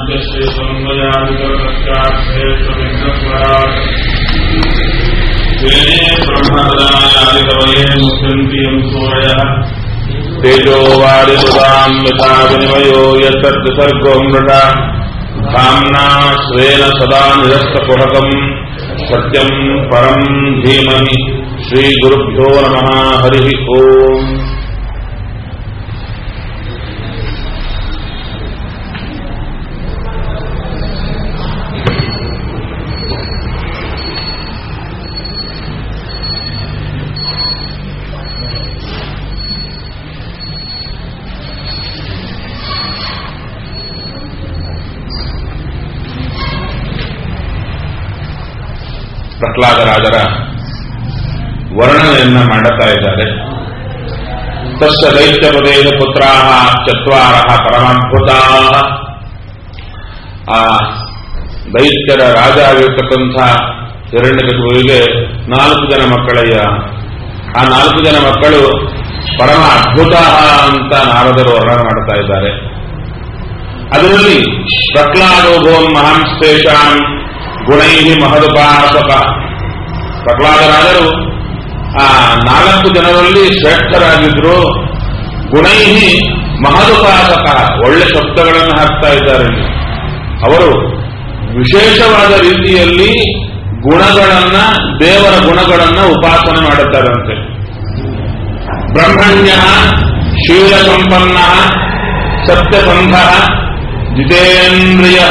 श्रीसंवयादिकर्तस्यार्थेष्वविघ्नस्वराट् तेने ब्रह्मदायादिकवये मुह्यन्ति यं सूरयः तेजो वारिसुताम् यथा विनिमयो यत्तद्विसर्गो मृषा धाम्ना स्वेन सदा निरस्तकुहकम् सत्यम् परम् धीमहि श्रीगुरुभ्यो नमः हरिः ओम् ಪ್ರಹ್ಲಾದರಾಜರ ವರ್ಣನೆಯನ್ನ ಮಾಡುತ್ತಾ ಇದ್ದಾರೆ ತಸ್ಯ ದೈತ್ಯಪದೇನ ಪುತ್ರಾ ಚತ್ವಾರ ಪರಮಾದ್ಭುತ ಆ ದೈತ್ಯರ ರಾಜ ಆಗಿರ್ತಕ್ಕಂಥ ಹಿರಣ್ಯಕಶಿಪುವಿಗೆ ನಾಲ್ಕು ಜನ ಮಕ್ಕಳಯ್ಯ ಆ ನಾಲ್ಕು ಜನ ಮಕ್ಕಳು ಪರಮ ಅದ್ಭುತ ಅಂತ ನಾರದರು ವರ್ಣನೆ ಮಾಡ್ತಾ ಇದ್ದಾರೆ ಅದರಲ್ಲಿ ಪ್ರಹ್ಲಾದೋಭೋನ್ ಮಹಾಂಸ್ತೇಷಾಂ ಗುಣೈ ಮಹದುಪಾಸಕ ಪ್ರಹ್ಲಾದರಾದರು ಆ ನಾಲ್ಕು ಜನರಲ್ಲಿ ಶ್ರೇಷ್ಠರಾಗಿದ್ರು ಗುಣೈ ಮಹದುಪಾಸಕ ಒಳ್ಳೆ ಶಬ್ದಗಳನ್ನು ಹಾಕ್ತಾ ಇದ್ದಾರೆ ಇಲ್ಲಿ. ಅವರು ವಿಶೇಷವಾದ ರೀತಿಯಲ್ಲಿ ಗುಣಗಳನ್ನ ದೇವರ ಗುಣಗಳನ್ನ ಉಪಾಸನೆ ಮಾಡುತ್ತಾರಂತೆ ಬ್ರಹ್ಮಣ್ಯ ಶೀಲ ಸಂಪನ್ನ ಸತ್ಯಸಂಧ ಜಿತೇಂದ್ರಿಯ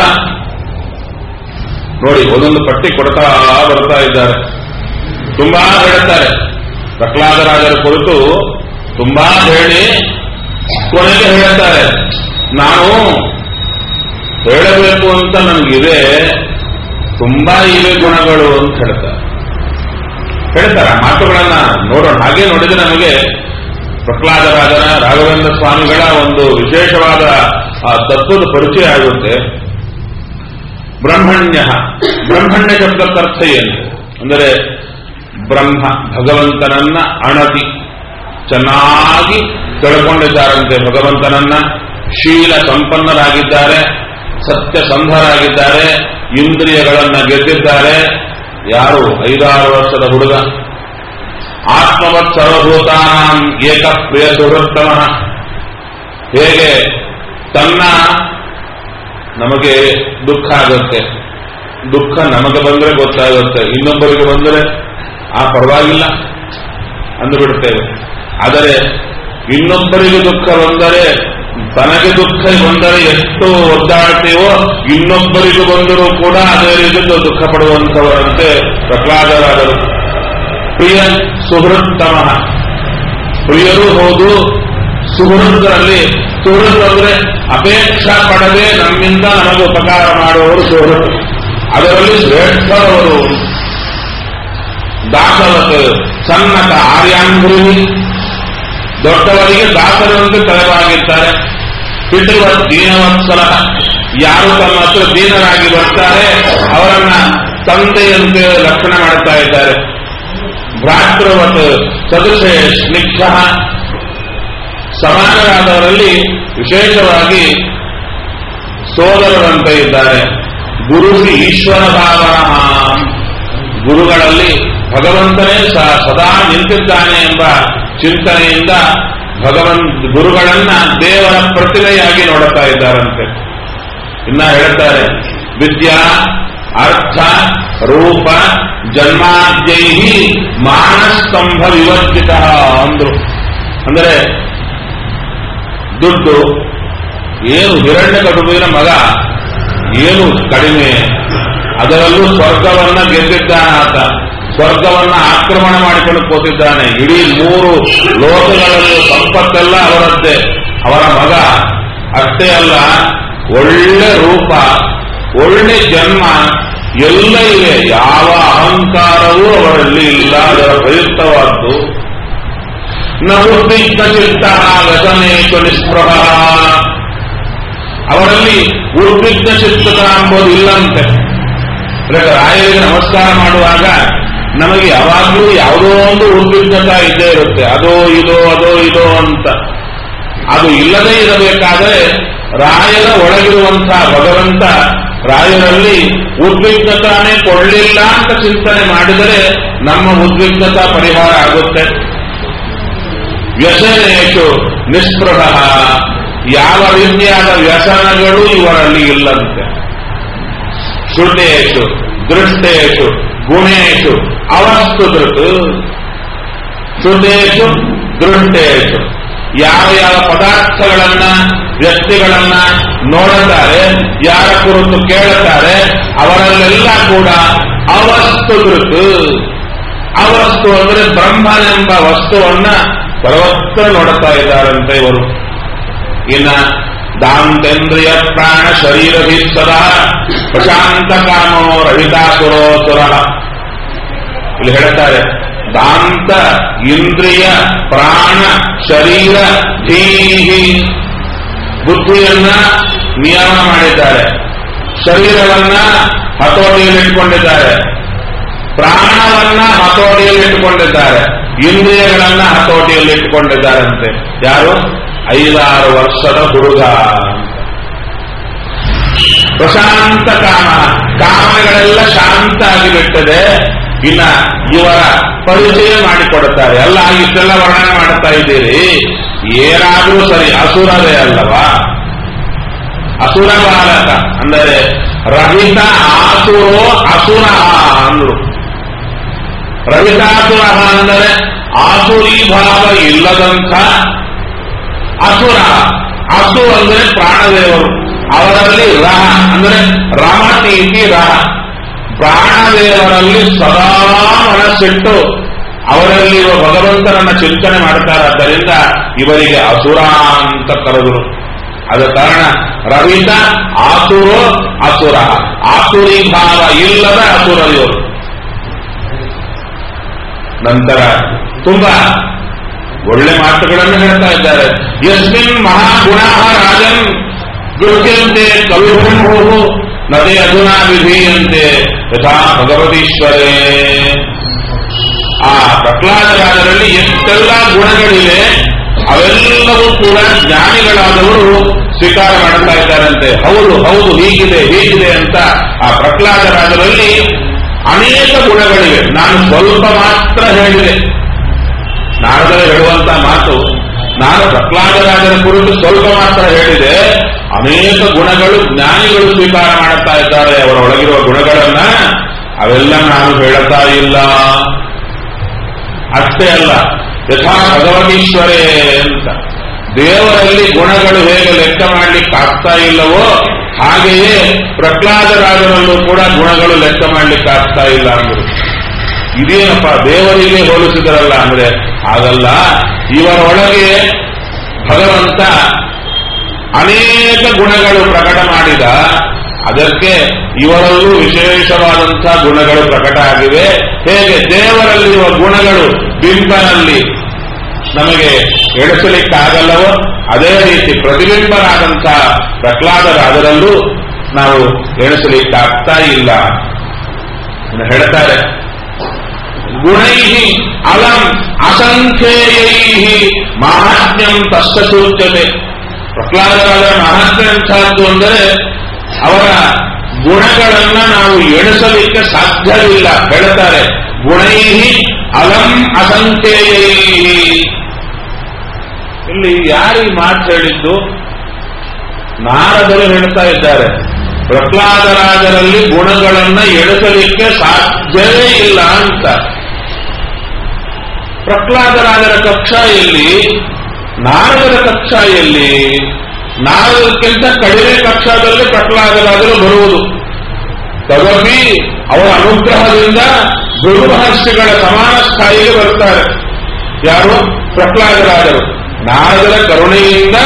ನೋಡಿ ಒಂದೊಂದು ಪಟ್ಟಿ ಕೊಡ್ತಾ ಬರ್ತಾ ಇದ್ದಾರೆ ತುಂಬಾ ಹೇಳುತ್ತಾರೆ ಪ್ರಹ್ಲಾದರಾಜರ ಕುರಿತು ತುಂಬಾ ಹೇಳಿ ಕೊನೆಗೆ ಹೇಳುತ್ತಾರೆ ನಾನು ಹೇಳಬೇಕು ಅಂತ ನನಗಿದೆ ತುಂಬಾ ಇವೆ ಗುಣಗಳು ಅಂತ ಹೇಳ್ತಾರೆ ಹೇಳ್ತಾರೆ ಆ ಮಾತುಗಳನ್ನ ನೋಡೋಣ ಹಾಗೆ ನೋಡಿದ್ರೆ ನಮಗೆ ಪ್ರಹ್ಲಾದರಾಜನ ರಾಘವೇಂದ್ರ ಸ್ವಾಮಿಗಳ ಒಂದು ವಿಶೇಷವಾದ ಆ ತತ್ವದ ಪರಿಚಯ ಆಗುತ್ತೆ ಬ್ರಹ್ಮಣ್ಯ ಬ್ರಹ್ಮಣ್ಯ ಶಬ್ದಕ್ಕರ್ಥ ಏನು ಅಂದರೆ ಬ್ರಹ್ಮ ಭಗವಂತನನ್ನ ಅಣತಿ ಚೆನ್ನಾಗಿ ತಿಳ್ಕೊಂಡಿದ್ದಾರಂತೆ ಭಗವಂತನನ್ನ ಶೀಲ ಸಂಪನ್ನರಾಗಿದ್ದಾರೆ ಸತ್ಯಸಂಧರಾಗಿದ್ದಾರೆ ಇಂದ್ರಿಯಗಳನ್ನ ಗೆದ್ದಿದ್ದಾರೆ ಯಾರು ಐದಾರು ವರ್ಷದ ಹುಡುಗ ಆತ್ಮವತ್ ಸರ್ವಭೂತಾಂ ಏಕ ಪ್ರಿಯ ಸುಹೃತ್ತಮ ಹೇಗೆ ತನ್ನ ನಮಗೆ ದುಃಖ ಆಗುತ್ತೆ ದುಃಖ ನಮಗೆ ಬಂದರೆ ಗೊತ್ತಾಗುತ್ತೆ ಇನ್ನೊಬ್ಬರಿಗೆ ಬಂದರೆ ಆ ಪರವಾಗಿಲ್ಲ ಅಂದುಬಿಡ್ತೇವೆ ಆದರೆ ಇನ್ನೊಬ್ಬರಿಗೆ ದುಃಖ ಬಂದರೆ ತನಗೆ ದುಃಖ ಬಂದರೆ ಎಷ್ಟು ಒದ್ದಾಡ್ತೀವೋ ಇನ್ನೊಬ್ಬರಿಗೂ ಬಂದರೂ ಕೂಡ ಅದೇ ರೀತಿ ದುಃಖ ಪಡುವಂಥವರಂತೆ ಪ್ರಹ್ಲಾದರಾದರು ಪ್ರಿಯ ಸುಹೃತ್ತಮ ಪ್ರಿಯರೂ ಹೌದು ಸುಹೃತ್ತರಲ್ಲಿ ಸುಹೃತ್ ಅಂದ್ರೆ ಅಪೇಕ್ಷಾ ಪಡದೆ ನಮ್ಮಿಂದ ನಮಗೆ ಉಪಕಾರ ಮಾಡುವವರು ಸುಹೃತ್ ಅದರಲ್ಲಿ ಶ್ರೇಷ್ಠರವರು ದಾಸವತ್ ಸನ್ನತ ಆರ್ಯಾಂಗ್ರಿ ದೊಡ್ಡವರಿಗೆ ದಾಸರಂತೆ ತಲೆವಾಗಿರ್ತಾರೆ ಪಿತೃವ ದೀನವತ್ಸಲ ಯಾರು ತಮ್ಮ ಹತ್ರ ದೀನರಾಗಿ ಬರ್ತಾರೆ ಅವರನ್ನ ತಂದೆಯಂತೆ ಲಕ್ಷಣ ಮಾಡ್ತಾ ಇದ್ದಾರೆ ಭ್ರಾತೃವತ್ ಸದೃಶೆ ಸ್ನಿಗ್ಧ ಸಮಾನರಾದವರಲ್ಲಿ ವಿಶೇಷವಾಗಿ ಸೋದರರಂತೆ ಇದ್ದಾರೆ ಗುರು ಈಶ್ವರ ಭಾವನ ಗುರುಗಳಲ್ಲಿ ಭಗವಂತನೇ ಸ- ಸದಾ ನಿಂತಿದ್ದಾನೆ ಎಂಬ ಚಿಂತನೆಯಿಂದ ಭಗವನ್ ಗುರುಗಳನ್ನ ದೇವರ ಪ್ರತಿಮೆಯಾಗಿ ನೋಡುತ್ತಾ ಇದ್ದಾರಂತೆ ಇನ್ನ ಹೇಳ್ತಾರೆ ವಿದ್ಯಾ ಅರ್ಥ ರೂಪ ಜನ್ಮಾದ್ಯೈ ಮಾನಸ್ತಂಭ ವಿವರ್ಜಿತ ಅಂದ್ರು ಅಂದರೆ ದುಡ್ಡು ಏನು ಹಿರಣ್ಯ ಕಟುಬಿನ ಮಗ ಏನು ಕಡಿಮೆ ಅದರಲ್ಲೂ ಸ್ವರ್ಗವನ್ನ ಗೆದ್ದಿದ್ದಾನೆ ಆತ ಸ್ವರ್ಗವನ್ನ ಆಕ್ರಮಣ ಮಾಡಿಕೊಂಡು ಕೂತಿದ್ದಾನೆ ಇಡೀ ಮೂರು ಲೋಕಗಳಲ್ಲೂ ಸಂಪತ್ತೆಲ್ಲ ಅವರದ್ದೇ ಅವರ ಮಗ ಅಷ್ಟೇ ಅಲ್ಲ ಒಳ್ಳೆ ರೂಪ ಒಳ್ಳೆ ಜನ್ಮ ಎಲ್ಲ ಇವೆ ಯಾವ ಅಹಂಕಾರವೂ ಅವರಲ್ಲಿ ಇಲ್ಲ ಅದರ ಪ್ರಯುಕ್ತವಾದ್ದು ನವೃತ್ತಿಗ್ಧ ಚಿತ್ತ ವ್ಯಸನೇತು ನಿಸ್ಪೃಹ ಅವರಲ್ಲಿ ಉದ್ವಿಗ್ನ ಚಿತ್ತದ ಎಂಬುದು ಇಲ್ಲಂತೆ ಅಂದ್ರೆ ರಾಯರಿಗೆ ನಮಸ್ಕಾರ ಮಾಡುವಾಗ ನಮಗೆ ಯಾವಾಗಲೂ ಯಾವುದೋ ಒಂದು ಉದ್ವಿಗ್ನತಾ ಇದ್ದೇ ಇರುತ್ತೆ ಅದೋ ಇದೋ ಅದೋ ಇದೋ ಅಂತ ಅದು ಇಲ್ಲದೇ ಇರಬೇಕಾದರೆ ರಾಯರ ಒಳಗಿರುವಂತಹ ಭಗವಂತ ರಾಯರಲ್ಲಿ ಉದ್ವಿಗ್ನತಾನೇ ಕೊಡಲಿಲ್ಲ ಅಂತ ಚಿಂತನೆ ಮಾಡಿದರೆ ನಮ್ಮ ಉದ್ವಿಗ್ನತಾ ಪರಿಹಾರ ಆಗುತ್ತೆ ವ್ಯಸನೇಶು ನಿಸ್ಪೃಹ ಯಾವ ರೀತಿಯಾದ ವ್ಯಸನಗಳು ಇವರಲ್ಲಿ ಇಲ್ಲಂತೆ ಶ್ರುತೇಶು ದೃಷ್ಟೇಶು ಗುಣೇಶು ಅವಸ್ತು ದೃಕ್ ಶ್ರುತೇಶು ದೃಷ್ಟೇಶು ಯಾವ ಯಾವ ಪದಾರ್ಥಗಳನ್ನ ವ್ಯಕ್ತಿಗಳನ್ನ ನೋಡುತ್ತಾರೆ ಯಾರ ಕುರಿತು ಕೇಳುತ್ತಾರೆ ಅವರಲ್ಲೆಲ್ಲ ಕೂಡ ಅವಸ್ತು ದೃಕ್ ಅವಸ್ತು ಅಂದ್ರೆ ಬ್ರಹ್ಮನೆಂಬ ವಸ್ತುವನ್ನ ಸರ್ವತ್ರ ನೋಡುತ್ತಾ ಇದ್ದಾರಂತೆ ಇವರು ಇನ್ನ ದಾಂತೇಂದ್ರಿಯ ಪ್ರಾಣ ಶರೀರ ಸದಾ ಪ್ರಶಾಂತ ಕಾಮೋ ರಹಿತಾಸುರೋಸುರ ಇಲ್ಲಿ ಹೇಳ್ತಾರೆ ದಾಂತ ಇಂದ್ರಿಯ ಪ್ರಾಣ ಶರೀರ ಧೀಹಿ ಬುದ್ಧಿಯನ್ನ ನಿಯಮ ಮಾಡಿದ್ದಾರೆ ಶರೀರವನ್ನ ಹತೋಟಿಯಲ್ಲಿಟ್ಕೊಂಡಿದ್ದಾರೆ ಪ್ರಾಣವನ್ನ ಹತೋಟಿಯಲ್ಲಿಟ್ಟುಕೊಂಡಿದ್ದಾರೆ ಇಂದ್ರಿಯಗಳನ್ನ ಹತೋಟಿಯಲ್ಲಿಟ್ಟುಕೊಂಡಿದ್ದಾರಂತೆ ಯಾರು ಐದಾರು ವರ್ಷದ ಹುಡುಗ ಪ್ರಶಾಂತ ಕಾಮ ಕಾಮಗಳೆಲ್ಲ ಶಾಂತ ಆಗಿಬಿಟ್ಟದೆ ಇನ್ನ ಇವರ ಪರಿಚಯ ಮಾಡಿಕೊಡುತ್ತಾರೆ ಅಲ್ಲ ಇಷ್ಟೆಲ್ಲ ವರ್ಣನೆ ಮಾಡುತ್ತಾ ಇದ್ದೀರಿ ಏನಾದ್ರೂ ಸರಿ ಅಸುರವೇ ಅಲ್ಲವಾ ಅಸುರ ಬಾಲಕ ಅಂದರೆ ರಹಿತ ಆಸುರೋ ಅಸುರ ಅಂದ್ರು ರಹಿತಾಸುರ ಅಂದರೆ ಆಸುರಿ ಭಾವ ಇಲ್ಲದಂಥ ಅಸುರ ಅಸು ಅಂದರೆ ಪ್ರಾಣದೇವರು ಅವರಲ್ಲಿ ರಹ ಅಂದರೆ ರಮತೀತಿ ರಹ ಪ್ರಾಣದೇವರಲ್ಲಿ ಸದಾ ಮನಸ್ಸಿಟ್ಟು ಅವರಲ್ಲಿರುವ ಭಗವಂತನನ್ನ ಚಿಂತನೆ ಮಾಡ್ತಾರಾದ್ದರಿಂದ ಇವರಿಗೆ ಅಸುರ ಅಂತ ಕರೆದರು ಆದ ಕಾರಣ ರವಿತ ಆಸುರೋ ಅಸುರ ಆಸುರಿ ಭಾವ ಇಲ್ಲದ ಅಸುರರಿವರು ನಂತರ ತುಂಬಾ ಒಳ್ಳೆ ಮಾತುಗಳನ್ನು ಹೇಳ್ತಾ ಇದ್ದಾರೆ ಯಸ್ಮಿನ್ ಮಹಾಗುಣ ರಾಜನ್ ಗೃಹ್ಯಂತೆ ಕವಿಭೂ ನದೇ ಅಧುನಾ ವಿಧೀಯಂತೆ ಯಥಾ ಭಗವತೀಶ್ವರೇ ಆ ಪ್ರಹ್ಲಾದರಾಜರಲ್ಲಿ ಎಷ್ಟೆಲ್ಲ ಗುಣಗಳಿವೆ ಅವೆಲ್ಲವೂ ಕೂಡ ಜ್ಞಾನಿಗಳಾದವರು ಸ್ವೀಕಾರ ಮಾಡ್ತಾ ಇದ್ದಾರಂತೆ ಹೌದು ಹೌದು ಹೀಗಿದೆ ಹೀಗಿದೆ ಅಂತ ಆ ಪ್ರಹ್ಲಾದರಾಜರಲ್ಲಿ ಅನೇಕ ಗುಣಗಳಿವೆ ನಾನು ಸ್ವಲ್ಪ ಮಾತ್ರ ಹೇಳಿದೆ ನಾರದರು ಹೇಳುವಂತ ಮಾತು ನಾನು ಪ್ರಹ್ಲಾದರಾಜರ ಕುರಿತು ಸ್ವಲ್ಪ ಮಾತ್ರ ಹೇಳಿದೆ ಅನೇಕ ಗುಣಗಳು ಜ್ಞಾನಿಗಳು ಸ್ವೀಕಾರ ಮಾಡುತ್ತಾ ಇದ್ದಾರೆ ಅವರ ಒಳಗಿರುವ ಗುಣಗಳನ್ನ ಅವೆಲ್ಲ ನಾನು ಹೇಳುತ್ತಾ ಇಲ್ಲ ಅಷ್ಟೇ ಅಲ್ಲ ಯಥಾ ಭಗವತೀಶ್ವರೇ ಅಂತ ದೇವರಲ್ಲಿ ಗುಣಗಳು ಹೇಗೆ ಲೆಕ್ಕ ಮಾಡ್ಲಿಕ್ಕೆ ಆಗ್ತಾ ಇಲ್ಲವೋ ಹಾಗೆಯೇ ಪ್ರಹ್ಲಾದರಾಜರಲ್ಲೂ ಕೂಡ ಗುಣಗಳು ಲೆಕ್ಕ ಮಾಡ್ಲಿಕ್ಕೆ ಆಗ್ತಾ ಇಲ್ಲ ಅಂದ್ರು ಇದೇನಪ್ಪ ದೇವರಿಗೆ ಹೋಲಿಸಿದರಲ್ಲ ಅಂದ್ರೆ ಹಾಗಲ್ಲ ಇವರೊಳಗೆ ಭಗವಂತ ಅನೇಕ ಗುಣಗಳು ಪ್ರಕಟ ಮಾಡಿದ ಅದಕ್ಕೆ ಇವರಲ್ಲೂ ವಿಶೇಷವಾದಂತಹ ಗುಣಗಳು ಪ್ರಕಟ ಆಗಿವೆ ಹೇಗೆ ದೇವರಲ್ಲಿರುವ ಗುಣಗಳು ಬಿಂಬನಲ್ಲಿ ನಮಗೆ ಎಣಿಸಲಿಕ್ಕಾಗಲ್ಲವೋ ಅದೇ ರೀತಿ ಪ್ರತಿಬಿಂಬರಾದಂತಹ ಪ್ರಹ್ಲಾದರಾದರಲ್ಲೂ ನಾವು ಎಣಿಸಲಿಕ್ಕಾಗ್ತಾ ಇಲ್ಲ ಇನ್ನು ಹೇಳ್ತಾರೆ ಗುಣೈ ಅಲಂ ಅಸಂಖ್ಯೇಯೈ ಮಾಹಾತ್ಮ್ಯಂ ತಸ್ಸ ಸೂಚ್ಯತೆ ಪ್ರಹ್ಲಾದರಾಜರ ಮಹಾತ್ಮ್ಯ ಎಂಥದ್ದು ಅಂದರೆ ಅವರ ಗುಣಗಳನ್ನ ನಾವು ಎಣಿಸಲಿಕ್ಕೆ ಸಾಧ್ಯವಿಲ್ಲ ಹೇಳ್ತಾರೆ ಗುಣೈ ಅಲಂ ಅಸಂಖ್ಯೇಯೈ ಇಲ್ಲಿ ಯಾರು ಈ ಮಾತು ಹೇಳಿದ್ದು ನಾರದರು ಹೇಳ್ತಾ ಇದ್ದಾರೆ ಪ್ರಹ್ಲಾದರಾಜರಲ್ಲಿ ಗುಣಗಳನ್ನ ಎಣಿಸಲಿಕ್ಕೆ ಸಾಧ್ಯವೇ ಇಲ್ಲ ಅಂತ ಪ್ರಹ್ಲಾದರಾಜರ ಕಕ್ಷಾ ಎಲ್ಲಿ ನಾರದರ ಕಕ್ಷಾ ಎಲ್ಲಿ ನಾರದಕ್ಕಿಂತ ಕಡಿಮೆ ಕಕ್ಷಾದಲ್ಲಿ ಪ್ರಹ್ಲಾದರಾಜರು ಬರುವುದು ತದಪಿ ಅವರ ಅನುಗ್ರಹದಿಂದ ಭೃಗು ಮಹರ್ಷಿಗಳ ಸಮಾನ ಸ್ಥಾಯಿಗೆ ಬರ್ತಾರೆ ಯಾರು ಪ್ರಹ್ಲಾದರಾಜರು ನಾರದರ ಕರುಣೆಯಿಂದ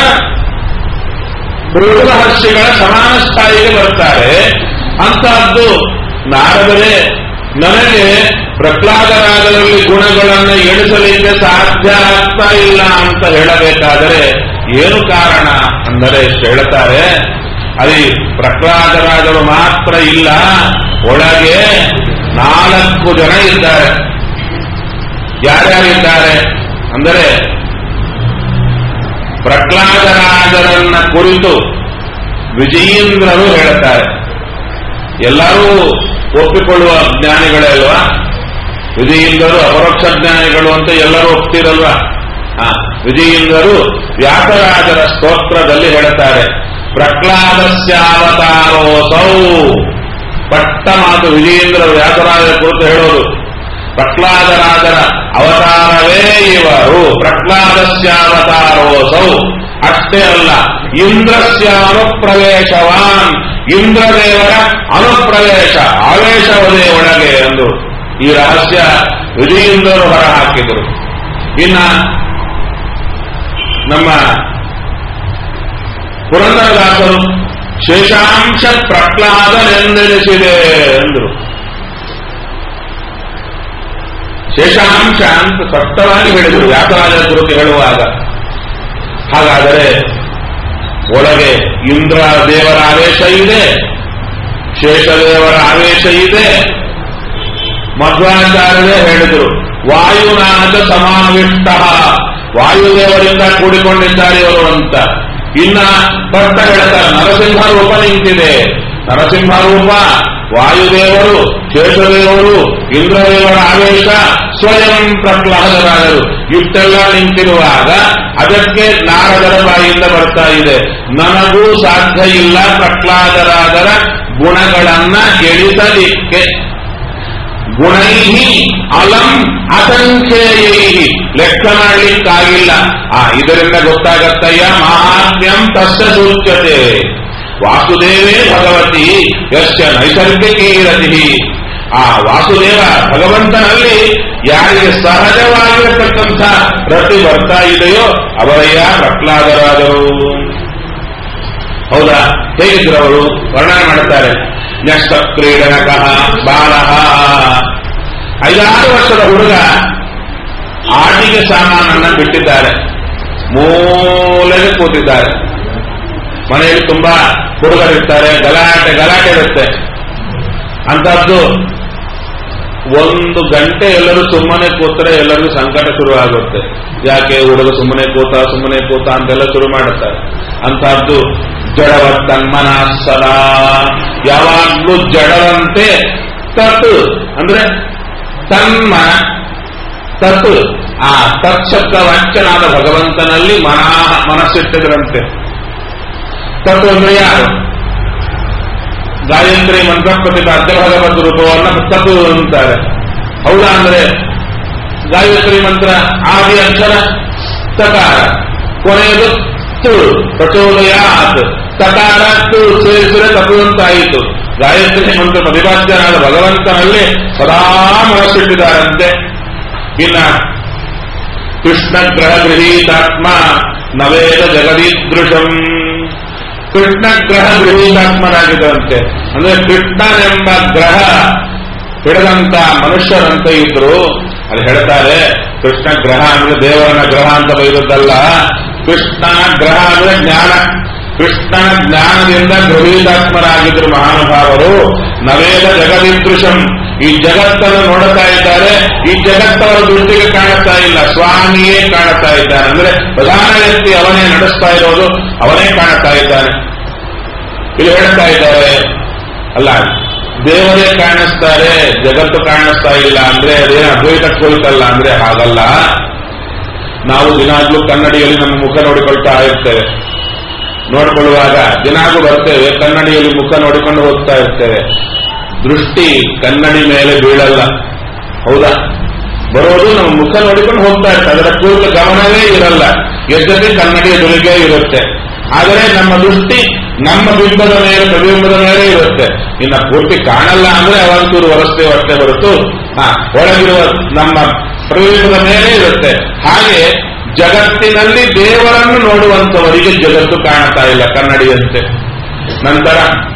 ಭೃಗು ಮಹರ್ಷಿಗಳ ಸಮಾನ ಸ್ಥಾಯಿಗೆ ಬರ್ತಾರೆ ಅಂತಹದ್ದು ನಾರದರೇ ನನಗೆ ಪ್ರಹ್ಲಾದರಾಜರಲ್ಲಿ ಗುಣಗಳನ್ನು ಎಣಿಸಲಿಕ್ಕೆ ಸಾಧ್ಯ ಆಗ್ತಾ ಇಲ್ಲ ಅಂತ ಹೇಳಬೇಕಾದರೆ ಏನು ಕಾರಣ ಅಂದರೆ ಹೇಳ್ತಾರೆ ಅಲ್ಲಿ ಪ್ರಹ್ಲಾದರಾಜರು ಮಾತ್ರ ಇಲ್ಲ ಒಳಗೆ ನಾಲ್ಕು ಜನ ಇದ್ದಾರೆ ಯಾರ್ಯಾರಿದ್ದಾರೆ ಅಂದರೆ ಪ್ರಹ್ಲಾದರಾಜರನ್ನ ಕುರಿತು ವಿಜಯೇಂದ್ರರು ಹೇಳುತ್ತಾರೆ ಎಲ್ಲರೂ ಒಪ್ಪಿಕೊಳ್ಳುವ ಜ್ಞಾನಿಗಳೇ ಅಲ್ವಾ ವಿಜಯೇಂದ್ರರು ಅಪರೋಕ್ಷ ಜ್ಞಾನಿಗಳು ಅಂತ ಎಲ್ಲರೂ ಒಪ್ತಿರಲ್ವಾ ಆ, ವಿಜಯೇಂದ್ರರು ವ್ಯಾಸರಾಜರ ಸ್ತೋತ್ರದಲ್ಲಿ ಹೇಳುತ್ತಾರೆ ಪ್ರಹ್ಲಾದಸ್ಯಾವತಾರೋಸೌ ಪಟ್ಟ ಮಾತು ವಿಜಯೇಂದ್ರ ವ್ಯಾಸರಾಜರ ಕುರಿತು ಹೇಳೋದು ಪ್ರಹ್ಲಾದರಾಜರ ಅವತಾರವೇ ಇವರು ಪ್ರಹ್ಲಾದಸ್ಯಾವತಾರೋಸೌ ಅಷ್ಟೇ ಅಲ್ಲ ಇಂದ್ರಸ್ಯ ಅನುಪ್ರವೇಶವಾನ್ ಇಂದ್ರದೇವರ ಅನುಪ್ರವೇಶ ಆವೇಶವದೇ ಒಳಗೆ ಎಂದು ಈ ರಹಸ್ಯ ವಿಜಯೇಂದ್ರರು ಹೊರ ಹಾಕಿದರು ಇನ್ನ ನಮ್ಮ ಪುರಂದರದಾಸರು ಶೇಷಾಂಶ ಪ್ರಹ್ಲಾದನೆಂದೆನಿಸಿದೆ ಎಂದರು ಶೇಷಾಂಶ ಅಂತ ಸ್ಪಷ್ಟವಾಗಿ ಹೇಳಿದರು ವ್ಯಾಸರಾಜರ ಕುರಿತು ಹೇಳುವಾಗ ಹಾಗಾದರೆ ಒಳಗೆ ಇಂದ್ರ ದೇವರ ಆವೇಶ ಇದೆ ಶೇಷದೇವರ ಆವೇಶ ಇದೆ ಮಧ್ವಾಚಾರ್ಯರೇ ಹೇಳಿದರು ವಾಯುನಾಥ ಸಮಾವಿಷ್ಟ ವಾಯುದೇವರಿಂದ ಕೂಡಿಕೊಂಡಿದ್ದಾರೆ ಇವರು ಅಂತ ಇನ್ನ ಭಕ್ತ ಹೇಳ್ತಾರೆ ನರಸಿಂಹ ರೂಪ ನಿಂತಿದೆ ನರಸಿಂಹ ರೂಪ ವಾಯುದೇವರು ಶೇಷದೇವರು ಇಂದ್ರದೇವರ ಆವೇಶ ಸ್ವಯಂ ಪ್ರಹ್ಲಾದರಾದರು ಇಷ್ಟೆಲ್ಲ ನಿಂತಿರುವಾಗ ಅದಕ್ಕೆ ನಾರದರ ಬಾಯಿಂದ ಬರ್ತಾ ಇದೆ ನನಗೂ ಸಾಧ್ಯ ಇಲ್ಲ ಪ್ರಹ್ಲಾದರಾದರ ಗುಣಗಳನ್ನ ಎಳಿಸಲಿಕ್ಕೆ ಗುಣೈ ಅಲಂ ಅಸಂಖ್ಯೇಯೈ ಲೆಕ್ಕ ಮಾಡಲಿಕ್ಕಾಗಿಲ್ಲ ಆ ಇದರಿಂದ ಗೊತ್ತಾಗತ್ತಯ್ಯ ಮಹಾತ್ಮ್ಯಂ ತಸ್ಯ ಸೂಚ್ಯತೆ ವಾಸುದೇವೇ ಭಗವತಿ ಯಶ್ಯ ನೈಸರ್ಗಿಕೀರತಿ ಆ ವಾಸುದೇವ ಭಗವಂತನಲ್ಲಿ ಯಾರಿಗೆ ಸಹಜವಾಗಿರತಕ್ಕಂಥ ರತಿ ಬರ್ತಾ ಇದೆಯೋ ಅವರಯ್ಯ ಪ್ರಹ್ಲಾದರಾದರು ಹೌದಾ ಹೇಗಿದ್ರು ಅವರು ವರ್ಣನೆ ಮಾಡುತ್ತಾರೆ ನ್ಯಸ್ತ ಕ್ರೀಡನಕ ಬಾಲಹ ಐದಾರು ವರ್ಷದ ಹುಡುಗ ಆಟಿಕೆ ಸಾಮಾನನ್ನ ಬಿಟ್ಟಿದ್ದಾರೆ ಮೂಲೆಗೆ ಕೂತಿದ್ದಾರೆ ಮನೆಯಲ್ಲಿ ತುಂಬಾ ಹುಡುಗರಿರ್ತಾರೆ ಗಲಾಟೆ ಗಲಾಟೆ ಇರುತ್ತೆ ಅಂತದ್ದು ಒಂದು ಗಂಟೆ ಎಲ್ಲರೂ ಸುಮ್ಮನೆ ಕೂತ್ರೆ ಎಲ್ಲರಿಗೂ ಸಂಕಟ ಶುರುವಾಗುತ್ತೆ ಯಾಕೆ ಹುಡುಗ ಸುಮ್ಮನೆ ಕೂತ ಸುಮ್ಮನೆ ಕೂತ ಅಂತೆಲ್ಲ ಶುರು ಮಾಡುತ್ತಾರೆ ಅಂತಹದ್ದು ಜಡವ ತನ್ಮನ ಸದಾ ಯಾವಾಗ್ಲೂ ಜಡವಂತೆ ತತ್ ಅಂದ್ರೆ ತನ್ಮನ ತತ್ ಆ ತತ್ಶಬ್ದ ವಾಚ್ಯನಾದ ಭಗವಂತನಲ್ಲಿ ಮನ ಮನಸ್ಸಿಟ್ಟಿದ್ರಂತೆ ತತ್ ಅಂದ್ರೆ ಯಾರು ಗಾಯತ್ರಿ ಮಂತ್ರ ಪ್ರತಿಪಾದ್ಯ ಭಗವದ್ ರೂಪವನ್ನ ತತ್ತು ಅಂತಾರೆ ಹೌದಾ ಅಂದ್ರೆ ಗಾಯತ್ರಿ ಮಂತ್ರ ಆದಿ ಅಕ್ಷರ ತಕಾರ ಕೊನೆಯದು ತು ಪ್ರಚೋದಯಾತ್ ತಕಾರ ತು ಸೇರಿಸಿದ್ರೆ ತಪ್ಪು ಅಂತಾಯಿತು ಗಾಯತ್ರಿ ಮಂತ್ರ ಪ್ರತಿಪಾದ್ಯನಾದ ಭಗವಂತನಲ್ಲಿ ಸದಾ ಮನಸ್ಸಿಟ್ಟಿದ್ದಾರಂತೆ ಇನ್ನ ಕೃಷ್ಣ ಗ್ರಹ ಗೃಹೀತಾತ್ಮ ನವೇದ ಜಗದೀದೃಶಂ ಕೃಷ್ಣ ಗ್ರಹ ಗೃಹೀತಾತ್ಮರಾಗಿದ್ದಂತೆ ಅಂದ್ರೆ ಕೃಷ್ಣನೆಂಬ ಗ್ರಹ ಹಿಡಿದಂತ ಮನುಷ್ಯರಂತ ಇದ್ರು ಅಲ್ಲಿ ಹೇಳ್ತಾರೆ ಕೃಷ್ಣ ಗ್ರಹ ಅಂದ್ರೆ ದೇವರನ ಗ್ರಹ ಅಂತ ಬೈದದ್ದಲ್ಲ ಕೃಷ್ಣ ಗ್ರಹ ಅಂದ್ರೆ ಜ್ಞಾನ ಕೃಷ್ಣನ ಜ್ಞಾನದಿಂದ ಗೃಹೀತಾತ್ಮರಾಗಿದ್ರು ಮಹಾನುಭಾವರು ನವೇದ ಜಗದೀದೃಶಂ ಈ ಜಗತ್ತನ್ನು ನೋಡುತ್ತಾ ಇದ್ದಾರೆ ಈ ಜಗತ್ತವರ ದೃಷ್ಟಿಗೆ ಕಾಣುತ್ತಾ ಇಲ್ಲ ಸ್ವಾಮಿಯೇ ಕಾಣುತ್ತಾ ಇದ್ದಾನೆ ಅಂದ್ರೆ ಪ್ರಧಾನ ವ್ಯಕ್ತಿ ಅವನೇ ನಡೆಸ್ತಾ ಇರೋದು ಅವನೇ ಕಾಣುತ್ತಾ ಇದ್ದಾನೆ ಇಲ್ಲಿ ಹೇಳ್ತಾ ಇದ್ದಾರೆ ಅಲ್ಲ ದೇವರೇ ಕಾಣಿಸ್ತಾರೆ ಜಗತ್ತು ಕಾಣಿಸ್ತಾ ಇಲ್ಲ ಅಂದ್ರೆ ಅದೇನು ಅದ್ವೈತ ಕುರಿತಲ್ಲ ಅಂದ್ರೆ ಹಾಗಲ್ಲ ನಾವು ದಿನಾಗ್ಲೂ ಕನ್ನಡಿಯಲ್ಲಿ ನಮ್ಮ ಮುಖ ನೋಡಿಕೊಳ್ತಾ ಇರ್ತೇವೆ ನೋಡಿಕೊಳ್ಳುವಾಗ ದಿನಾಗೂ ಬರ್ತೇವೆ ಕನ್ನಡಿಯಲ್ಲಿ ಮುಖ ನೋಡಿಕೊಂಡು ಹೋಗ್ತಾ ಇರ್ತೇವೆ ದೃಷ್ಟಿ ಕನ್ನಡಿ ಮೇಲೆ ಬೀಳಲ್ಲ ಹೌದಾ ಬರೋದು ನಮ್ಮ ಮುಖ ನೋಡಿಕೊಂಡು ಹೋಗ್ತಾ ಇರ್ತದೆ ಅದರ ಕುರಿತ ಗಮನವೇ ಇರಲ್ಲ ಯದ್ಯಪಿ ಕನ್ನಡಿಯ ಎದುರಿಗೆ ಇರುತ್ತೆ ಆದರೆ ನಮ್ಮ ದೃಷ್ಟಿ ನಮ್ಮ ಬಿಂಬದ ಮೇಲೆ ಪ್ರತಿಬಿಂಬದ ಮೇಲೆ ಇರುತ್ತೆ ಇನ್ನ ಪೂರ್ತಿ ಕಾಣಲ್ಲ ಅಂದ್ರೆ ಅವಂತೂರು ಒರೆಸ್ತೇವೆ ಅಷ್ಟೇ ಹೊರತು ಹಾ ಒಳಗಿರುವ ನಮ್ಮ ಪ್ರತಿಬಿಂಬದ ಮೇಲೆ ಇರುತ್ತೆ ಹಾಗೆ ಜಗತ್ತಿನಲ್ಲಿ ದೇವರನ್ನು ನೋಡುವಂತವರಿಗೆ ಜಗತ್ತು ಕಾಣುತ್ತಾ ಇಲ್ಲ ಕನ್ನಡಿಯಂತೆ ನಂತರ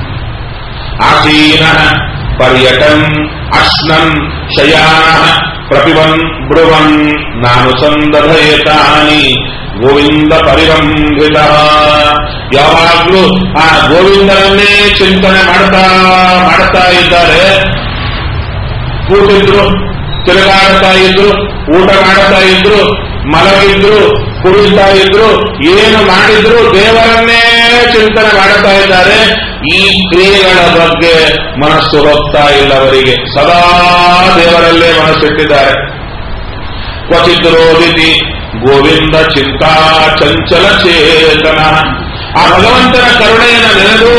ಆಸೀನ ಪರ್ಯಟನ್ ಅಶ್ನನ್ ಶಯಾನ ಪ್ರಪಿಬನ್ ಬ್ರುವನ್ ನಾನು ಸಂದಧಯತಾನಿ ಗೋವಿಂದ ಪರಿರಂಭಿತ ಯಾವಾಗ್ಲೂ ಆ ಗೋವಿಂದನನ್ನೇ ಚಿಂತನೆ ಮಾಡ್ತಾ ಮಾಡ್ತಾ ಇದ್ದಾರೆ ಕೂತಿದ್ರು ತಿರುಗಾಡ್ತಾ ಇದ್ರು ಊಟ ಮಾಡುತ್ತಾ ಇದ್ರು ಮಲಗಿದ್ರು ಕುಡಿಸ್ತಾ ಇದ್ರು ಏನು ಮಾಡಿದ್ರು ದೇವರನ್ನೇ ಚಿಂತನೆ ಮಾಡುತ್ತಾ ಇದ್ದಾರೆ ಈ ಕ್ರಿಯೆಗಳ ಬಗ್ಗೆ ಮನಸ್ಸು ಹೋಗ್ತಾ ಇಲ್ಲ ಅವರಿಗೆ ಸದಾ ದೇವರಲ್ಲೇ ಮನಸ್ಸಿಟ್ಟಿದ್ದಾರೆ ಕ್ವಚಿತ್ ರೋದಿತಿ ಗೋವಿಂದ ಚಿಂತಾ ಚಂಚಲ ಚೇತನ ಆ ಭಗವಂತನ ಕರುಣೆಯನ್ನು ನೆನೆದು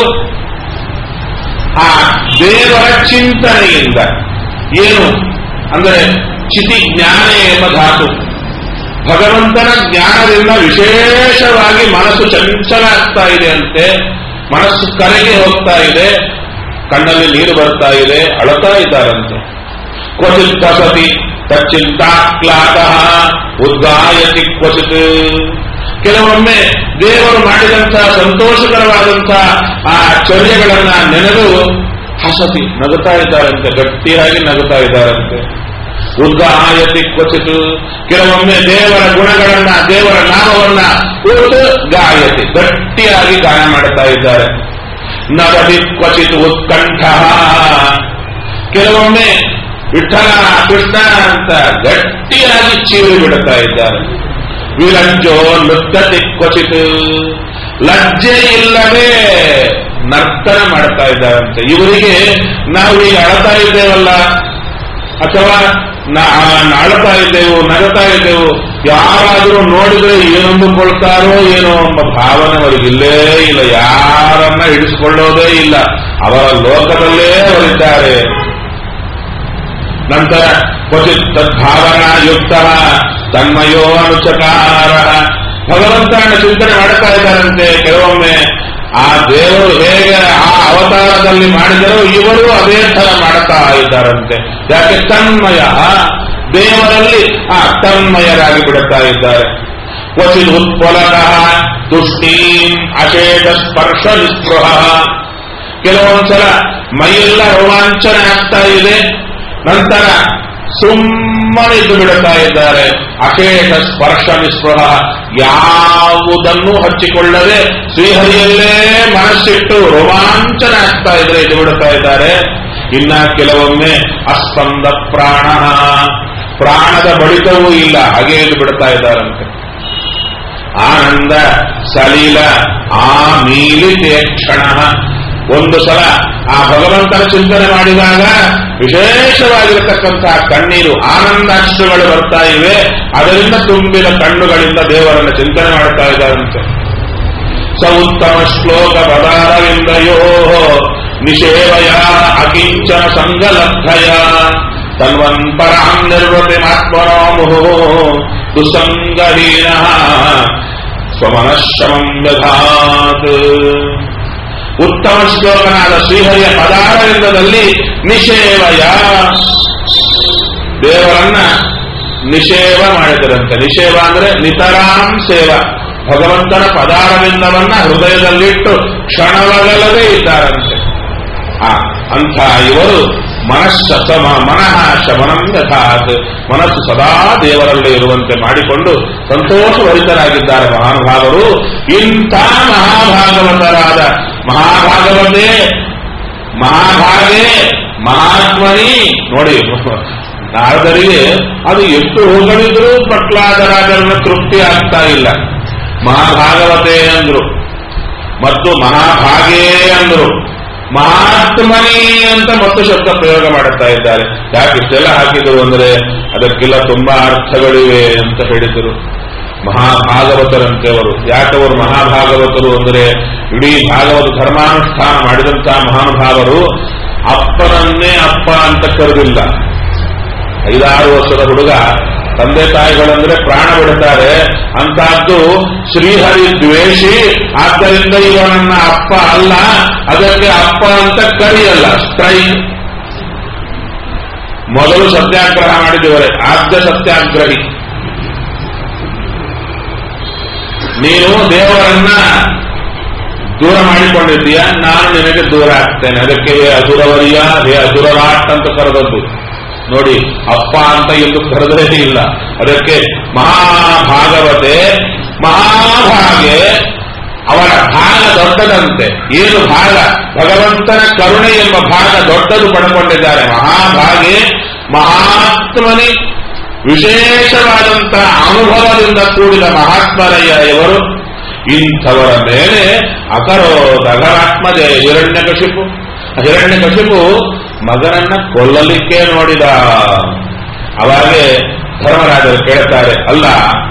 ಆ ದೇವರ ಚಿಂತನೆಯಿಂದ ಏನು ಅಂದರೆ ಚಿತಿ ಜ್ಞಾನ ಎಂಬ ಧಾತು ಭಗವಂತನ ಜ್ಞಾನದಿಂದ ವಿಶೇಷವಾಗಿ ಮನಸ್ಸು ಚಂಚಲ ಆಗ್ತಾ ಇದೆ ಅಂತೆ ಮನಸ್ಸು ಕರೆಗೆ ಹೋಗ್ತಾ ಇದೆ ಕಣ್ಣಲ್ಲಿ ನೀರು ಬರ್ತಾ ಇದೆ ಅಳತಾ ಇದ್ದಾರಂತೆ ಕ್ವಚಿತ್ ವಸತಿ ತಚ್ಚಿಂತಾಕ್ಲಾದ ಉದ್ಗಾಯತಿ ಕ್ವಚಿತ್ ಕೆಲವೊಮ್ಮೆ ದೇವರು ಮಾಡಿದಂತಹ ಸಂತೋಷಕರವಾದಂತಹ ಆ ಚರ್ಯಗಳನ್ನ ನೆನೆದು ಹಸತಿ ನಗುತ್ತಾ ಇದ್ದಾರಂತೆ ಗಟ್ಟಿಯಾಗಿ ನಗುತ್ತಾ ಇದ್ದಾರಂತೆ ಉದ್ಗಾಯತಿ ಕ್ವಚಿತ್ ಕೆಲವೊಮ್ಮೆ ದೇವರ ಗುಣಗಳನ್ನ ದೇವರ ನಾಮವನ್ನ ಉತ್ ಗಾಯತಿ ಗಟ್ಟಿಯಾಗಿ ಗಾಯ ಮಾಡುತ್ತಾ ಇದ್ದಾರೆ ನವದಿ ಕ್ವಚಿತ್ ಉತ್ಕಂಠ ಕೆಲವೊಮ್ಮೆ ವಿಠಲ ಕೃಷ್ಣ ಅಂತ ಗಟ್ಟಿಯಾಗಿ ಚೀರಿ ಬಿಡುತ್ತಾ ಇದ್ದಾರೆ ವಿಲಜ್ಜೋ ನೃತ್ಯತಿ ಕ್ವಚಿತ್ ಲಜ್ಜೆ ಇಲ್ಲದೆ ನರ್ತನ ಮಾಡ್ತಾ ಇದ್ದಾರಂತೆ ಇವರಿಗೆ ನಾವು ಈಗ ಅಳತಾ ಇದ್ದೇವಲ್ಲ ಅಥವಾ ಅಳತಾ ಇದ್ದೆವು ನಗತಾ ಇದ್ದೆವು ಯಾರಾದರೂ ನೋಡಿದ್ರೆ ಏನಂದುಕೊಳ್ತಾರೋ ಏನೋ ಎಂಬ ಭಾವನೆ ಅವರಿಗಿಲ್ಲೇ ಇಲ್ಲ ಯಾರನ್ನ ಹಿಡಿಸಿಕೊಳ್ಳೋದೇ ಇಲ್ಲ ಅವರ ಲೋಕದಲ್ಲೇ ಅವರಿದ್ದಾರೆ ನಂತರ ಕ್ವಚಿತ್ ತದ್ಭಾವನಾ ಯುಕ್ತ ತನ್ಮಯೋ ಅನುಚಕಾರ ಭಗವಂತನ ಚಿಂತನೆ ಮಾಡ್ತಾ ಇದ್ದಾರಂತೆ ಕೆಲವೊಮ್ಮೆ ಆ ದೇವರು ಹೇಗೆ ಆ ಅವತಾರದಲ್ಲಿ ಮಾಡಿದರೂ ಇವರು ಅದೇ ತರ ಮಾಡ್ತಾ ಇದ್ದಾರಂತೆ ಯಾಕೆ ತನ್ಮಯ ದೇವರಲ್ಲಿ ಆ ತನ್ಮಯರಾಗಿ ಬಿಡುತ್ತಾ ಇದ್ದಾರೆ ಕ್ವಚಿತ್ ಉತ್ಪಲತಃ ತುಷ್ಟೀಂ ಅಶೇಷ ಸ್ಪರ್ಶ ನಿಸ್ಪೃಹ ಕೆಲವೊಂದ್ಸಲ ಮೈಯೆಲ್ಲ ರೋಮಾಂಚನ ಆಗ್ತಾ ಇದೆ ನಂತರ ಸುಮ್ಮನೆ ಇದ್ದು ಬಿಡುತ್ತಾ ಇದ್ದಾರೆ ಅಶೇಷ ಸ್ಪರ್ಶ ನಿಸ್ಪೃಹ ಯಾವುದನ್ನು ಹಚ್ಚಿಕೊಳ್ಳದೆ ಶ್ರೀಹರಿಯಲ್ಲೇ ಮನಸ್ಸಿಟ್ಟು ರೋಮಾಂಚನ ಆಗ್ತಾ ಇದ್ರೆ ಇದು ಬಿಡುತ್ತಾ ಇದ್ದಾರೆ ಇನ್ನ ಕೆಲವೊಮ್ಮೆ ಅಸ್ಪಂದ ಪ್ರಾಣ ಪ್ರಾಣದ ಬಡಿತವೂ ಇಲ್ಲ ಹಾಗೆ ಇದು ಬಿಡುತ್ತಾ ಇದ್ದಾರಂತೆ ಆನಂದ ಸಲೀಲ ಆ ಮೀಲಿತೆ ಕ್ಷಣ ಒಂದು ಸಲ ಆ ಭಗವಂತನ ಚಿಂತನೆ ಮಾಡಿದಾಗ ವಿಶೇಷವಾಗಿರತಕ್ಕಂತಹ ಕಣ್ಣೀರು ಆನಂದಾಶ್ರುಗಳು ಬರ್ತಾ ಇವೆ ಅದರಿಂದ ತುಂಬಿದ ಕಣ್ಣುಗಳಿಂದ ದೇವರನ್ನು ಚಿಂತನೆ ಮಾಡ್ತಾ ಇದ್ದಾರಂತೆ ಸ ಉತ್ತಮ ಶ್ಲೋಕ ಪದಾರವಿಂದಯೋ ನಿಷೇವಯ ಅಕಿಂಚನ ಸಂಗಲಬ್ಧಯ ತನ್ವಂತರಾಂ ನಿರ್ವೃತಿ ಮಾತ್ಮನೋ ಮುಹು ದುಸಂಗಹೀನ ಸ್ವಮನಶಮಂ ವ್ಯಧಾತ್ ಉತ್ತಮ ಶ್ಲೋಕನಾದ ಶ್ರೀಹರಿಯ ಪದಾರವಿಂದದಲ್ಲಿ ನಿಷೇವಯ ದೇವರನ್ನ ನಿಷೇವ ಮಾಡಿದರಂತೆ ನಿಷೇವ ಅಂದ್ರೆ ನಿತರಾಂ ಸೇವ ಭಗವಂತನ ಪದಾರವಿಂದವನ್ನ ಹೃದಯದಲ್ಲಿಟ್ಟು ಕ್ಷಣವಗಲದೇ ಇದ್ದಾರಂತೆ ಆ ಅಂಥ ಇವರು ಮನಸ್ಸ ಸಮ ಮನಃ ಶಮನಂ ಯಥಾತ್ ಮನಸ್ಸು ಸದಾ ದೇವರಲ್ಲಿ ಇರುವಂತೆ ಮಾಡಿಕೊಂಡು ಸಂತೋಷಭರಿತರಾಗಿದ್ದಾರೆ ಮಹಾನುಭಾವರು ಇಂಥ ಮಹಾಭಾಗವತರಾದ ಮಹಾಭಾಗವತೆ ಮಹಾಭಾಗೆ ಮಹಾತ್ಮನಿ ನೋಡಿ ನಾರದರಿಗೆ ಅದು ಎಷ್ಟು ಹೋಗಲಿದ್ರೂ ಪ್ರಹ್ಲಾದರಾಜರನ್ನ ತೃಪ್ತಿ ಆಗ್ತಾ ಇಲ್ಲ ಮಹಾಭಾಗವತೆ ಅಂದ್ರು ಮತ್ತು ಮಹಾಭಾಗೇ ಅಂದ್ರು ಮಹಾತ್ಮನಿ ಅಂತ ಮತ್ತು ಶಬ್ದ ಪ್ರಯೋಗ ಮಾಡುತ್ತಾ ಇದ್ದಾರೆ ಯಾಕೆ ಇಷ್ಟೆಲ್ಲ ಹಾಕಿದರು ಅಂದ್ರೆ ಅದಕ್ಕೆಲ್ಲ ತುಂಬಾ ಅರ್ಥಗಳಿವೆ ಅಂತ ಹೇಳಿದರು ಮಹಾಭಾಗವತರಂತೆ ಅವರು ಯಾಕವರು ಮಹಾಭಾಗವತರು ಅಂದರೆ ಇಡೀ ಭಾಗವತ ಧರ್ಮಾನುಷ್ಠಾನ ಮಾಡಿದಂತಹ ಮಹಾನುಭಾವರು ಅಪ್ಪನನ್ನೇ ಅಪ್ಪ ಅಂತ ಕರೆದಿಲ್ಲ ಐದಾರು ವರ್ಷದ ಹುಡುಗ ತಂದೆ ತಾಯಿಗಳಂದ್ರೆ ಪ್ರಾಣ ಬಿಡುತ್ತಾರೆ ಅಂತಹದ್ದು ಶ್ರೀಹರಿ ದ್ವೇಷಿ ಆದ್ದರಿಂದ ಇವ ನನ್ನ ಅಪ್ಪ ಅಲ್ಲ ಅದಕ್ಕೆ ಅಪ್ಪ ಅಂತ ಕರೆಯಲ್ಲ ಸ್ಟ್ರೈಕ್ ಮೊದಲು ಸತ್ಯಾಗ್ರಹ ಮಾಡಿದವರೇ ಆದ್ಯ ಸತ್ಯಾಗ್ರಹಿ ನೀನು ದೇವರನ್ನ ದೂರ ಮಾಡಿಕೊಂಡಿದ್ದೀಯ ನಾನು ನಿನಗೆ ದೂರ ಆಗ್ತೇನೆ ಅದಕ್ಕೆ ಹೇ ಅಸುರವರಿಯ ಹೇ ಅಸುರರಾಟ್ ಅಂತ ಕರೆದದ್ದು ನೋಡಿ ಅಪ್ಪ ಅಂತ ಎಂದು ಕರೆದೇ ಇಲ್ಲ ಅದಕ್ಕೆ ಮಹಾಭಾಗವತೆ ಮಹಾಭಾಗೆ ಅವರ ಭಾಗ ದೊಡ್ಡದಂತೆ ಏನು ಭಾಗ ಭಗವಂತನ ಕರುಣೆ ಎಂಬ ಭಾಗ ದೊಡ್ಡದು ಪಡ್ಕೊಂಡಿದ್ದಾರೆ ಮಹಾಭಾಗೆ ಮಹಾತ್ಮನಿ ವಿಶೇಷವಾದಂತಹ ಅನುಭವದಿಂದ ಕೂಡಿದ ಮಹಾತ್ಮರಯ್ಯ ಇವರು ಇಂಥವರ ಮೇಲೆ ಅಕರೋದ ಅಗರಾತ್ಮಜೆ ಹಿರಣ್ಯಕಶಿಪು ಹಿರಣ್ಯಕಶಿಪು ಮಗನನ್ನ ಕೊಲ್ಲಲಿಕ್ಕೆ ನೋಡಿದ ಅವಾಗೆ ಧರ್ಮರಾಜರು ಕೇಳ್ತಾರೆ ಅಲ್ಲ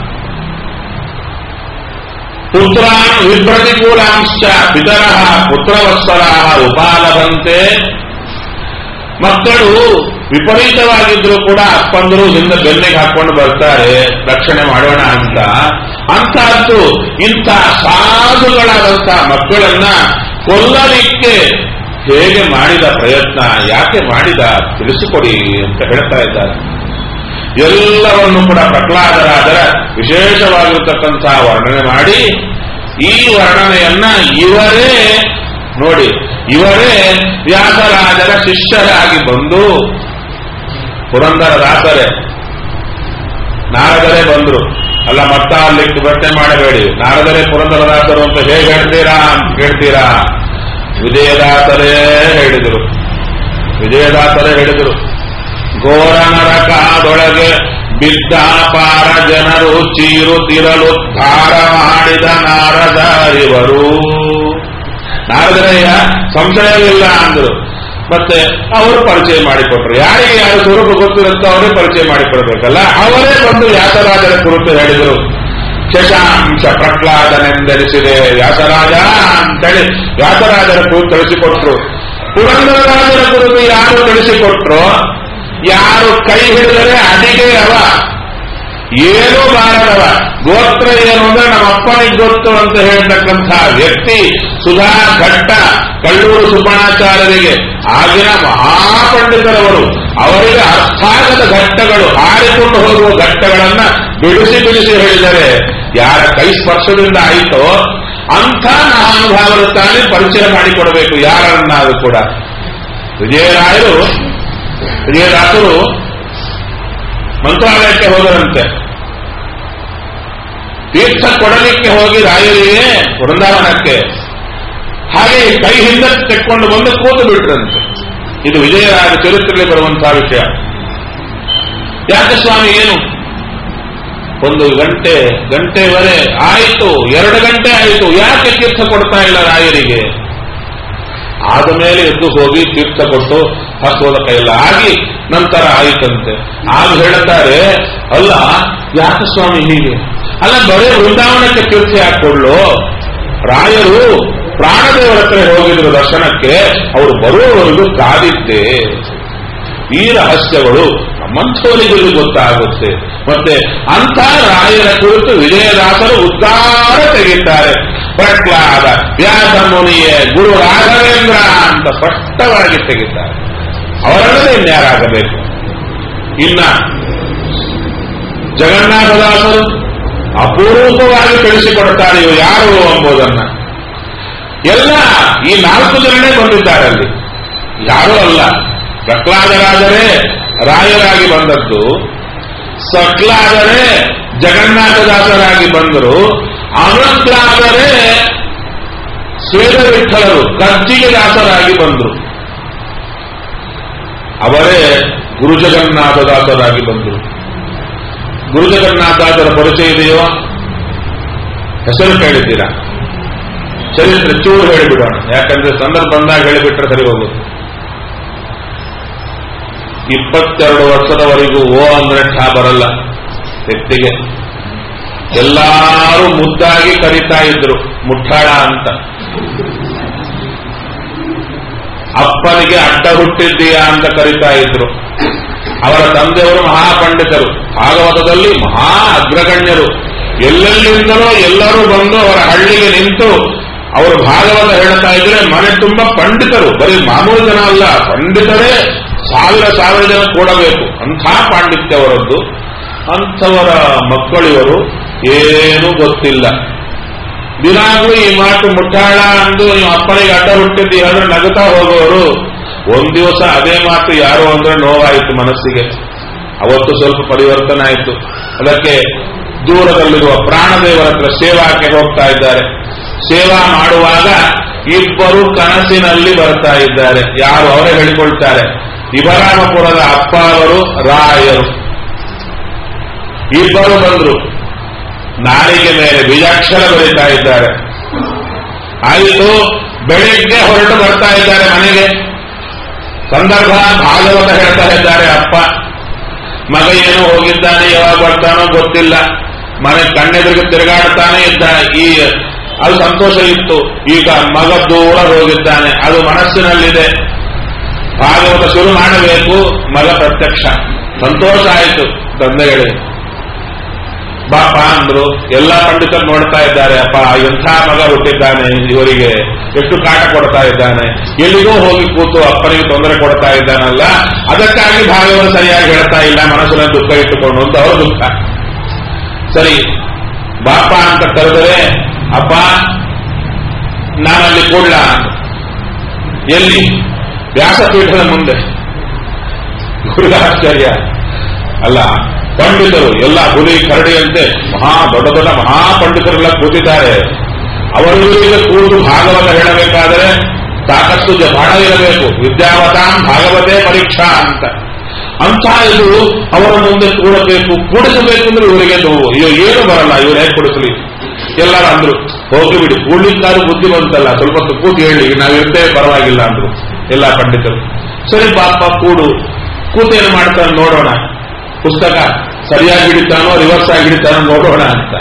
ಪುತ್ರಾನ್ ವಿಭ್ರತಿಕೂಲಾಂಶ ಪಿತರ ಪುತ್ರವತ್ಸರ ಉಪಾಲಭಂತೆ ಮಕ್ಕಳು ವಿಪರೀತವಾಗಿದ್ರು ಕೂಡ ಅಪ್ಪಂದರು ಹಿಂದೆ ಬೆನ್ನಿಗೆ ಹಾಕೊಂಡು ಬರ್ತಾರೆ ರಕ್ಷಣೆ ಮಾಡೋಣ ಅಂತ ಅಂತಹದ್ದು ಇಂಥ ಸಾಧುಗಳಾದಂಥ ಮಕ್ಕಳನ್ನ ಕೊಲ್ಲಲಿಕ್ಕೆ ಹೇಗೆ ಮಾಡಿದ ಪ್ರಯತ್ನ ಯಾಕೆ ಮಾಡಿದ ತಿಳಿಸಿಕೊಡಿ ಅಂತ ಹೇಳ್ತಾ ಇದ್ದಾರೆ ಎಲ್ಲವನ್ನು ಕೂಡ ಪ್ರಹ್ಲಾದರಾದರ ವಿಶೇಷವಾಗಿರ್ತಕ್ಕಂತಹ ವರ್ಣನೆ ಮಾಡಿ ಈ ವರ್ಣನೆಯನ್ನ ಇವರೇ ನೋಡಿ ಇವರೇ ವ್ಯಾಸರಾಜರ ಶಿಷ್ಯರಾಗಿ ಬಂದು ಪುರಂದರ ದಾಸರೇ ನಾರದರೇ ಬಂದ್ರು ಅಲ್ಲ ಮತ್ತ ಅಲ್ಲಿ ಪ್ರಶ್ನೆ ಮಾಡಬೇಡಿ ನಾರದರೇ ಪುರಂದರದಾಸರು ಅಂತ ಹೇಗೆ ಹೇಳ್ತೀರಾ ಅಂತ ಕೇಳ್ತೀರಾ ವಿಜಯದಾಸರೇ ಹೇಳಿದರು ವಿಜಯದಾಸರೇ ಹೇಳಿದರು ಘೋರ ನರಕದೊಳಗೆ ಬಿದ್ದ ಪಾರ ಜನರು ಚೀರುತ್ತಿರಲು ಧಾರ ಮಾಡಿದ ನಾರದರಿವರು ನಾರದರಯ್ಯ ಸಂಶಯವಿಲ್ಲ ಅಂದ್ರು ಮತ್ತೆ ಅವರು ಪರಿಚಯ ಮಾಡಿಕೊಟ್ರು ಯಾರಿಗೆ ಯಾರು ಸ್ವರೂಪ ಗೊತ್ತಿರುತ್ತೋ ಅವರೇ ಪರಿಚಯ ಮಾಡಿಕೊಡ್ಬೇಕಲ್ಲ ಅವರೇ ಬಂದು ವ್ಯಾಸರಾಜರ ಕುರಿತು ಹೇಳಿದರು ಶಶಾಂಶ ಪ್ರಹ್ಲಾದನೆಂದೆನಿಸಿದೆ ವ್ಯಾಸರಾಜ ಅಂತೇಳಿ ವ್ಯಾಸರಾಜರ ಕುರಿತು ತಿಳಿಸಿಕೊಟ್ರು ಪುರಂದರರಾಜರ ಕುರಿತು ಯಾರು ತಿಳಿಸಿಕೊಟ್ರು ಯಾರು ಕೈ ಹಿಡಿದರೆ ಅಡಿಗೆ ಅವ ಏನೂ ಬಾರದವ ಗೋತ್ರ ಏನು ಅಂದ್ರೆ ನಮ್ಮ ಅಪ್ಪನಿಗೆ ಗೊತ್ತು ಅಂತ ಹೇಳ್ತಕ್ಕಂಥ ವ್ಯಕ್ತಿ ಸುಧಾ ಘಟ್ಟ ಕಳ್ಳೂರು ಸುಬ್ಬಣಾಚಾರ್ಯರಿಗೆ ಆಗಿನ ಮಹಾಪಂಡಿತರವರು ಅವರಿಗೆ ಅರ್ಥಾಗದ ಘಟ್ಟಗಳು ಹಾರಿಕೊಂಡು ಹೋಗುವ ಘಟ್ಟಗಳನ್ನ ಬಿಡಿಸಿ ಬಿಡಿಸಿ ಹೇಳಿದರೆ ಯಾರ ಕೈ ಸ್ಪರ್ಶದಿಂದ ಆಯಿತೋ ಅಂಥ ಮಹಾನುಭಾವರು ತಾನೇ ಪರಿಚಯ ಮಾಡಿಕೊಡಬೇಕು ಯಾರನ್ನಾದ್ರೂ ಕೂಡ ವಿಜಯರಾಯರು ವಿಜಯದಾಸರು ಮಂತ್ರಾಲಯಕ್ಕೆ ಹೋದರಂತೆ ತೀರ್ಥ ಕೊಡಲಿಕ್ಕೆ ಹೋಗಿ ರಾಯರಿಗೆ ವೃಂದಾವನಕ್ಕೆ ಹಾಗೆ ಕೈ ಹಿಂದೆ ತೆಕ್ಕೊಂಡು ಬಂದು ಕೂತು ಬಿಟ್ರಂತೆ ಇದು ವಿಜಯರಾಜ ಚರಿತ್ರೆಯಲ್ಲಿ ಬರುವಂತಹ ವಿಷಯ ಯಾಕೆ ಸ್ವಾಮಿ ಏನು ಒಂದು ಗಂಟೆ ಗಂಟೆವರೆ ಆಯಿತು ಎರಡು ಗಂಟೆ ಆಯಿತು ಯಾಕೆ ತೀರ್ಥ ಕೊಡ್ತಾ ಇಲ್ಲ ರಾಯರಿಗೆ ಆದ ಮೇಲೆ ಎದ್ದು ಹೋಗಿ ತೀರ್ಥ ಕೊಟ್ಟು ಹಸ್ತೋದ ಕೈಯೆಲ್ಲ ಆಗಿ ನಂತರ ಆಯಿತಂತೆ ಆಗ ಹೇಳುತ್ತಾರೆ ಅಲ್ಲ ಯಾಕೆ ಸ್ವಾಮಿ ಹೀಗೆ ಅಲ್ಲ ಬರೇ ವೃಂದಾವನಕ್ಕೆ ತೀರ್ಥ ಹಾಕೊಳ್ಳು ರಾಯರು ಪ್ರಾಣದೇವರ ಹತ್ರ ಹೋಗಿದ್ರು ದರ್ಶನಕ್ಕೆ ಅವರು ಬರುವವರೆಗೂ ಕಾದಿದ್ದೆ ಈ ರಹಸ್ಯಗಳು ನಮ್ಮಂಥವರಿಗೂ ಗೊತ್ತಾಗುತ್ತೆ ಮತ್ತೆ ಅಂಥ ರಾಯರ ಕುರಿತು ವಿಜಯದಾಸರು ಉದ್ಧಾರ ತೆಗಿದ್ದಾರೆ ಪ್ರಹ್ಲಾದ ವ್ಯಾಸ ಮುನಿಯೇ ಗುರು ರಾಘವೇಂದ್ರ ಅಂತ ಸ್ಪಷ್ಟವಾಗಿ ತೆಗಿದ್ದಾರೆ ಅವರಲ್ಲದೆ ಇನ್ಯಾರಾಗಬೇಕು ಇನ್ನ ಜಗನ್ನಾಥದಾಸರು ಅಪೂರ್ವವಾಗಿ ತಿಳಿಸಿಕೊಡುತ್ತಾರೆ ಇವು ಯಾರು ಎಂಬುದನ್ನ ಎಲ್ಲ ಈ ನಾಲ್ಕು ಜನನೇ ಬಂದಿದ್ದಾರೆ ಅಲ್ಲಿ ಯಾರೂ ಅಲ್ಲ ಪ್ರಹ್ಲಾದರಾದರೆ ರಾಯರಾಗಿ ಬಂದದ್ದು ಸಕ್ಲಾದರೆ ಜಗನ್ನಾಥದಾಸರಾಗಿ ಬಂದರು ಅನಂತರಾದರೆ ಸ್ವೇದ ವಿಠಲರು ಕರ್ಜಿಗೆ ದಾಸರಾಗಿ ಬಂದರು ಅವರೇ ಗುರುಜಗನ್ನಾಥದಾಸರಾಗಿ ಬಂದರು ಗುರುಜಗನ್ನಾಥದಾಸರ ಪರಿಚಯ ಇದೆಯೋ ಹೆಸರು ಕೇಳಿದ್ದೀರಾ ಚರಿತ್ರೆ ಚೂರು ಹೇಳಿಬಿಡೋಣ ಯಾಕಂದ್ರೆ ಸಂದರ್ಭ ಬಂದಾಗ ಹೇಳಿಬಿಟ್ರೆ ಸರಿ ಹೋಗುತ್ತೆ ಇಪ್ಪತ್ತೆರಡು ವರ್ಷದವರೆಗೂ ಓ ಅಂದ್ರೆ ಠಾ ಬರಲ್ಲ ವ್ಯಕ್ತಿಗೆ ಎಲ್ಲಾರು ಮುದ್ದಾಗಿ ಕರೀತಾ ಇದ್ರು ಮುಟ್ಟಾಳ ಅಂತ ಅಪ್ಪನಿಗೆ ಅಡ್ಡ ಹುಟ್ಟಿದ್ದೀಯಾ ಅಂತ ಕರೀತಾ ಇದ್ರು ಅವರ ತಂದೆಯವರು ಮಹಾಪಂಡಿತರು ಭಾಗವತದಲ್ಲಿ ಮಹಾ ಅಗ್ರಗಣ್ಯರು ಎಲ್ಲೆಲ್ಲಿಂದಲೋ ಎಲ್ಲರೂ ಬಂದು ಅವರ ಹಳ್ಳಿಗೆ ನಿಂತು ಅವರು ಭಾಗವತ ಹೇಳ್ತಾ ಇದ್ರೆ ಮನೆ ತುಂಬಾ ಪಂಡಿತರು ಬರೀ ಮಾಮೂಲು ಜನ ಅಲ್ಲ ಪಂಡಿತರೇ ಸಾವಿರ ಸಾವಿರ ಜನ ಕೂಡಬೇಕು ಅಂಥ ಪಾಂಡಿತ್ಯ ಅವರದ್ದು ಅಂಥವರ ಮಕ್ಕಳಿವರು ಏನೂ ಗೊತ್ತಿಲ್ಲ ದಿನಾಗ್ಲೂ ಈ ಮಾತು ಮುಟ್ಟಾಳ ಅಂದು ನೀವು ಅಪ್ಪನಿಗೆ ಅಡ್ಡ ಹುಟ್ಟಿದ್ದಿ ಅಂದ್ರೆ ನಗುತ್ತಾ ಹೋಗೋರು ಒಂದ್ ದಿವಸ ಅದೇ ಮಾತು ಯಾರು ಅಂದ್ರೆ ನೋವಾಯಿತು ಮನಸ್ಸಿಗೆ ಅವತ್ತು ಸ್ವಲ್ಪ ಪರಿವರ್ತನೆ ಆಯಿತು ಅದಕ್ಕೆ ದೂರದಲ್ಲಿರುವ ಪ್ರಾಣದೇವರ ಹತ್ರ ಸೇವಾಕ್ಕೆ ಹೋಗ್ತಾ ಇದ್ದಾರೆ ಸೇವಾ ಮಾಡುವಾಗ ಇಬ್ಬರು ಕನಸಿನಲ್ಲಿ ಬರ್ತಾ ಇದ್ದಾರೆ ಯಾರು ಅವರೇ ಹೇಳಿಕೊಳ್ತಾರೆ ಇವರಾಮಪುರದ ಅಪ್ಪ ಅವರು ರಾಯರು ಇಬ್ಬರು ಬಂದ್ರು ನಾಲಿಗೆ ಮೇಲೆ ಬೀಜಾಕ್ಷರ ಬರೀತಾ ಇದ್ದಾರೆ ಆಯಿತು ಬೆಳಿಗ್ಗೆ ಹೊರಟು ಬರ್ತಾ ಇದ್ದಾರೆ ಮನೆಗೆ ಸಂದರ್ಭ ಭಾಗವತ ಹೇಳ್ತಾ ಇದ್ದಾರೆ ಅಪ್ಪ ಮಗ ಏನೋ ಹೋಗಿದ್ದಾನೆ ಯಾವಾಗ ಬರ್ತಾನೋ ಗೊತ್ತಿಲ್ಲ ಮನೆ ಕಣ್ಣೆದುರಿಗೆ ತಿರುಗಾಡ್ತಾನೆ ಇದ್ದ ಈ ಅದು ಸಂತೋಷ ಇತ್ತು ಈಗ ಮಗ ದೂರ ಹೋಗಿದ್ದಾನೆ ಅದು ಮನಸ್ಸಿನಲ್ಲಿದೆ ಭಾಗವತ ಶುರು ಮಾಡಬೇಕು ಮಗ ಪ್ರತ್ಯಕ್ಷ ಸಂತೋಷ ಆಯಿತು ತಂದೆಗಳಿಗೆ ಬಾಪ ಅಂದ್ರು ಎಲ್ಲಾ ಪಂಡಿತರು ನೋಡ್ತಾ ಇದ್ದಾರೆ ಅಪ್ಪ ಎಂಥ ಮಗ ಹುಟ್ಟಿದ್ದಾನೆ ಇವರಿಗೆ ಎಷ್ಟು ಕಾಟ ಕೊಡ್ತಾ ಇದ್ದಾನೆ ಎಲ್ಲಿಗೋ ಹೋಗಿ ಕೂತು ಅಪ್ಪನಿಗೆ ತೊಂದರೆ ಕೊಡ್ತಾ ಇದ್ದಾನಲ್ಲ ಅದಕ್ಕಾಗಿ ಭಾಗವತ ಸರಿಯಾಗಿ ಹೇಳ್ತಾ ಇಲ್ಲ ಮನಸ್ಸಿನ ದುಃಖ ಇಟ್ಟುಕೊಂಡು ಅಂತ ಅವ್ರ ದುಃಖ ಸರಿ ಬಾಪ ಅಂತ ಕರೆದರೆ ಅಪ್ಪ ನಾನಲ್ಲಿ ಕೂಡ್ಲ ಎಲ್ಲಿ ವ್ಯಾಸಪೀಠದ ಮುಂದೆ ಗುರುಗಾಶ್ಚರ್ಯ ಅಲ್ಲ ಪಂಡಿತರು ಎಲ್ಲ ಹುಲಿ ಕರಡಿಯಂತೆ ಮಹಾ ದೊಡ್ಡ ದೊಡ್ಡ ಮಹಾಪಂಡಿತರೆಲ್ಲ ಕೂತಿದ್ದಾರೆ ಅವರಿಗೆ ಕೂತು ಭಾಗವತ ಹೇಳಬೇಕಾದರೆ ಸಾಕಷ್ಟು ಜ- ಹಣ ಇರಬೇಕು ವಿದ್ಯಾವತಾಂ ಭಾಗವತೆ ಪರೀಕ್ಷಾ ಅಂತ ಅಂತ ಇದು ಅವರ ಮುಂದೆ ಕೂಡಬೇಕು ಕೂಡಿಸಬೇಕು ಅಂದ್ರೆ ಇವರಿಗೆ ನೋವು ಅಯ್ಯೋ ಏನು ಬರಲ್ಲ ಇವ್ರು ಹೇಗೆ ಕೂಡಿಸಲಿ ಎಲ್ಲರೂ ಅಂದ್ರು ಹೋಗಿ ಬಿಡಿ ಕೂಡ್ಲಿಕ್ಕಾದ್ರೂ ಬುದ್ಧಿ ಬಂತಲ್ಲ ಸ್ವಲ್ಪ ಹೊತ್ತು ಕೂತು ಹೇಳಿ ನಾವಿರ್ತೇವೆ ಪರವಾಗಿಲ್ಲ ಅಂದ್ರು ಎಲ್ಲಾ ಪಂಡಿತರು ಸರಿ ಪಾಪ ಕೂಡು ಕೂತೇನು ಮಾಡ್ತಾನೆ ನೋಡೋಣ ಪುಸ್ತಕ ಸರಿಯಾಗಿ ಹಿಡಿತಾನೋ ರಿವರ್ಸ್ ಆಗಿ ಹಿಡಿತಾನೋ ನೋಡೋಣ ಅಂತ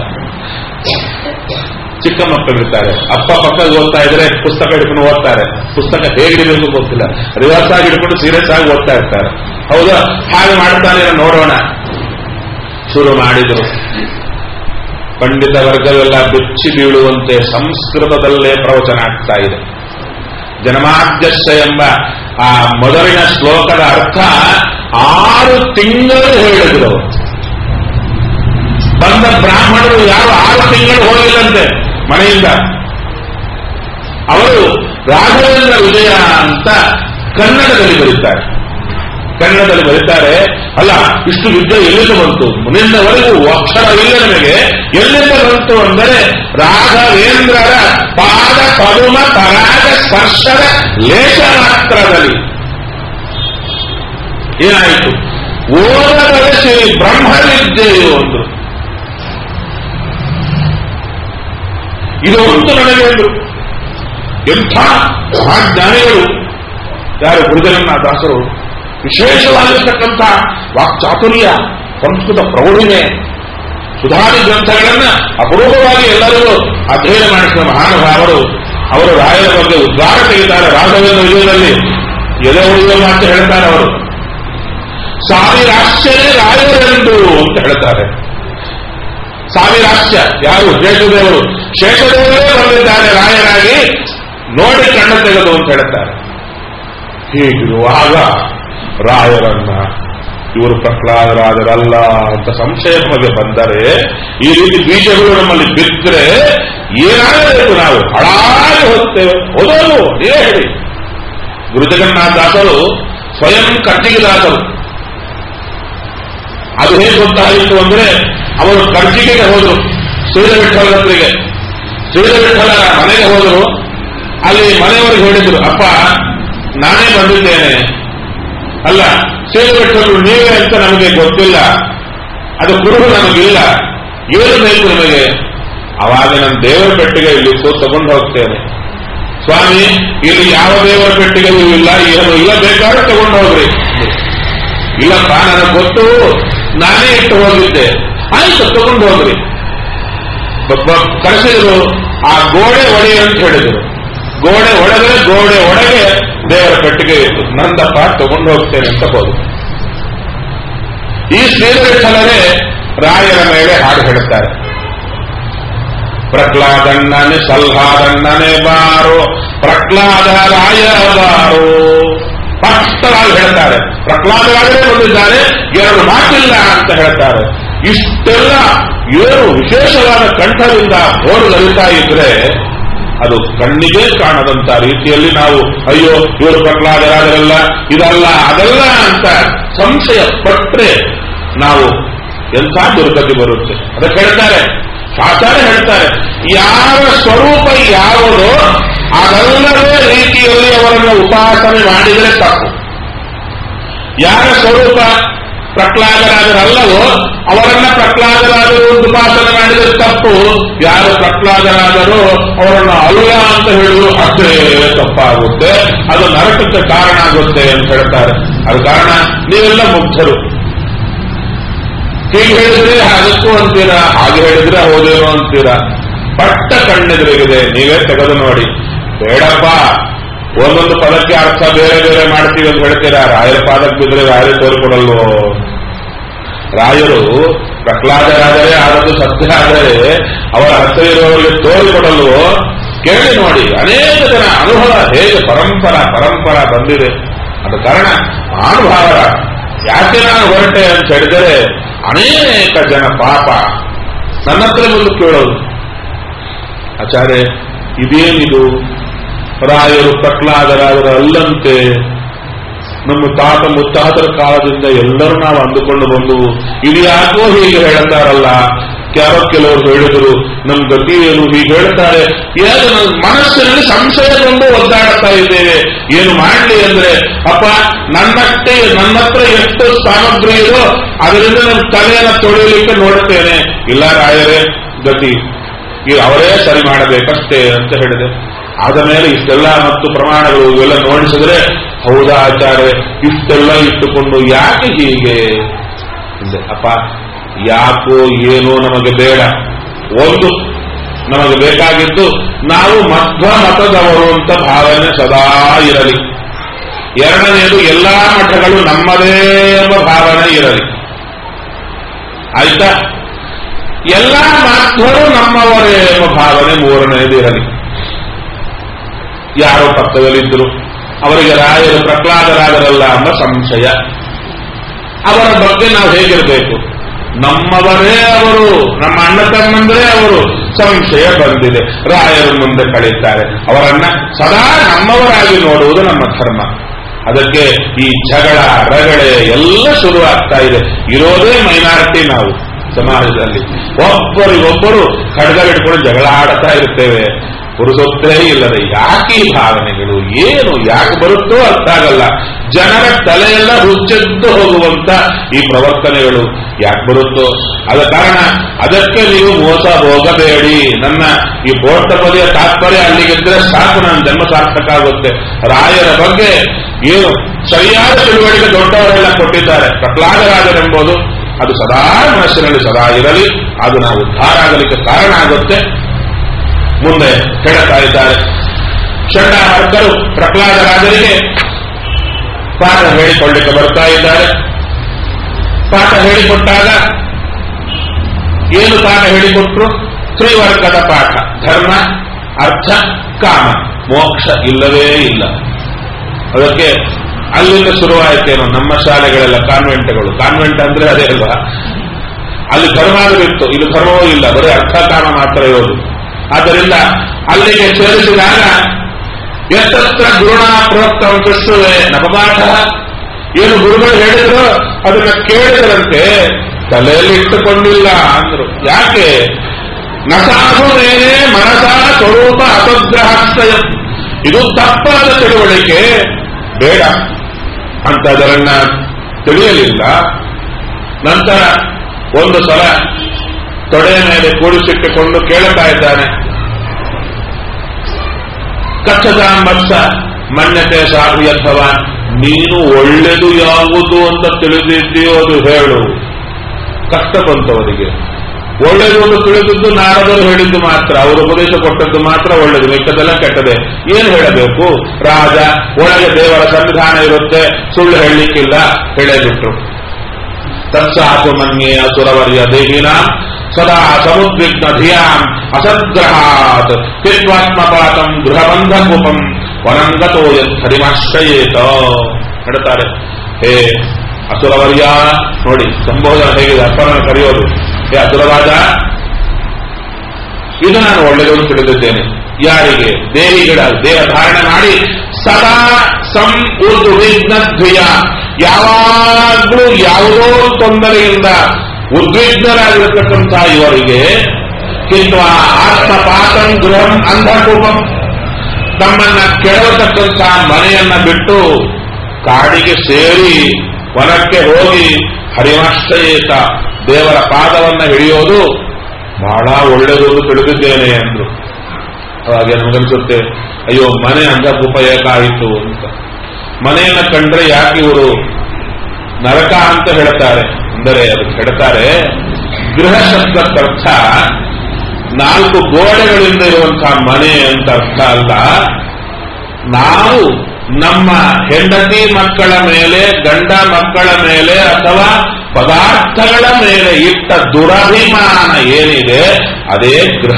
ಚಿಕ್ಕ ಮಕ್ಕಳಿರ್ತಾರೆ ಅಪ್ಪ ಪಕ್ಕದಲ್ಲಿ ಓದ್ತಾ ಇದ್ರೆ ಪುಸ್ತಕ ಹಿಡ್ಕೊಂಡು ಓದ್ತಾರೆ ಪುಸ್ತಕ ಹೇಗೆ ಹಿಡಿಬೇಕು ಗೊತ್ತಿಲ್ಲ ರಿವರ್ಸ್ ಆಗಿ ಹಿಡ್ಕೊಂಡು ಸೀರಿಯಸ್ ಆಗಿ ಓದ್ತಾ ಇರ್ತಾರೆ ಹೌದಾ ಹಾಗೆ ಮಾಡ್ತಾನೆ ನೋಡೋಣ ಶುರು ಮಾಡಿದ್ರು ಪಂಡಿತ ವರ್ಗವೆಲ್ಲ ಬೆಚ್ಚಿ ಬೀಳುವಂತೆ ಸಂಸ್ಕೃತದಲ್ಲೇ ಪ್ರವಚನ ಆಗ್ತಾ ಇದೆ ಜನ್ಮಾದ್ಯಶ ಎಂಬ ಆ ಮೊದಲಿನ ಶ್ಲೋಕದ ಅರ್ಥ ಆರು ತಿಂಗಳು ಹೇಳಿದ್ರು ಅವರು. ಬಂದ ಬ್ರಾಹ್ಮಣರು ಯಾರು ಆರು ತಿಂಗಳು ಹೋಗಿಲ್ಲಂತೆ ಮನೆಯಿಂದ ಅವರು ರಾಘವೇಂದ್ರ ವಿಜಯ ಅಂತ ಕನ್ನಡದಲ್ಲಿ ಬರೀತಾರೆ ಕನ್ನಡದಲ್ಲಿ ಬರೀತಾರೆ ಅಲ್ಲ ಇಷ್ಟು ಯುದ್ಧ ಎಲ್ಲಿಂದ ಬಂತು ಮುಂದಿನವರೆಗೂ ಅಕ್ಷರ ಇಲ್ಲ ನನಗೆ ಎಲ್ಲಿಂದ ಬಂತು ಅಂದರೆ ರಾಘವೇಂದ್ರರ ಪಾದ ಪದುಮ ಪರಾಗ ಸ್ಪರ್ಶದ ಲೇಖ ಮಾತ್ರದಲ್ಲಿ ಏನಾಯಿತು ಓದದರೆ ಶ್ರೀ ಬ್ರಹ್ಮವಿದ್ಯೆಯು ಅಂದ್ರು ಇದು ಒಂದು ನನಗೆ ಅಂದ್ರು ಎಂಥ ಮಹಾಜ್ಞಾನಿಗಳು ಯಾರು ಗುರುಜಗನ್ನಾಥ ದಾಸರು ವಿಶೇಷವಾಗಿರ್ತಕ್ಕಂಥ ವಾಕ್ಚಾತುರ್ಯ ಸಂಸ್ಕೃತ ಪ್ರೌಢಿಮೆ ಸುಧಾರಿ ಗ್ರಂಥಗಳನ್ನ ಅಪರೂಪವಾಗಿ ಎಲ್ಲರಿಗೂ ಅಧ್ಯಯನ ಮಾಡಿಸಿದ ಮಹಾನುಭಾವರು ಅವರು ರಾಯರ ಬಗ್ಗೆ ಉದ್ಗಾರ ತೆಗಿತಾರೆ ರಾಘವೇಂದ್ರ ವಿಜಯದಲ್ಲಿ ಎದೆ ಉಳಿಯುವ ಮಾತು ಹೇಳ್ತಾರೆ ಅವರು ಸಾವಿರಾಶ್ಚರ್ಯ ರಾಯರೆಂದು ಅಂತ ಹೇಳ್ತಾರೆ ಸಾವಿರಾಶ್ಚ ಯಾರು ಶೇಷದೇವರು ಶೇಷದೇವರೇ ಬಂದಿದ್ದಾರೆ ರಾಯರಾಗಿ ನೋಡಿ ಕಣ್ಣು ತೆಗೆದು ಅಂತ ಹೇಳ್ತಾರೆ ಹೀಗಿರುವಾಗ ರಾಯರನ್ನ ಇವರು ಪ್ರಹ್ಲಾದರಾಜರಲ್ಲ ಅಂತ ಸಂಶಯ ನಮಗೆ ಬಂದರೆ ಈ ರೀತಿ ಬೀಜಗಳು ನಮ್ಮಲ್ಲಿ ಬಿದ್ದರೆ ಏನಾಗಬೇಕು ನಾವು ಹಾಳಾಗಿ ಹೋಗ್ತೇವೆ ಹೋದೋದು ನೀವೇ ಹೇಳಿ ಗುರುಜಗನ್ನಾಥದಾಸರು ಸ್ವಯಂ ಕಟ್ಟಿಗೆದಾಸರು ಅದು ಹೇಗೆ ಗೊತ್ತಾಯಿತು ಅಂದ್ರೆ ಅವರು ಕರ್ಜಿಗೆಗೆ ಹೋದ್ರು ಶ್ರೀಧವಿಠಲ ಹತ್ರಿಗೆ ಶ್ರೀಧವಿಠಲ ಮನೆಗೆ ಹೋದರು ಅಲ್ಲಿ ಮನೆಯವರಿಗೆ ಹೇಳಿದ್ರು ಅಪ್ಪ ನಾನೇ ಬಂದಿದ್ದೇನೆ ಅಲ್ಲ ಶ್ರೀಧವಿಠಲು ನೀವೇ ಅಂತ ನಮಗೆ ಗೊತ್ತಿಲ್ಲ ಅದು ಕುರುಹು ನಮಗಿಲ್ಲ ಏನು ಬೇಕು ನಮಗೆ ಅವಾಗ ನನ್ನ ದೇವರ ಪೆಟ್ಟಿಗೆ ಇಲ್ಲಿ ಕೂತು ತಗೊಂಡು ಹೋಗ್ತೇನೆ ಸ್ವಾಮಿ ಇಲ್ಲಿ ಯಾವ ದೇವರ ಪೆಟ್ಟಿಗೆಯೂ ಇಲ್ಲ ಏನು ಇಲ್ಲ ಬೇಕಾದ್ರೆ ತಗೊಂಡು ಹೋಗ್ರಿ ಇಲ್ಲಪ್ಪ ನನಗೆ ಗೊತ್ತು ನಾನೇ ಇಟ್ಟು ಹೋಗಿದ್ದೆ ಆಯ್ತು ತಗೊಂಡು ಹೋಗ್ರಿ ಬ- ಬ- ಕರೆಸಿದ್ರು ಆ ಗೋಡೆ ಒಡೆ ಅಂತ ಹೇಳಿದ್ರು ಗೋಡೆ ಒಡೆದ್ರೆ ಗೋಡೆ ಒಳಗೆ ದೇವರ ಪೆಟ್ಟಿಗೆ ಇತ್ತು ನಂದಪ್ಪ ತಗೊಂಡು ಹೋಗ್ತೇನೆ ಅಂತ ಹೋದ್ರು ಈ ಶ್ರೀಧರಿಠಲರೇ ರಾಯರ ಮೇಲೆ ಹಾಡು ಹೇಳುತ್ತಾರೆ ಪ್ರಹ್ಲಾದಣ್ಣನೆ ಸಲ್ಹಾದಣ್ಣನೆ ಬಾರೋ ಪ್ರಹ್ಲಾದ ರಾಯ ಬಾರೋ ಸ್ಪಷ್ಟವಾಗಿ ಹೇಳ್ತಾರೆ ಪ್ರಹ್ಲಾದರಾಜರೇ ಬಂದಿದ್ದಾರೆ ಎರಡು ಮಾತಿಲ್ಲ ಅಂತ ಹೇಳ್ತಾರೆ ಇಷ್ಟೆಲ್ಲ ಏನು ವಿಶೇಷವಾದ ಕಂಠದಿಂದ ಓಡು ನಡೀತಾ ಇದ್ರೆ ಅದು ಕಣ್ಣಿಗೆ ಕಾಣದಂತ ರೀತಿಯಲ್ಲಿ ನಾವು ಅಯ್ಯೋ ಇವರು ಪ್ರಹ್ಲಾದರಾಜರಲ್ಲ ಇದಲ್ಲ ಅದಲ್ಲ ಅಂತ ಸಂಶಯ ಪಟ್ರೆ ನಾವು ಎಂಥ ದುರ್ಗತಿ ಬರುತ್ತೆ ಅದಕ್ಕೆ ಹೇಳ್ತಾರೆ ಶಾಸ್ತ್ರ ಹೇಳ್ತಾರೆ ಯಾರ ಸ್ವರೂಪ ಯಾವುದೋ ಅದಲ್ಲದೇ ರೀತಿಯಲ್ಲಿ ಅವರನ್ನು ಉಪಾಸನೆ ಮಾಡಿದರೆ ತಪ್ಪು ಯಾರ ಸ್ವರೂಪ ಪ್ರಹ್ಲಾದರಾದರಲ್ಲವೋ ಅವರನ್ನ ಪ್ರಹ್ಲಾದರಾದರು ಅಂತ ಉಪಾಸನೆ ಮಾಡಿದರೆ ತಪ್ಪು ಯಾರು ಪ್ರಹ್ಲಾದರಾದರೋ ಅವರನ್ನು ಅಲ್ಲ ಅಂತ ಹೇಳುವುದು ಅಷ್ಟೇ ತಪ್ಪಾಗುತ್ತೆ ಅದು ನರಕಕ್ಕೆ ಕಾರಣ ಆಗುತ್ತೆ ಅಂತ ಹೇಳ್ತಾರೆ ಅದು ಕಾರಣ ನೀವೆಲ್ಲ ಮುಗ್ಧರು ಹೀಗೆ ಹೇಳಿದ್ರೆ ಅದಕ್ಕೂ ಅಂತೀರಾ ಹಾಗೆ ಹೇಳಿದ್ರೆ ಹೌದೇನೋ ಅಂತೀರಾ ಪಟ್ಟ ಕಣ್ಣೆದುರಿಗಿದೆ ನೀವೇ ತೆಗೆದು ನೋಡಿ ಬೇಡಪ್ಪ ಒಂದೊಂದು ಪದಕ್ಕೆ ಅರ್ಥ ಬೇರೆ ಬೇರೆ ಮಾಡ್ತೀವಿ ಅಂತ ಹೇಳ್ತೀರಾ ರಾಯರ ಪಾದಕ್ಕೆ ಬಿದ್ದರೆ ರಾಯರು ತೋರಿಕೊಡಲ್ವೋ ರಾಯರು ಪ್ರಹ್ಲಾದರಾದರೆ ಆದದ್ದು ಸತ್ಯ ಆದರೆ ಅವರ ಹತ್ತಿರ ಇರುವವರಿಗೆ ತೋರಿಕೊಡಲ್ವೋ ಕೇಳಿ ನೋಡಿ ಅನೇಕ ಜನ ಅನುಭವ ಹೇಗೆ ಪರಂಪರ ಪರಂಪರ ಬಂದಿದೆ ಅದ ಕಾರಣ ಮಹಾನುಭಾವರ ಯಾಕೆ ನಾನು ಹೊರಟೆ ಅಂತ ಹೇಳಿದರೆ ಅನೇಕ ಜನ ಪಾಪ ನನ್ನ ಹತ್ರ ಬಂದು ಕೇಳೋದು ಆಚಾರ್ಯ ಇದೇನಿದು ರಾಯರು ಪ್ರಹ್ಲಾದರಾದರ ಅಲ್ಲಂತೆ ನಮ್ಮ ತಾತ ಮುತ್ತಾತರ ಕಾಲದಿಂದ ಎಲ್ಲರೂ ನಾವು ಅಂದುಕೊಂಡು ಬಂದು ಇದು ಯಾಕೋ ಹೀಗೆ ಹೇಳ್ತಾರಲ್ಲ ಯಾರೋ ಕೆಲವರು ಹೇಳಿದರು ನಮ್ ಗತಿ ಏನು ಹೀಗೆ ಹೇಳ್ತಾರೆ ಏನು ನನ್ನ ಮನಸ್ಸಿನಲ್ಲಿ ಸಂಶಯ ಬಂದು ಒದ್ದಾಡ್ತಾ ಇದ್ದೇವೆ ಏನು ಮಾಡಲಿ ಅಂದ್ರೆ ಅಪ್ಪ ನನ್ನಷ್ಟೇ ನನ್ನ ಹತ್ರ ಎಷ್ಟು ಸಾಮಗ್ರಿ ಇದೋ ಅದರಿಂದ ನನ್ನ ತಲೆಯನ್ನು ತೊಳೆಯಲಿಕ್ಕೆ ನೋಡ್ತೇನೆ ಇಲ್ಲ ರಾಯರೇ ಗತಿ ಈಗ ಅವರೇ ಸರಿ ಮಾಡಬೇಕಷ್ಟೇ ಅಂತ ಹೇಳಿದೆ ಆದ ಮೇಲೆ ಇಷ್ಟೆಲ್ಲ ಮತ್ತು ಪ್ರಮಾಣಗಳು ಇವೆಲ್ಲ ನೋಡಿಸಿದ್ರೆ ಹೌದಾ ಆಚಾರ್ಯ ಇಷ್ಟೆಲ್ಲ ಇಟ್ಟುಕೊಂಡು ಯಾಕೆ ಹೀಗೆ ಅಂದೆ ಅಪ್ಪ ಯಾಕೋ ಏನೋ ನಮಗೆ ಬೇಡ ಒಂದು ನಮಗೆ ಬೇಕಾಗಿದ್ದು ನಾವು ಮಧ್ವ ಮತದವರು ಅಂತ ಭಾವನೆ ಸದಾ ಇರಲಿ ಎರಡನೆಯದು ಎಲ್ಲಾ ಮಠಗಳು ನಮ್ಮದೇ ಎಂಬ ಭಾವನೆ ಇರಲಿ ಆಯ್ತಾ ಎಲ್ಲ ಮಾಧ್ವರು ನಮ್ಮವರೇ ಎಂಬ ಭಾವನೆ ಮೂರನೆಯದು ಇರಲಿ ಯಾರೋ ಪಕ್ಕದಲ್ಲಿದ್ದರು ಅವರಿಗೆ ರಾಯರು ಪ್ರಹ್ಲಾದರಾದರಲ್ಲ ಎಂಬ ಸಂಶಯ ಅವರ ಬಗ್ಗೆ ನಾವು ಹೇಗಿರಬೇಕು ನಮ್ಮವರೇ ಅವರು ನಮ್ಮ ಅಣ್ಣ ತಮ್ಮಂದ್ರೆ ಅವರು ಸಂಶಯ ಬಂದಿದೆ ರಾಯರು ಮುಂದೆ ಕಳೀತಾರೆ ಅವರನ್ನ ಸದಾ ನಮ್ಮವರಾಗಿ ನೋಡುವುದು ನಮ್ಮ ಧರ್ಮ ಅದಕ್ಕೆ ಈ ಜಗಳ ರಗಳೆ ಎಲ್ಲ ಶುರುವಾಗ್ತಾ ಇದೆ ಇರೋದೇ ಮೈನಾರಿಟಿ ನಾವು ಸಮಾಜದಲ್ಲಿ ಒಬ್ಬರಿಗೊಬ್ಬರು ಖಡ್ಗಲಿಟ್ಕೊಂಡು ಜಗಳ ಆಡ್ತಾ ಇರ್ತೇವೆ ಪುರುಸೊತ್ತೇ ಇಲ್ಲದೆ ಯಾಕೆ ಈ ಭಾವನೆಗಳು ಏನು ಯಾಕೆ ಬರುತ್ತೋ ಅರ್ಥ ಆಗಲ್ಲ ಜನರ ತಲೆಯೆಲ್ಲ ಹುಚ್ಚೆದ್ದು ಹೋಗುವಂತ ಈ ಪ್ರವರ್ತನೆಗಳು ಯಾಕೆ ಬರುತ್ತೋ ಅದ ಕಾರಣ ಅದಕ್ಕೆ ನೀವು ಮೋಸ ಹೋಗಬೇಡಿ ನನ್ನ ಈ ಬೋರ್ತಪದಿಯ ತಾತ್ಪರ್ಯ ಅಲ್ಲಿಗಿದ್ರೆ ಸಾಕು ನನ್ನ ಜನ್ಮ ಸಾರ್ಥಕ ಆಗುತ್ತೆ ರಾಯರ ಬಗ್ಗೆ ಏನು ಸರಿಯಾದ ತಿಳುವಳಿಕೆ ದೊಡ್ಡವರೆಲ್ಲ ಕೊಟ್ಟಿದ್ದಾರೆ ಪ್ರಹ್ಲಾದರಾಜರೆಂಬುದು ಅದು ಸದಾ ಮನಸ್ಸಿನಲ್ಲಿ ಸದಾ ಇರಲಿ ಅದು ನಾವು ಉದ್ಧಾರ ಆಗಲಿಕ್ಕೆ ಕಾರಣ ಆಗುತ್ತೆ ಮುಂದೆ ಹೇಳ್ತಾ ಇದ್ದಾರೆ ಷಂಡಾರ್ಕರು ಪ್ರಹ್ಲಾದರಾಜರಿಗೆ ಪಾಠ ಹೇಳಿಕೊಳ್ಳಿಕ್ಕೆ ಬರ್ತಾ ಇದ್ದಾರೆ ಪಾಠ ಹೇಳಿಕೊಟ್ಟಾಗ ಏನು ಪಾಠ ಹೇಳಿಕೊಟ್ರು ತ್ರಿವರ್ಗದ ಪಾಠ ಧರ್ಮ ಅರ್ಥ ಕಾಮ ಮೋಕ್ಷ ಇಲ್ಲವೇ ಇಲ್ಲ ಅದಕ್ಕೆ ಅಲ್ಲಿಂದ ಶುರುವಾಯಿತೇನೋ ನಮ್ಮ ಶಾಲೆಗಳೆಲ್ಲ ಕಾನ್ವೆಂಟ್ಗಳು ಕಾನ್ವೆಂಟ್ ಅಂದ್ರೆ ಅದೇ ಅಲ್ವಾ ಅಲ್ಲಿ ಧರ್ಮಾದಿತ್ತು ಇದು ಧರ್ಮವೂ ಇಲ್ಲ ಬರೀ ಅರ್ಥ ಕಾಮ ಮಾತ್ರ ಇರೋದು ಆದ್ದರಿಂದ ಅಲ್ಲಿಗೆ ಸೇರಿಸಿದಾಗ ಎಷ್ಟತ್ರ ಗುರುಣ ಪ್ರೋಕ್ತಂ ಕೃಷ್ಣವೇ ನಪಪಾಠ ಏನು ಗುರುಗಳು ಹೇಳಿದ್ರು ಅದನ್ನ ಕೇಳಿದರಂತೆ ತಲೆಯಲ್ಲಿ ಇಟ್ಟುಕೊಂಡಿಲ್ಲ ಅಂದ್ರು ಯಾಕೆ ನಸಾಧು ಮೇಲೆ ಮನಸ ಸ್ವರೂಪ ಅಪಗ್ರಹಸ್ತಯ ಇದು ತಪ್ಪಾದ ತಿಳುವಳಿಕೆ ಬೇಡ ಅಂತ ಅದರನ್ನ ತಿಳಿಯಲಿಲ್ಲ ನಂತರ ಒಂದು ಸಲ ತೊಡೆಯ ಮೇಲೆ ಕೂಡಿಸಿಟ್ಟುಕೊಂಡು ಕೇಳುತ್ತಾ ಇದ್ದಾನೆ ಕಚ್ಚದಾಂಬರ್ಸ ಮನ್ಯತೆ ಸಾಧು ಯದ್ಭವ ನೀನು ಒಳ್ಳೆದು ಯಾವುದು ಅಂತ ತಿಳಿದಿದ್ದೀಯೋ ಅದು ಹೇಳು ಕಷ್ಟ ಬಂತು ಅವರಿಗೆ ಒಳ್ಳೆಯದು ಅಂತ ತಿಳಿದಿದ್ದು ನಾರದರು ಹೇಳಿದ್ದು ಮಾತ್ರ ಅವರು ಉಪದೇಶ ಕೊಟ್ಟದ್ದು ಮಾತ್ರ ಒಳ್ಳೆಯದು ಮಿಕ್ಕದೆಲ್ಲ ಕೆಟ್ಟದೆ ಏನು ಹೇಳಬೇಕು ರಾಜ ಒಳಗೆ ದೇವರ ಸಂವಿಧಾನ ಇರುತ್ತೆ ಸುಳ್ಳು ಹೇಳಲಿಕ್ಕಿಲ್ಲ ಹೇಳೇಬಿಟ್ರು ತತ್ಸಾತು ಮನ್ಯೆ ಅಸುರವರ್ಯ ದೇಹಿನ ಸದಾ ಸಮುದ್ವಿಗ್ನ ಧಿಯಾಂ ಅಸದ್ಗ್ರಹಾತ್ ಪಿತ್ವಾತ್ಮಪಾತಂ ಗೃಹಬಂಧ ಕೂಪಂ ವನಂಗತೋ ಯರಿಮಾಶ್ರಯೇತ ಹೇಳ್ತಾರೆ ಹೇ ಅಸುರವರ್ಯ ನೋಡಿ ಸಂಬೋಧನ ಹೇಗಿದೆ ಅಪ್ಪನ ಕರೆಯೋದು ಹೇ ಅಸುರರಾಜ ಇದು ನಾನು ಒಳ್ಳೆಯದು ತಿಳಿದಿದ್ದೇನೆ ಯಾರಿಗೆ ದೇವಿಗಳ ದೇಹ ಧಾರಣೆ ಮಾಡಿ ಸದಾ ಸಂ ಉದ್ವಿಗ್ನಧ್ವಯ ಯಾವಾಗಲೂ ಯಾವುದೋ ತೊಂದರೆಯಿಂದ ಉದ್ವಿಗ್ನರಾಗಿರತಕ್ಕಂಥ ಇವರಿಗೆ ಕಿಂವಾ ಆತ್ಮಪಾತಂ ಗೃಹಂ ಅಂಧಕೂಪಂ ತಮ್ಮನ್ನ ಕೆಡವತಕ್ಕಂಥ ಮನೆಯನ್ನ ಬಿಟ್ಟು ಕಾಡಿಗೆ ಸೇರಿ ವನಕ್ಕೆ ಹೋಗಿ ಹರಿಮಾಶ್ರಯೇತ ದೇವರ ಪಾದವನ್ನ ಹಿಡಿಯೋದು ಬಹಳ ಒಳ್ಳೆಯದು ಎಂದು ತಿಳಿದಿದ್ದೇನೆ ಅಂದ್ರು ಅವಾಗ ನಮಗನ್ಸುತ್ತೆ ಅಯ್ಯೋ ಮನೆ ಅಂಗಪುಪಯೋಗ ಆಯಿತು ಅಂತ ಮನೆಯನ್ನ ಕಂಡ್ರೆ ಯಾಕೆ ಇವರು ನರಕ ಅಂತ ಹೇಳ್ತಾರೆ ಅಂದರೆ ಅದಕ್ಕೆ ಹೇಳ್ತಾರೆ ಗೃಹ ಶಬ್ದಕ್ಕರ್ಥ ನಾಲ್ಕು ಗೋಡೆಗಳಿಂದ ಇರುವಂತಹ ಮನೆ ಅಂತ ಅರ್ಥ ಅಲ್ಲ ನಾವು ನಮ್ಮ ಹೆಂಡತಿ ಮಕ್ಕಳ ಮೇಲೆ ಗಂಡ ಮಕ್ಕಳ ಮೇಲೆ ಅಥವಾ ಪದಾರ್ಥಗಳ ಮೇಲೆ ಇಟ್ಟ ದುರಭಿಮಾನ ಏನಿದೆ ಅದೇ ಗೃಹ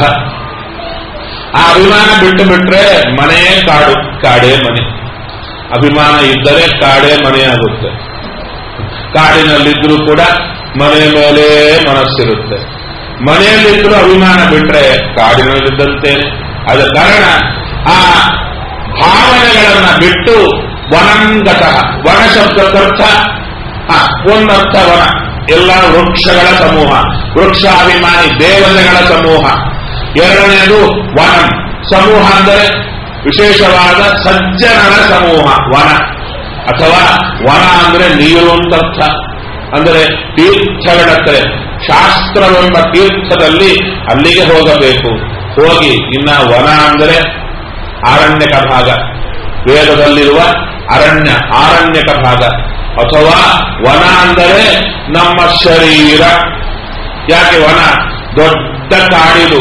ಆ ಅಭಿಮಾನ ಬಿಟ್ಟು ಬಿಟ್ರೆ ಮನೆ ಕಾಡು ಕಾಡೇ ಮನೆ ಅಭಿಮಾನ ಇದ್ದರೆ ಕಾಡೇ ಮನೆ ಆಗುತ್ತೆ ಕಾಡಿನಲ್ಲಿದ್ರೂ ಕೂಡ ಮನೆ ಮೇಲೆ ಮನಸ್ಸಿರುತ್ತೆ ಮನೆಯಲ್ಲಿದ್ರೂ ಅಭಿಮಾನ ಬಿಟ್ರೆ ಕಾಡಿನಲ್ಲಿದ್ದಂತೆ ಆದ ಕಾರಣ ಆ ಭಾವನೆಗಳನ್ನ ಬಿಟ್ಟು ವನಂಗತಃ ವನ ಶಬ್ದಕ್ಕರ್ಥ ಆ, ಒಂದರ್ಥ ವನ ಎಲ್ಲ ವೃಕ್ಷಗಳ ಸಮೂಹ ವೃಕ್ಷಾಭಿಮಾನಿ ದೇವತೆಗಳ ಸಮೂಹ ಎರಡನೆಯದು ವನಂ ಸಮೂಹ ಅಂದರೆ ವಿಶೇಷವಾದ ಸಜ್ಜನರ ಸಮೂಹ ವನ ಅಥವಾ ವನ ಅಂದ್ರೆ ನೀರು ಅಂತ ಅರ್ಥ ಅಂದರೆ ತೀರ್ಥಗಳತ್ರ ಶಾಸ್ತ್ರವೆಂಬ ತೀರ್ಥದಲ್ಲಿ ಅಲ್ಲಿಗೆ ಹೋಗಬೇಕು ಹೋಗಿ ಇನ್ನ ವನ ಅಂದರೆ ಆರಣ್ಯಕ ಭಾಗ ವೇದದಲ್ಲಿರುವ ಅರಣ್ಯ ಆರಣ್ಯಕ ಭಾಗ ಅಥವಾ ವನ ಅಂದರೆ ನಮ್ಮ ಶರೀರ ಯಾಕೆ ವನ ದೊಡ್ಡ ಕಾಡಿದು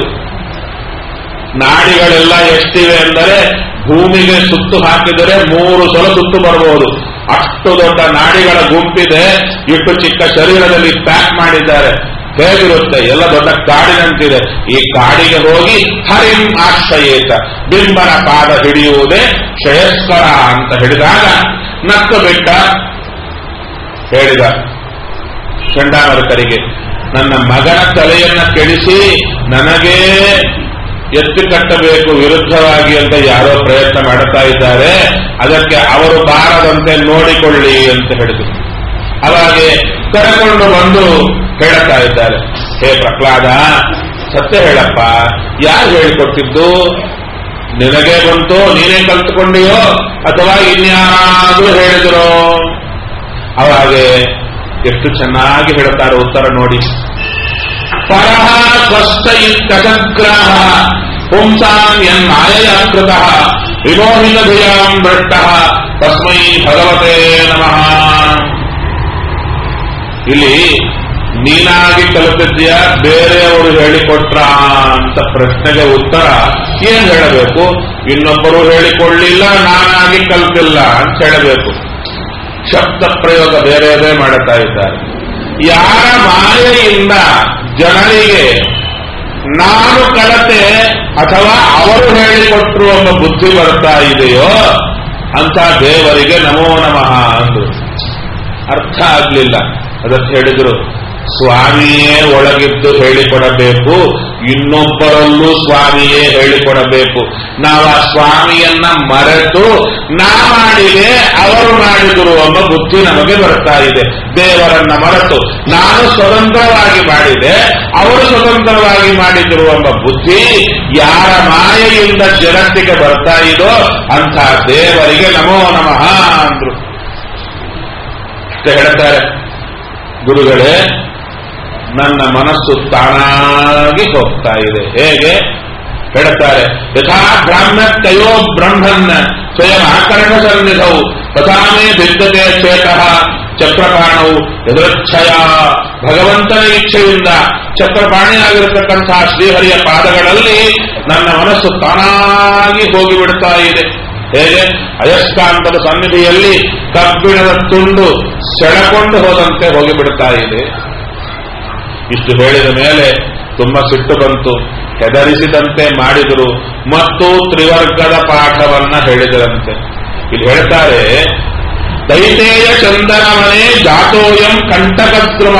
ನಾಡಿಗಳೆಲ್ಲ ಎಷ್ಟಿವೆ ಅಂದರೆ ಭೂಮಿಗೆ ಸುತ್ತು ಹಾಕಿದರೆ ಮೂರು ಸಲ ಸುತ್ತು ಬರಬಹುದು ಅಷ್ಟು ದೊಡ್ಡ ನಾಡಿಗಳ ಗುಂಪಿದೆ ಇಷ್ಟು ಚಿಕ್ಕ ಶರೀರದಲ್ಲಿ ಪ್ಯಾಕ್ ಮಾಡಿದ್ದಾರೆ ಹೇಗಿರುತ್ತೆ ಎಲ್ಲ ದೊಡ್ಡ ಕಾಡಿನಂತಿದೆ ಈ ಕಾಡಿಗೆ ಹೋಗಿ ಹರಿಂ ಆಶ್ರಯೇತ ಬಿಂಬನ ಪಾದ ಹಿಡಿಯುವುದೇ ಶ್ರೇಯಸ್ಕರ ಅಂತ ಹಿಡಿದಾಗ ನಕ್ಕು ಬಿಟ್ಟ ಹೇಳಿದ ಚಂಡಾಮರಕರಿಗೆ ನನ್ನ ಮಗನ ತಲೆಯನ್ನ ಕೆಡಿಸಿ ನನಗೇ ಎತ್ತಿ ಕಟ್ಟಬೇಕು ವಿರುದ್ಧವಾಗಿ ಅಂತ ಯಾರೋ ಪ್ರಯತ್ನ ಮಾಡುತ್ತಾ ಇದ್ದಾರೆ ಅದಕ್ಕೆ ಅವರು ಬಾರದಂತೆ ನೋಡಿಕೊಳ್ಳಿ ಅಂತ ಹೇಳಿದರು ಅವಾಗೆ ಕರೆಕೊಂಡು ಬಂದು ಹೇಳುತ್ತಾ ಇದ್ದಾರೆ ಹೇ ಪ್ರಹ್ಲಾದ ಸತ್ಯ ಹೇಳಪ್ಪ ಯಾರು ಹೇಳಿಕೊಟ್ಟಿದ್ದು ನಿನಗೆ ಬಂತು ನೀನೇ ಕಲ್ತುಕೊಂಡಿಯೋ ಅಥವಾ ಇನ್ಯಾರಾದ್ರೂ ಹೇಳಿದ್ರು ಅವಾಗೆ ಎಷ್ಟು ಚೆನ್ನಾಗಿ ಹೇಳ್ತಾರೆ ಉತ್ತರ ನೋಡಿ ಪರಹ ಸ್ವಸ್ಥ ಇತ್ಯಸಗ್ರಹ ಪುಂಸಾಂ ಯನ್ಮಾಯಯ ಕೃತ ವಿಮೋಹಿತ ಧಿಯಾಂ ಭ್ರಷ್ಟ ತಸ್ಮೈ ಭಗವತೆ ನಮಃ ಇಲ್ಲಿ ನೀನಾಗಿ ಕಲಿತಿದ್ಯಾ ಬೇರೆಯವರು ಹೇಳಿಕೊಟ್ರ ಅಂತ ಪ್ರಶ್ನೆಗೆ ಉತ್ತರ ಏನ್ ಹೇಳಬೇಕು ಇನ್ನೊಬ್ಬರು ಹೇಳಿಕೊಳ್ಳಿಲ್ಲ ನಾನಾಗಿ ಕಲ್ತಿಲ್ಲ ಅಂತ ಹೇಳಬೇಕು ಶಬ್ದ ಪ್ರಯೋಗ ಬೇರೆಯದೇ ಮಾಡುತ್ತಾ ಇದ್ದಾರೆ ಯಾರ ಮಾಯೆಯಿಂದ ಜನರಿಗೆ ನಾನು ಕಳತೆ ಅಥವಾ ಅವರು ಹೇಳಿಕೊಟ್ರು ಎಂಬ ಬುದ್ಧಿ ಬರ್ತಾ ಇದೆಯೋ ಅಂತ ದೇವರಿಗೆ ನಮೋ ನಮಃ ಅಂದ್ರು ಅರ್ಥ ಆಗ್ಲಿಲ್ಲ ಅದಕ್ಕೆ ಹೇಳಿದ್ರು ಸ್ವಾಮಿಯೇ ಒಳಗಿದ್ದು ಹೇಳಿಕೊಡಬೇಕು ಇನ್ನೊಬ್ಬರಲ್ಲೂ ಸ್ವಾಮಿಯೇ ಹೇಳಿಕೊಡಬೇಕು ನಾವು ಆ ಸ್ವಾಮಿಯನ್ನ ಮರೆತು ನಾ ಮಾಡಿದೆ ಅವರು ಮಾಡಿದರು ಎಂಬ ಬುದ್ಧಿ ನಮಗೆ ಬರ್ತಾ ಇದೆ ದೇವರನ್ನ ಮರೆತು ನಾನು ಸ್ವತಂತ್ರವಾಗಿ ಮಾಡಿದೆ ಅವರು ಸ್ವತಂತ್ರವಾಗಿ ಮಾಡಿದರು ಎಂಬ ಬುದ್ಧಿ ಯಾರ ಮಾಯೆಯಿಂದ ಜಗತ್ತಿಗೆ ಬರ್ತಾ ಇದೋ ಅಂಥ ದೇವರಿಗೆ ನಮೋ ನಮಃ ಅಂದ್ರು ಅಂತ ಹೇಳ್ತಾರೆ ಗುರುಗಳೇ ನನ್ನ ಮನಸ್ಸು ತಾನಾಗಿ ಹೋಗ್ತಾ ಇದೆ ಹೇಗೆ ಹೇಳ್ತಾರೆ ಯಥಾ ಬ್ರಾಹ್ಮತ್ಯಯೋ ಬ್ರಹ್ಮನ್ ಸ್ವಯಂ ಆಕರಣ ಸನ್ನಿಧವು ತಥಾಮೇ ಭಿದ್ದತೆ ಚೇತಃ ಚಕ್ರಪಾಣವು ಎದುರಚ್ಛಯ ಭಗವಂತನ ಇಚ್ಛೆಯಿಂದ ಚಕ್ರಪಾಣಿಯಾಗಿರತಕ್ಕಂತಹ ಶ್ರೀಹರಿಯ ಪಾದಗಳಲ್ಲಿ ನನ್ನ ಮನಸ್ಸು ತಾನಾಗಿ ಹೋಗಿಬಿಡ್ತಾ ಇದೆ ಹೇಗೆ ಅಯಸ್ಕಾಂತದ ಸನ್ನಿಧಿಯಲ್ಲಿ ಕಬ್ಬಿಣದ ತುಂಡು ಸೆಳೆಕೊಂಡು ಹೋದಂತೆ ಹೋಗಿಬಿಡ್ತಾ ಇದೆ ಇಷ್ಟು ಹೇಳಿದ ಮೇಲೆ ತುಂಬಾ ಸಿಟ್ಟು ಬಂತು ಹೆದರಿಸಿದಂತೆ ಮಾಡಿದರು ಮತ್ತು ತ್ರಿವರ್ಗದ ಪಾಠವನ್ನ ಹೇಳಿದರಂತೆ ಇಲ್ಲಿ ಹೇಳ್ತಾರೆ ದೈತೇಯ ಚಂದನವನೇ ಜಾತೋಯಂ ಕಂಟಕದ್ರುಮ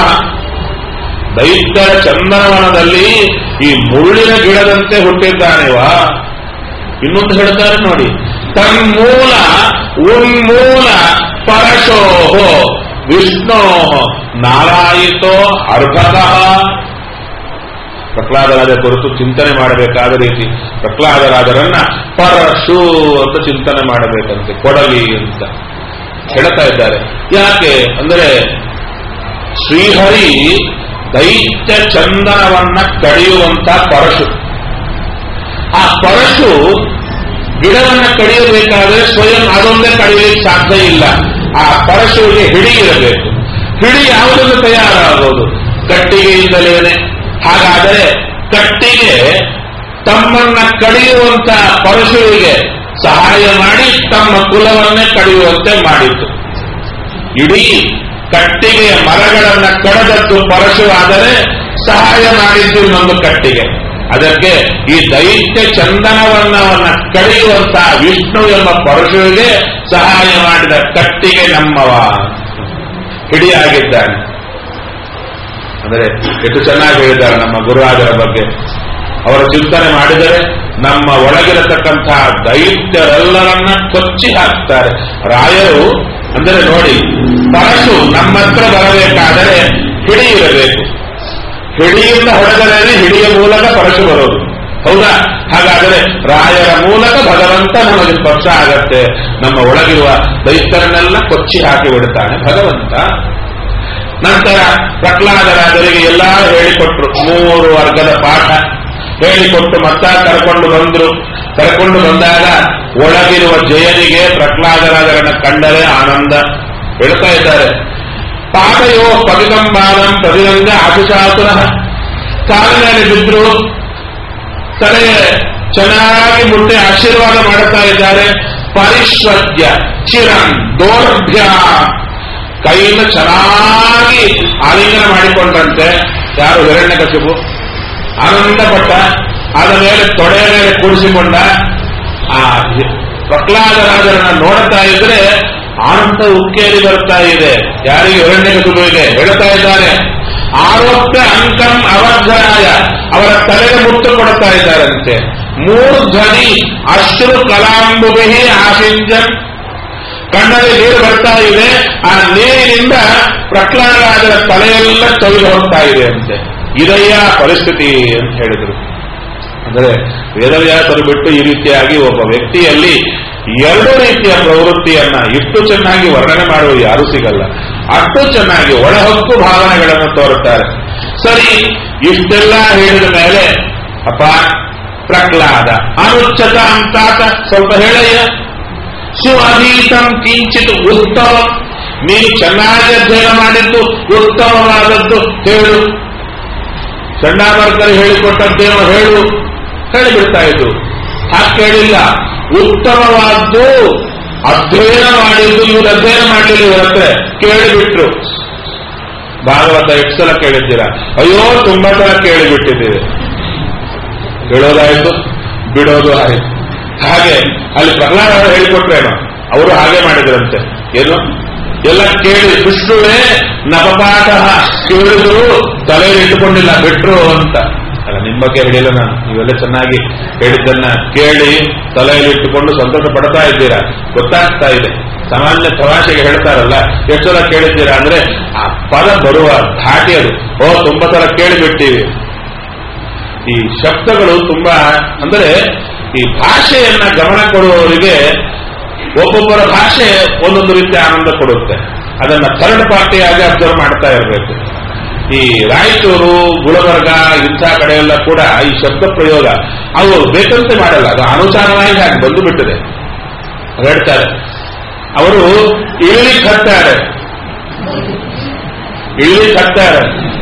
ದೈತ್ಯರ ಚಂದನವನದಲ್ಲಿ ಈ ಮುಳ್ಳಿನ ಗಿಡದಂತೆ ಹುಟ್ಟಿದ್ದಾನೆವಾ ಇನ್ನೊಂದು ಹೇಳ್ತಾರೆ ನೋಡಿ ತನ್ಮೂಲ ಉನ್ಮೂಲ ಪರಶೋಹೋ ವಿಷ್ಣೋ ನಾರಾಯಿತೋ ಅರ್ಭತಃ ಪ್ರಹ್ಲಾದರಾಜ ಕುರಿತು ಚಿಂತನೆ ಮಾಡಬೇಕಾದ ರೀತಿ ಪ್ರಹ್ಲಾದರಾಜರನ್ನ ಪರಶು ಅಂತ ಚಿಂತನೆ ಮಾಡಬೇಕಂತೆ ಕೊಡಲಿ ಅಂತ ಹೇಳ್ತಾ ಇದ್ದಾರೆ ಯಾಕೆ ಅಂದರೆ ಶ್ರೀಹರಿ ದೈತ್ಯ ಚಂದನವನ್ನ ಕಡಿಯುವಂತ ಪರಶು ಆ ಪರಶು ಗಿಡವನ್ನ ಕಡಿಯಬೇಕಾದ್ರೆ ಸ್ವಯಂ ಅದೊಂದೇ ಕಡಿಯಲಿಕ್ಕೆ ಸಾಧ್ಯ ಇಲ್ಲ ಆ ಪರಶುವಿಗೆ ಹಿಡಿ ಇರಬೇಕು ಹಿಡಿ ಯಾವುದನ್ನು ತಯಾರಾಗೋದು ಕಟ್ಟಿಗೆಯಿಂದಲೇನೆ ಹಾಗಾದರೆ ಕಟ್ಟಿಗೆ ತಮ್ಮನ್ನ ಕಡಿಯುವಂತ ಪರಶುವಿಗೆ ಸಹಾಯ ಮಾಡಿ ತಮ್ಮ ಕುಲವನ್ನೇ ಕಡಿಯುವಂತೆ ಮಾಡಿತು ಇಡೀ ಕಟ್ಟಿಗೆಯ ಮರಗಳನ್ನ ಕಡದದ್ದು ಪರಶು ಆದರೆ ಸಹಾಯ ಮಾಡಿದ್ದು ಇನ್ನೊಂದು ಕಟ್ಟಿಗೆ ಅದಕ್ಕೆ ಈ ದೈತ್ಯ ಚಂದನವನ್ನವನ್ನ ಕಡಿಯುವಂತಹ ವಿಷ್ಣು ಎಂಬ ಪರಶುವಿಗೆ ಸಹಾಯ ಮಾಡಿದ ಕಟ್ಟಿಗೆ ನಮ್ಮವ ಹಿಡಿಯಾಗಿದ್ದಾನೆ ಅಂದರೆ ಎಷ್ಟು ಚೆನ್ನಾಗಿ ಹೇಳಿದ್ದಾರೆ ನಮ್ಮ ಗುರುರಾಜರ ಬಗ್ಗೆ ಅವರ ಚಿಂತನೆ ಮಾಡಿದರೆ ನಮ್ಮ ಒಳಗಿರತಕ್ಕಂತಹ ದೈತ್ಯರೆಲ್ಲರನ್ನ ಕೊಚ್ಚಿ ಹಾಕ್ತಾರೆ ರಾಯರು ಅಂದರೆ ನೋಡಿ ಪರಶು ನಮ್ಮ ಹತ್ರ ಬರಬೇಕಾದರೆ ಹಿಡಿ ಇರಬೇಕು ಹಿಡಿಯಿಂದ ಹೊಡೆದರೆ ಹಿಡಿಯ ಮೂಲಕ ಪರಶು ಬರೋದು ಹೌದಾ ಹಾಗಾದರೆ ರಾಯರ ಮೂಲಕ ಭಗವಂತ ನಮಗೆ ಸ್ಪರ್ಶ ಆಗತ್ತೆ ನಮ್ಮ ಒಳಗಿರುವ ದೈತ್ಯರನ್ನೆಲ್ಲ ಕೊಚ್ಚಿ ಹಾಕಿ ಬಿಡುತ್ತಾನೆ ಭಗವಂತ ನಂತರ ಪ್ರಹ್ಲಾದರಾಜರಿಗೆ ಎಲ್ಲ ಹೇಳಿಕೊಟ್ರು ಮೂರು ವರ್ಗದ ಪಾಠ ಹೇಳಿಕೊಟ್ಟು ಮತ್ತ ಕರ್ಕೊಂಡು ಬಂದ್ರು ಕರ್ಕೊಂಡು ಬಂದಾಗ ಒಳಗಿರುವ ಜಯನಿಗೆ ಪ್ರಹ್ಲಾದರಾಜರನ್ನ ಕಂಡರೆ ಆನಂದ ಹೇಳ್ತಾ ಇದ್ದಾರೆ ಪಾದಯೋ ಪದಿಗಂಬಾನಂ ಪ್ರತಿರಂಗ ಆಶುಚಾತುರ ಕಾಲಿನಲ್ಲಿ ಬಿದ್ರು ತಲೆ ಚೆನ್ನಾಗಿ ಮುಟ್ಟೆ ಆಶೀರ್ವಾದ ಮಾಡುತ್ತಾ ಇದ್ದಾರೆ ಪರಿಶ್ವದ್ಯ ಚಿರಂ ದೌರ್ಭ್ಯ ಕೈಯಿಂದ ಚೆನ್ನಾಗಿ ಆಲಿಂಗನ ಮಾಡಿಕೊಂಡಂತೆ ಯಾರು ಹಿರಣ್ಯಕಶಿಪು ಆನಂದಪಟ್ಟ ಆದ ಮೇಲೆ ತೊಡೆಯ ಮೇಲೆ ಕೂಡಿಸಿಕೊಂಡ ಆ ಪ್ರಹ್ಲಾದರಾಜರನ್ನ ನೋಡ್ತಾ ಇದ್ರೆ ಆನಂದ ಉಕ್ಕೇರಿ ಬರ್ತಾ ಇದೆ ಯಾರಿಗೆ ಹಿರಣ್ಯಕಶಿಪುವಿಗೆ ಹೇಳ್ತಾ ಇದ್ದಾರೆ ಆರೋಪ್ಯ ಅಂಕಂ ಅವರ್ಧನಾಯ ಅವರ ತಲೆಗೆ ಮುತ್ತು ಕೊಡ್ತಾ ಇದ್ದಾರಂತೆ ಮೂರು ಧ್ವನಿ ಅಶ್ರು ಕಲಾಂಬುಭಿ ಆಸಿಂಜನ್ ಕಣ್ಣಲ್ಲಿ ನೀರು ಬರ್ತಾ ಇದೆ ಆ ನೀರಿನಿಂದ ಪ್ರಹ್ಲಾದರಾಜರ ತಲೆಯೆಲ್ಲ ತೊಳೆದು ಹೋಗ್ತಾ ಇದೆ ಅಂತೆ ಇದೆಯ ಪರಿಸ್ಥಿತಿ ಅಂತ ಹೇಳಿದರು ಅಂದರೆ ವೇದವ್ಯಾಸರು ಬಿಟ್ಟು ಈ ರೀತಿಯಾಗಿ ಒಬ್ಬ ವ್ಯಕ್ತಿಯಲ್ಲಿ ಎರಡು ರೀತಿಯ ಪ್ರವೃತ್ತಿಯನ್ನ ಇಷ್ಟು ಚೆನ್ನಾಗಿ ವರ್ಣನೆ ಮಾಡುವ ಯಾರೂ ಸಿಗಲ್ಲ ಅಷ್ಟು ಚೆನ್ನಾಗಿ ಒಳಹೊಕ್ಕು ಭಾವನೆಗಳನ್ನು ತೋರುತ್ತಾರೆ ಸರಿ ಇಷ್ಟೆಲ್ಲ ಹೇಳಿದ ಮೇಲೆ ಅಪ್ಪ ಪ್ರಹ್ಲಾದ ಅನುಚ್ಛತ ಅಂತಾತ ಸ್ವಲ್ಪ ಹೇಳಯ್ಯ ಸುಅಧೀತಂ ಕಿಂಚಿತ್ ಉತ್ತಮ ನೀನು ಚೆನ್ನಾಗಿ ಅಧ್ಯಯನ ಮಾಡಿದ್ದು ಉತ್ತಮವಾದದ್ದು ಹೇಳು ಚಂಡಾಮರ್ಕರು ಹೇಳಿಕೊಟ್ಟದ್ದೇನೋ ಹೇಳು ಹೇಳಿಬಿಡ್ತಾ ಇದ್ದು ಹಾಗೆ ಕೇಳಿಲ್ಲ ಉತ್ತಮವಾದ್ದು ಅಧ್ಯಯನ ಮಾಡಿದ್ದು ಇವರು ಅಧ್ಯಯನ ಮಾಡಲಿಲ್ಲ ಇವರ ಹತ್ರ ಕೇಳಿಬಿಟ್ರು ಭಾಗವತ ಎಷ್ಟು ಸಲ ಕೇಳಿದ್ದೀರಾ ಅಯ್ಯೋ ತುಂಬಾ ಸಲ ಕೇಳಿಬಿಟ್ಟಿದ್ದೀವಿ ಹೇಳೋದಾಯ್ತು ಬಿಡೋದು ಆಯ್ತು ಹಾಗೆ ಅಲ್ಲಿ ಪ್ರಹ್ಲಾದ ಅವರು ಹೇಳಿಕೊಟ್ರೇನೋ ಅವರು ಹಾಗೆ ಮಾಡಿದ್ರಂತೆ ಏನು ಎಲ್ಲ ಕೇಳಿ ವಿಷ್ಣುವೇ ನವಪಾಠ ಕೇಳಿದ್ರು ತಲೆಯಲ್ಲಿ ಇಟ್ಟುಕೊಂಡಿಲ್ಲ ಬಿಟ್ರು ಅಂತ ಅಲ್ಲ ನಿಮ್ಮ ಬಗ್ಗೆ ಹೇಳಿಲ್ಲ ನಾನು ನೀವೆಲ್ಲ ಚೆನ್ನಾಗಿ ಹೇಳಿದ್ದನ್ನ ಕೇಳಿ ತಲೆಯಲ್ಲಿ ಇಟ್ಟುಕೊಂಡು ಸಂತೋಷ ಪಡ್ತಾ ಇದ್ದೀರಾ ಗೊತ್ತಾಗ್ತಾ ಇದೆ ಸಾಮಾನ್ಯ ತಮಾಷೆಗೆ ಹೇಳ್ತಾರಲ್ಲ ಎಷ್ಟು ಸಲ ಕೇಳಿದ್ದೀರಾ ಅಂದ್ರೆ ಆ ಪದ ಬರುವ ಧಾಟಿ ಅದು ಓ ತುಂಬಾ ಸಲ ಕೇಳಿಬಿಟ್ಟಿವಿ ಈ ಶಬ್ದಗಳು ತುಂಬಾ ಅಂದ್ರೆ ಈ ಭಾಷೆಯನ್ನ ಗಮನ ಕೊಡುವವರಿಗೆ ಒಬ್ಬೊಬ್ಬರ ಭಾಷೆ ಒಂದೊಂದು ರೀತಿ ಆನಂದ ಕೊಡುತ್ತೆ ಅದನ್ನ ಥರ್ಡ್ ಪಾರ್ಟಿಯಾಗಿ ಅಬ್ಸರ್ವ್ ಮಾಡ್ತಾ ಇರಬೇಕು ಈ ರಾಯಚೂರು ಗುಲಬರ್ಗ ಇಂಥ ಕಡೆ ಎಲ್ಲ ಕೂಡ ಈ ಶಬ್ದ ಪ್ರಯೋಗ ಅವು ಬೇಕಂತೆ ಮಾಡಲ್ಲ ಅದು ಅನುಸಾರವಾಗಿ ಹಾಗೆ ಬಂದು ಬಿಟ್ಟಿದೆ ಹೇಳ್ತಾರೆ ಅವರು ಇಳಿಲಿಕ್ಕೆ ಹತ್ತಾರೆ ಇಳಿಲಿಕ್ಕೆ ಹತ್ತಾರೆ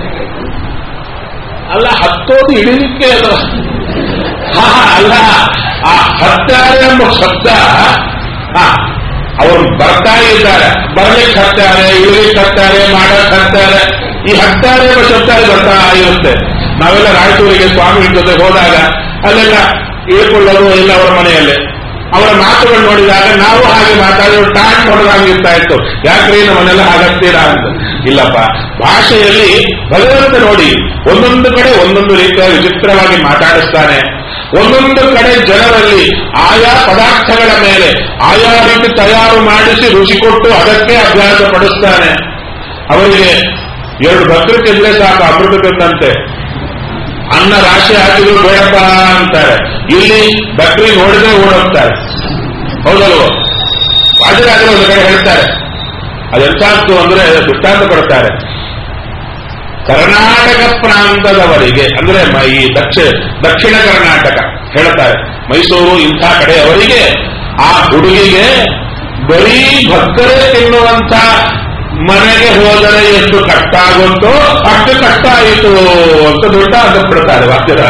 ಅಲ್ಲ ಹತ್ತೋದು ಇಳಿಲಿಕ್ಕೆ ಅಲ್ಲ ಹಾ ಹಾ, ಅಲ್ಲ ಆ ಹತ್ತಾರೆ ಎಂಬ ಶಬ್ದ ಹಾ ಅವರು ಬರ್ತಾ ಇದ್ದಾರೆ ಬರ್ಲಿಕ್ಕೆ ಹತ್ತಾರೆ ಇಳಿಲಿಕ್ಕೆ ಹತ್ತಾರೆ ಮಾಡಕ್ ಹತ್ತಾರೆ ಈ ಹತ್ತಾರೆ ಎಂಬ ಶಬ್ದ ಅಲ್ಲಿ ಬರ್ತಾ ಇರುತ್ತೆ ನಾವೆಲ್ಲ ರಾಯಚೂರಿಗೆ ಸ್ವಾಮಿ ಜೊತೆ ಹೋದಾಗ ಅಲ್ಲೆಲ್ಲ ಇಳ್ಕೊಳ್ಳೋದು ಇಲ್ಲ ಅವರ ಮನೆಯಲ್ಲೇ ಅವರ ಮಾತುಗಳು ನೋಡಿದಾಗ ನಾವು ಹಾಗೆ ಮಾತಾಡೋದು ಟಾಟ್ ಹೊಡೆದಾಗಿರ್ತಾ ಇತ್ತು ಯಾಕ್ರಿ ನಮ್ಮನ್ನೆಲ್ಲ ಹಾಗತ್ತೀರಾ ಅಂತ ಇಲ್ಲಪ್ಪ ಭಾಷೆಯಲ್ಲಿ ಭಗವಂತ ನೋಡಿ ಒಂದೊಂದು ಕಡೆ ಒಂದೊಂದು ರೀತಿಯ ವಿಚಿತ್ರವಾಗಿ ಮಾತಾಡಿಸ್ತಾನೆ ಒಂದೊಂದು ಕಡೆ ಜನರಲ್ಲಿ ಆಯಾ ಪದಾರ್ಥಗಳ ಮೇಲೆ ಆಯಾ ರೀತಿ ತಯಾರು ಮಾಡಿಸಿ ರುಚಿ ಕೊಟ್ಟು ಅದಕ್ಕೆ ಅಭ್ಯಾಸ ಪಡಿಸ್ತಾನೆ ಅವರಿಗೆ ಎರಡು ಭಕ್ತರು ತಿಂದ್ರೆ ಸಾಕು ಅಮೃತ ತಿಂದಂತೆ ಅನ್ನ ರಾಶಿ ಹಾಕಿದ್ರು ಬೇಡಪ್ಪ ಅಂತಾರೆ ಇಲ್ಲಿ ಬಕ್ರಿ ನೋಡಿದ್ರೆ ಓಡೋಗ್ತಾರೆ ಹೌದಲ್ವೋ ವಾದಿರಾಜರು ಒಂದು ಕಡೆ ಹೇಳ್ತಾರೆ ಅದೆಂತಾದ್ದು ಅಂದ್ರೆ ದೃಷ್ಟಾಂತ ಕೊಡ್ತಾರೆ ಕರ್ನಾಟಕ ಪ್ರಾಂತದವರಿಗೆ ಅಂದ್ರೆ ಮ- ಈ ದಕ್ಷಿಣ ದಕ್ಷಿಣ ಕರ್ನಾಟಕ ಹೇಳ್ತಾರೆ ಮೈಸೂರು ಇಂಥ ಕಡೆಯವರಿಗೆ ಆ ಹುಡುಗಿಗೆ ಬರೀ ಭಕ್ತರೇ ತಿನ್ನುವಂತ ಮನೆಗೆ ಹೋದರೆ ಎಷ್ಟು ಕಷ್ಟ ಆಗುತ್ತೋ ಅಷ್ಟು ಕಷ್ಟ ಆಯಿತು ಅಂತ ದೊಡ್ಡ ಬಿಡ್ತಾರೆ ವಾಕ್ಯದ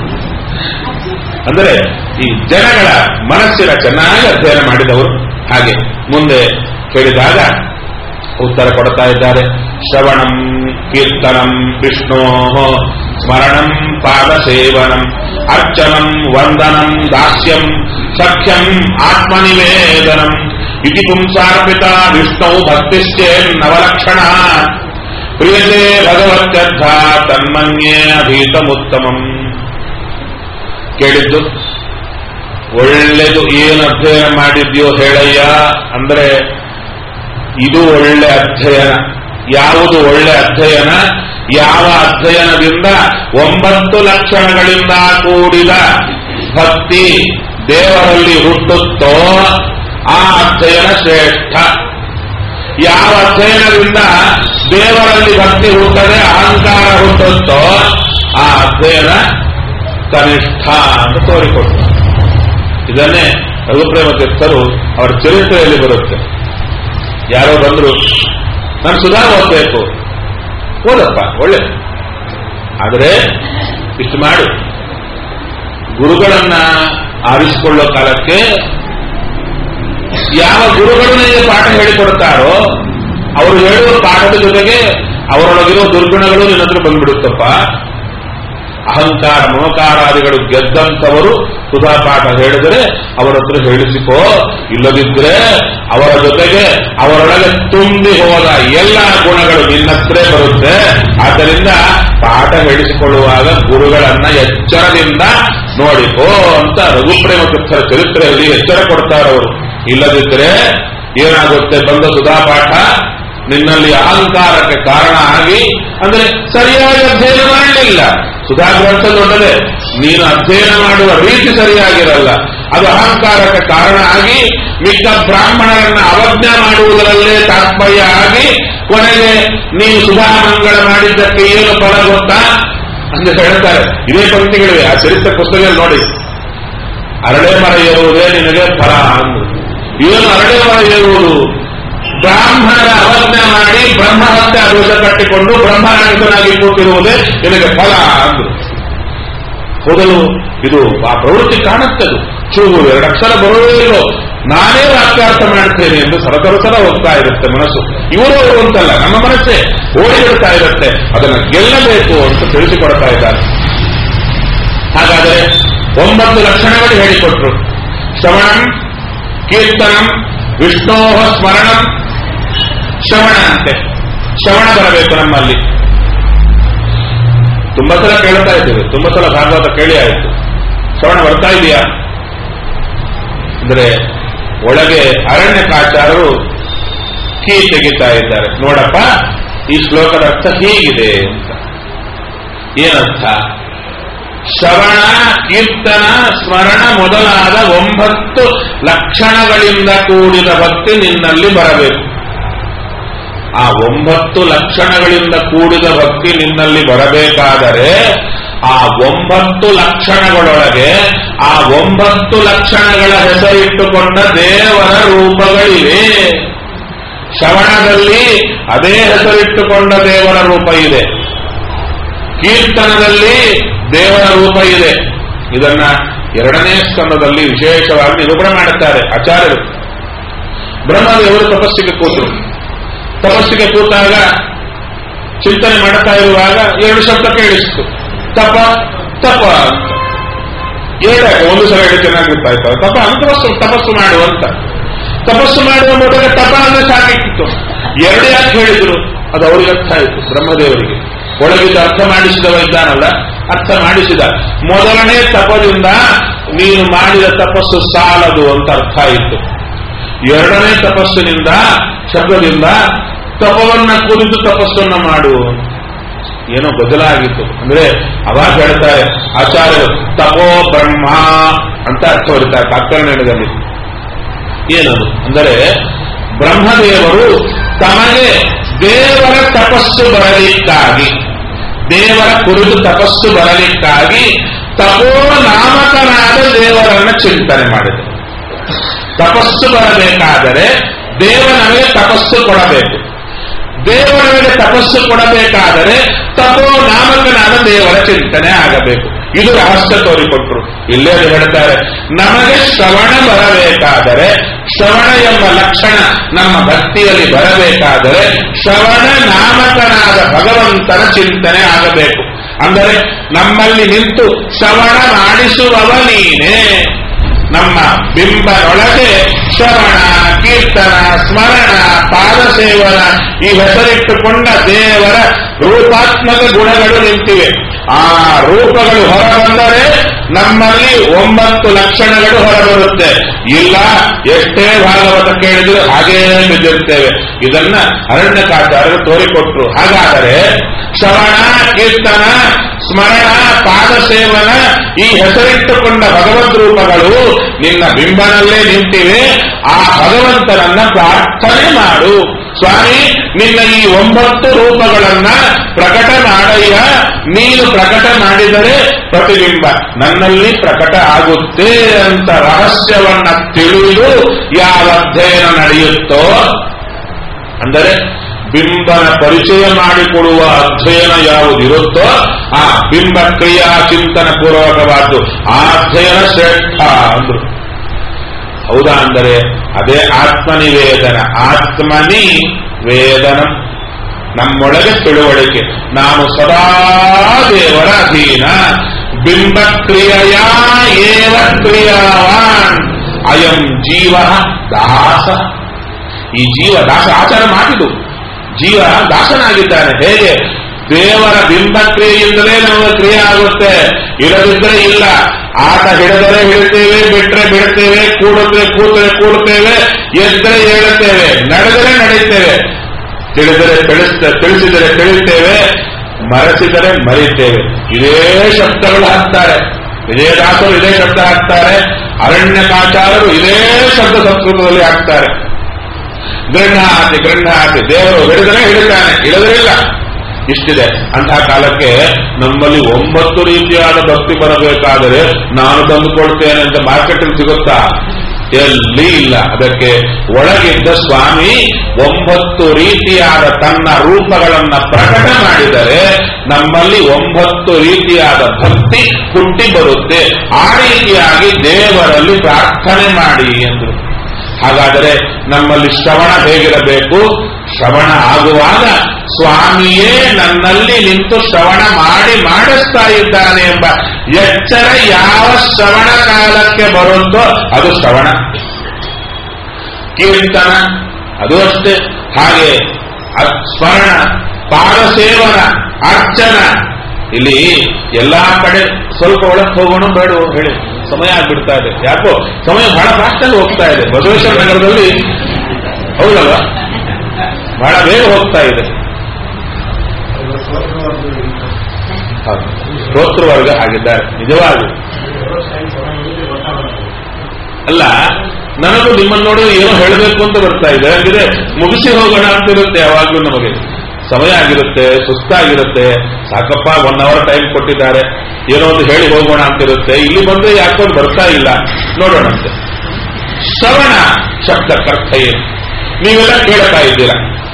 ಅಂದರೆ ಈ ಜನಗಳ ಮನಸ್ಸಿನ ಚೆನ್ನಾಗಿ ಅಧ್ಯಯನ ಮಾಡಿದವರು ಹಾಗೆ ಮುಂದೆ ಕೇಳಿದಾಗ ಉತ್ತರ ಕೊಡ್ತಾ ಇದ್ದಾರೆ ಶ್ರವಣಂ ಕೀರ್ತನಂ ವಿಷ್ಣೋ ಸ್ಮರಣಂ ಪಾದ ಸೇವನಂ ಅರ್ಚನಂ ವಂದನಂ ದಾಸ್ಯಂ ಸಖ್ಯಂ ಆತ್ಮನಿವೇದನಂ ಇತಿ ಪುಂಸಾರ್ಪಿತ ವಿಷ್ಣು ಭಕ್ತಿಶ್ಚೇನ್ ನವಲಕ್ಷಣ ಪ್ರಿಯತೆ ಭಗವತ್ಯರ್ಥ ತನ್ಮನ್ಯೇ ಅಧೀತಮುತ್ತಮಂ ಕೇಳಿದ್ದು ಒಳ್ಳೆದು ಏನು ಅಧ್ಯಯನ ಮಾಡಿದ್ಯೋ ಹೇಳಯ್ಯ ಅಂದ್ರೆ ಇದು ಒಳ್ಳೆ ಅಧ್ಯಯನ ಯಾವುದು ಒಳ್ಳೆ ಅಧ್ಯಯನ ಯಾವ ಅಧ್ಯಯನದಿಂದ ಒಂಬತ್ತು ಲಕ್ಷಣಗಳಿಂದ ಕೂಡಿದ ಭಕ್ತಿ ದೇವರಲ್ಲಿ ಹುಟ್ಟುತ್ತೋ ಆ ಅಧ್ಯಯನ ಶ್ರೇಷ್ಠ ಯಾವ ಅಧ್ಯಯನದಿಂದ ದೇವರಲ್ಲಿ ಭಕ್ತಿ ಹುಟ್ಟದೆ ಅಹಂಕಾರ ಹುಟ್ಟುತ್ತೋ ಆ ಅಧ್ಯಯನ ಕನಿಷ್ಠ ಅಂತ ತೋರಿಕೊಟ್ಟು ಇದನ್ನೇ ರಘುಪ್ರೇಮ ತೀರ್ಥರು ಅವರ ಚರಿತ್ರೆಯಲ್ಲಿ ಬರುತ್ತೆ ಯಾರೋ ಬಂದ್ರು ನಾನು ಸುಧಾ ಓದಬೇಕು ಓದಪ್ಪ ಒಳ್ಳೆ ಆದರೆ ಇಷ್ಟು ಮಾಡು ಗುರುಗಳನ್ನ ಆರಿಸಿಕೊಳ್ಳೋ ಕಾಲಕ್ಕೆ ಯಾವ ಗುರುಗಳು ನಿಮಗೆ ಪಾಠ ಹೇಳಿಕೊಡ್ತಾರೋ ಅವರು ಹೇಳುವ ಪಾಠದ ಜೊತೆಗೆ ಅವರೊಳಗಿರೋ ದುರ್ಗುಣಗಳು ನಿನ್ನ ಹತ್ರ ಬಂದ್ಬಿಡುತ್ತಪ್ಪ ಅಹಂಕಾರ ಮಮಕಾರಾದಿಗಳು ಗೆದ್ದಂಥವರು ಸುಧಾ ಪಾಠ ಹೇಳಿದರೆ ಅವರ ಹತ್ರ ಹೇಳಿಸಿಕೋ ಇಲ್ಲದಿದ್ರೆ ಅವರ ಜೊತೆಗೆ ಅವರೊಳಗೆ ತುಂಬಿ ಹೋದ ಎಲ್ಲ ಗುಣಗಳು ನಿನ್ನತ್ರ ಬರುತ್ತೆ ಆದ್ದರಿಂದ ಪಾಠ ಹೇಳಿಸಿಕೊಳ್ಳುವಾಗ ಗುರುಗಳನ್ನ ಎಚ್ಚರದಿಂದ ನೋಡಿಕೋ ಅಂತ ರಘುಪ್ರೇಮ ತೀರ್ಥರ ಚರಿತ್ರೆಯಲ್ಲಿ ಎಚ್ಚರ ಕೊಡ್ತಾರವರು ಇಲ್ಲದಿದ್ರೆ ಏನಾಗುತ್ತೆ ಬಂದ ಸುಧಾ ಪಾಠ ನಿನ್ನಲ್ಲಿ ಅಹಂಕಾರಕ್ಕೆ ಕಾರಣ ಆಗಿ ಅಂದ್ರೆ ಸರಿಯಾಗಿ ಅಧ್ಯಯನ ಮಾಡಲಿಲ್ಲ ಸುಧಾ ಗ್ರಂಥ ದೊಡ್ಡದೆ ನೀನು ಅಧ್ಯಯನ ಮಾಡುವ ರೀತಿ ಸರಿಯಾಗಿರಲ್ಲ ಅದು ಅಹಂಕಾರಕ್ಕೆ ಕಾರಣ ಆಗಿ ಮಿಕ್ಕ ಬ್ರಾಹ್ಮಣರನ್ನ ಅವಜ್ಞೆ ಮಾಡುವುದರಲ್ಲೇ ತಾತ್ಪರ್ಯ ಆಗಿ ಕೊನೆಗೆ ನೀನು ಸುಧಾಮಂಗಳ ಮಾಡಿದ್ದಕ್ಕೆ ಏನು ಫಲ ಗೊತ್ತಾ ಅಂತ ಹೇಳ್ತಾರೆ ಇದೇ ಪಂಕ್ತಿಗಳಿವೆ ಆ ಚರಿತ್ರೆ ಪುಸ್ತಕದಲ್ಲಿ ನೋಡಿ ಅರಳೆ ಮರ ಏರುವುದೇ ನಿನಗೆ ಫಲ ಅಂದ್ರು ಏನು ಅರಳೆ ಮರ ಏರುವುದು ಬ್ರಾಹ್ಮಣರ ಅವಜ್ಞೆ ಮಾಡಿ ಬ್ರಹ್ಮಹತ್ಯೆ ದೋಷ ಕಟ್ಟಿಕೊಂಡು ಬ್ರಹ್ಮನಾಗಿತನಾಗಿ ಕೂತಿರುವುದೇ ನಿನಗೆ ಫಲ ಅಂದ್ರು ಮೊದಲು ಇದು ಆ ಪ್ರವೃತ್ತಿ ಕಾಣುತ್ತೆ ಅದು ಚೂರು ಎರಡು ಅಕ್ಷರ ಬರೋದೇ ಇಲ್ಲೋ ನಾನೇ ವಾಕ್ಯಾರ್ಥ ಮಾಡ್ತೇನೆ ಎಂದು ಸರಸರಸರ ಹೋಗ್ತಾ ಇರುತ್ತೆ ಮನಸ್ಸು ಇವರು ಅವರು ಅಂತಲ್ಲ ನಮ್ಮ ಮನಸ್ಸೇ ಓಡಿ ಬಿಡ್ತಾ ಇರುತ್ತೆ ಅದನ್ನ ಗೆಲ್ಲಬೇಕು ಅಂತ ತಿಳಿಸಿಕೊಡ್ತಾ ಇದ್ದಾರೆ ಹಾಗಾದರೆ ಒಂಬತ್ತು ಲಕ್ಷಣಗಳು ಹೇಳಿಕೊಟ್ರು ಶ್ರವಣಂ ಕೀರ್ತನಂ ವಿಷ್ಣೋ ಸ್ಮರಣಂ ಶ್ರವಣ ಅಂತೆ ಶ್ರವಣ ಬರಬೇಕು ನಮ್ಮಲ್ಲಿ ತುಂಬಾ ಸಲ ಕೇಳ್ತಾ ಇದ್ದೀವಿ ತುಂಬಾ ಸಲ ಭಾಗವತ ಕೇಳಿ ಆಯಿತು ಶ್ರವಣ ಬರ್ತಾ ಇದೆಯಾ ಅಂದ್ರೆ ಒಳಗೆ ಅರಣ್ಯಕಾಚಾರರು ಕೀ ತೆಗಿತಾ ಇದ್ದಾರೆ ನೋಡಪ್ಪ ಈ ಶ್ಲೋಕದ ಅರ್ಥ ಹೀಗಿದೆ ಅಂತ ಏನರ್ಥ ಶ್ರವಣ ಕೀರ್ತನ ಸ್ಮರಣ ಮೊದಲಾದ ಒಂಬತ್ತು ಲಕ್ಷಣಗಳಿಂದ ಕೂಡಿದ ಭಕ್ತಿ ನಿನ್ನಲ್ಲಿ ಬರಬೇಕು ಆ ಒಂಬತ್ತು ಲಕ್ಷಣಗಳಿಂದ ಕೂಡಿದ ಭಕ್ತಿ ನಿನ್ನಲ್ಲಿ ಬರಬೇಕಾದರೆ ಆ ಒಂಬತ್ತು ಲಕ್ಷಣಗಳೊಳಗೆ ಆ ಒಂಬತ್ತು ಲಕ್ಷಣಗಳ ಹೆಸರಿಟ್ಟುಕೊಂಡ ದೇವರ ರೂಪಗಳಿವೆ ಶ್ರವಣದಲ್ಲಿ ಅದೇ ಹೆಸರಿಟ್ಟುಕೊಂಡ ದೇವರ ರೂಪ ಇದೆ ಕೀರ್ತನದಲ್ಲಿ ದೇವರ ರೂಪ ಇದೆ ಇದನ್ನ ಎರಡನೇ ಸ್ಕಂದದಲ್ಲಿ ವಿಶೇಷವಾಗಿ ನಿರೂಪಣೆ ಮಾಡುತ್ತಾರೆ ಆಚಾರ್ಯರು ಬ್ರಹ್ಮದೇವರು ತಪಸ್ಸಿಗೆ ಕೂತರು ತಪಸ್ಸಿಗೆ ಕೂತಾಗ ಚಿಂತನೆ ಮಾಡ್ತಾ ಇರುವಾಗ ಎರಡು ಶಬ್ದ ಕೇಳಿಸ್ತು ತಪ ತಪ ಅಂತ ಏಳಾಗ ಒಂದು ಸಲ ಹೇಳಿ ಚೆನ್ನಾಗಿರ್ತಾ ಇತ್ತು ತಪ ಅಂತ ತಪಸ್ಸು ತಪಸ್ಸು ಮಾಡು ಅಂತ ತಪಸ್ಸು ಮಾಡುವ ಮೊದಲ ತಪ ಅಂದ್ರೆ ಸಾಕಿತ್ತು ಎರಡು ಯಾಕೆ ಹೇಳಿದ್ರು ಅದು ಅವರಿಗೆ ಅರ್ಥ ಆಯಿತು ಬ್ರಹ್ಮದೇವರಿಗೆ ಒಳಗಿದ್ದ ಅರ್ಥ ಮಾಡಿಸಿದವ ಇದ್ದಾನಲ್ಲ ಅರ್ಥ ಮಾಡಿಸಿದ ಮೊದಲನೇ ತಪದಿಂದ ನೀನು ಮಾಡಿದ ತಪಸ್ಸು ಸಾಲದು ಅಂತ ಅರ್ಥ ಆಯಿತು ಎರಡನೇ ತಪಸ್ಸಿನಿಂದ ಶಬ್ದದಿಂದ ತಪವನ್ನ ಕುರಿತು ತಪಸ್ಸನ್ನ ಮಾಡು ಏನೋ ಬದಲಾಗಿತ್ತು ಅಂದ್ರೆ ಅವಾಗ ಹೇಳ್ತಾರೆ ಆಚಾರ್ಯರು ತಪೋ ಬ್ರಹ್ಮ ಅಂತ ಅರ್ಥ ಹೊರಿತಾರೆ ತಾತ್ಪರ್ಯದಲ್ಲಿ ಏನದು ಅಂದರೆ ಬ್ರಹ್ಮದೇವರು ತಮಗೆ ದೇವರ ತಪಸ್ಸು ಬರಲಿಕ್ಕಾಗಿ ದೇವರ ಕುರಿತು ತಪಸ್ಸು ಬರಲಿಕ್ಕಾಗಿ ತಪೋ ನಾಮಕನಾದ ದೇವರನ್ನ ಚಿಂತನೆ ಮಾಡಿದೆ ತಪಸ್ಸು ಬರಬೇಕಾದರೆ ದೇವ ನಮಗೆ ತಪಸ್ಸು ಕೊಡಬೇಕು ದೇವ ನಮಗೆ ತಪಸ್ಸು ಕೊಡಬೇಕಾದರೆ ತಪೋ ನಾಮಕನಾದ ದೇವರ ಚಿಂತನೆ ಆಗಬೇಕು ಇದು ರಹಸ್ಯ ತೋರಿಕೊಟ್ರು ಇಲ್ಲೇ ಅದು ಹೇಳ್ತಾರೆ ನಮಗೆ ಶ್ರವಣ ಬರಬೇಕಾದರೆ ಶ್ರವಣ ಎಂಬ ಲಕ್ಷಣ ನಮ್ಮ ಭಕ್ತಿಯಲ್ಲಿ ಬರಬೇಕಾದರೆ ಶ್ರವಣ ನಾಮಕನಾದ ಭಗವಂತನ ಚಿಂತನೆ ಆಗಬೇಕು ಅಂದರೆ ನಮ್ಮಲ್ಲಿ ನಿಂತು ಶ್ರವಣ ಮಾಡಿಸುವವ ನೀನೇ ನಮ್ಮ ಬಿಂಬನೊಳಗೆ ಶ್ರವಣ ಕೀರ್ತನ ಸ್ಮರಣ ಪಾದಸೇವನ ಈ ಹೆಸರಿಟ್ಟುಕೊಂಡ ದೇವರ ರೂಪಾತ್ಮಕ ಗುಣಗಳು ನಿಂತಿವೆ ಆ ರೂಪಗಳು ಹೊರಬಂದರೆ ನಮ್ಮಲ್ಲಿ ಒಂಬತ್ತು ಲಕ್ಷಣಗಳು ಹೊರಬರುತ್ತೆ ಇಲ್ಲ ಎಷ್ಟೇ ಭಾಗವತ ಕೇಳಿದ್ರು ಹಾಗೇ ಬಿದ್ದಿರ್ತೇವೆ ಇದನ್ನ ಅರಣ್ಯಕಾಚಾರ್ಯರು ತೋರಿಕೊಟ್ರು ಹಾಗಾದರೆ ಶ್ರವಣ ಕೀರ್ತನ ಸ್ಮರಣ ಪಾದಸೇವನ ಈ ಹೆಸರಿಟ್ಟುಕೊಂಡ ಭಗವದ್ ರೂಪಗಳು ನಿನ್ನ ಬಿಂಬನಲ್ಲೇ ನಿಂತಿವೆ ಆ ಭಗವಂತನನ್ನ ಪ್ರಾರ್ಥನೆ ಮಾಡು ಸ್ವಾಮಿ ನಿನ್ನ ಈ ಒಂಬತ್ತು ರೂಪಗಳನ್ನ ಪ್ರಕಟ ಮಾಡಯ್ಯ ನೀನು ಪ್ರಕಟ ಮಾಡಿದರೆ ಪ್ರತಿಬಿಂಬ ನನ್ನಲ್ಲಿ ಪ್ರಕಟ ಆಗುತ್ತೆ ಅಂತ ರಹಸ್ಯವನ್ನ ತಿಳಿದು ಯಾವ ಅಧ್ಯಯನ ನಡೆಯುತ್ತೋ ಅಂದರೆ ಬಿಂಬನ ಪರಿಚಯ ಮಾಡಿಕೊಡುವ ಅಧ್ಯಯನ ಯಾವುದಿರುತ್ತೋ ಆ ಬಿಂಬ ಕ್ರಿಯಾ ಚಿಂತನ ಪೂರ್ವಕವಾದ್ದು ಆ ಅಧ್ಯಯನ ಶ್ರೇಷ್ಠ ಅಂದ್ರು ಹೌದಾ ಅಂದರೆ ಅದೇ ಆತ್ಮನಿವೇದನ ಆತ್ಮನಿ ವೇದನ ನಮ್ಮೊಳಗೆ ತಿಳುವಳಿಕೆ ನಾನು ಸದಾ ದೇವರ ಅಧೀನ ಬಿಂಬಕ್ರಿಯೆಯ ಏವ ಕ್ರಿಯಾವಾನ್ ಅಯಂ ಜೀವ ದಾಸ ಈ ಜೀವ ದಾಸ ಆಚಾರ ಮಾಡಿದು ಜೀವ ದಾಸನಾಗಿದ್ದಾನೆ ಹೇಗೆ ದೇವರ ಬಿಂಬಕ್ರಿಯೆಯಿಂದಲೇ ನಮಗೆ ಕ್ರಿಯೆ ಆಗುತ್ತೆ ಇಲ್ಲದಿದ್ದರೆ ಇಲ್ಲ ಆಟ ಹಿಡಿದರೆ ಹಿಡಿತೇವೆ ಬಿಟ್ರೆ ಬಿಡ್ತೇವೆ ಕೂಡುತ್ತೇವೆ ಕೂತರೆ ಕೂಡುತ್ತೇವೆ ಎದ್ದರೆ ಹೇಳುತ್ತೇವೆ ನಡೆದರೆ ನಡೆಯುತ್ತೇವೆ ತಿಳಿದರೆ ತಿಳಿಸ್ತ ತಿಳಿಸಿದರೆ ತಿಳಿಸ್ತೇವೆ ಮರೆಸಿದರೆ ಮರಿತೇವೆ ಇದೇ ಶಬ್ದಗಳು ಹಾಕ್ತಾರೆ ವಿಜಯದಾಸರು ಇದೇ ಶಬ್ದ ಹಾಕ್ತಾರೆ ಅರಣ್ಯಕಾಚಾರರು ಇದೇ ಶಬ್ದ ಸಂಸ್ಕೃತದಲ್ಲಿ ಹಾಕ್ತಾರೆ ಗೃಹಾತಿ ಗೃಹಾತಿ ದೇವರು ಹಿಡಿದರೆ ಹಿಡಿತಾನೆ ಇಳಿದ್ರಿಲ್ಲ ಇಷ್ಟಿದೆ ಅಂತಹ ಕಾಲಕ್ಕೆ ನಮ್ಮಲ್ಲಿ ಒಂಬತ್ತು ರೀತಿಯಾದ ಭಕ್ತಿ ಬರಬೇಕಾದರೆ ನಾನು ತಂದುಕೊಳ್ತೇನೆ ಅಂತ ಮಾರ್ಕೆಟಿಂಗ್ ಸಿಗುತ್ತಾ ಎಲ್ಲಿ ಇಲ್ಲ ಅದಕ್ಕೆ ಒಳಗಿದ್ದ ಸ್ವಾಮಿ ಒಂಬತ್ತು ರೀತಿಯಾದ ತನ್ನ ರೂಪಗಳನ್ನ ಪ್ರಕಟ ಮಾಡಿದರೆ ನಮ್ಮಲ್ಲಿ ಒಂಬತ್ತು ರೀತಿಯಾದ ಭಕ್ತಿ ಹುಟ್ಟಿ ಬರುತ್ತೆ ಆ ರೀತಿಯಾಗಿ ದೇವರಲ್ಲಿ ಪ್ರಾರ್ಥನೆ ಮಾಡಿ ಎಂದರು ಹಾಗಾದರೆ ನಮ್ಮಲ್ಲಿ ಶ್ರವಣ ಹೇಗಿರಬೇಕು ಶ್ರವಣ ಆಗುವಾಗ ಸ್ವಾಮಿಯೇ ನನ್ನಲ್ಲಿ ನಿಂತು ಶ್ರವಣ ಮಾಡಿ ಮಾಡಿಸ್ತಾ ಇದ್ದಾನೆ ಎಂಬ ಎಚ್ಚರ ಯಾವ ಶ್ರವಣ ಕಾಲಕ್ಕೆ ಬರುತ್ತೋ ಅದು ಶ್ರವಣ ಕೀರ್ತನ ಅದು ಅಷ್ಟೇ ಹಾಗೆ ಅ- ಸ್ಮರಣ ಪಾದಸೇವನ ಅರ್ಚನ ಇಲ್ಲಿ ಎಲ್ಲಾ ಕಡೆ ಸ್ವಲ್ಪ ಒಳಕ್ಕೆ ಹೋಗೋಣ ಬೇಡ ಹೇಳಿ ಸಮಯ ಆಗ್ಬಿಡ್ತಾ ಇದೆ ಯಾಕೋ ಸಮಯ ಬಹಳ ಫಾಸ್ಟ್ ಆಗಿ ಹೋಗ್ತಾ ಇದೆ ಬಸವೇಶ್ವರ ನಗರದಲ್ಲಿ ಹೌದಲ್ವಾ ಬಹಳ ಬೇಗ ಹೋಗ್ತಾ ಇದೆ ಹೌದು. ಶ್ರೋತೃವರ್ಗ ಆಗಿದ್ದಾರೆ ನಿಜವಾಗಿ ಅಲ್ಲ ನನಗೂ ನಿಮ್ಮನ್ನು ನೋಡಿ ಏನೋ ಹೇಳಬೇಕು ಅಂತ ಬರ್ತಾ ಇದೆ ಹಾಗಿದ್ರೆ ಮುಗಿಸಿ ಹೋಗೋಣ ಅಂತಿರುತ್ತೆ ಯಾವಾಗಲೂ ನಮಗೆ ಸಮಯ ಆಗಿರುತ್ತೆ ಸುಸ್ತಾಗಿರುತ್ತೆ ಸಾಕಪ್ಪ ಒನ್ ಅವರ್ ಟೈಮ್ ಕೊಟ್ಟಿದ್ದಾರೆ ಏನೋ ಒಂದು ಹೇಳಿ ಹೋಗೋಣ ಅಂತಿರುತ್ತೆ ಇಲ್ಲಿ ಬಂದ್ರೆ ಯಾಕೊಂದು ಬರ್ತಾ ಇಲ್ಲ ನೋಡೋಣಂತೆ ಶ್ರವಣ ಶಬ್ದಕ್ಕರ್ಥ ಏನು ನೀವೆಲ್ಲ ಕೇಳ್ತಾ ಇದ್ದೀರಾ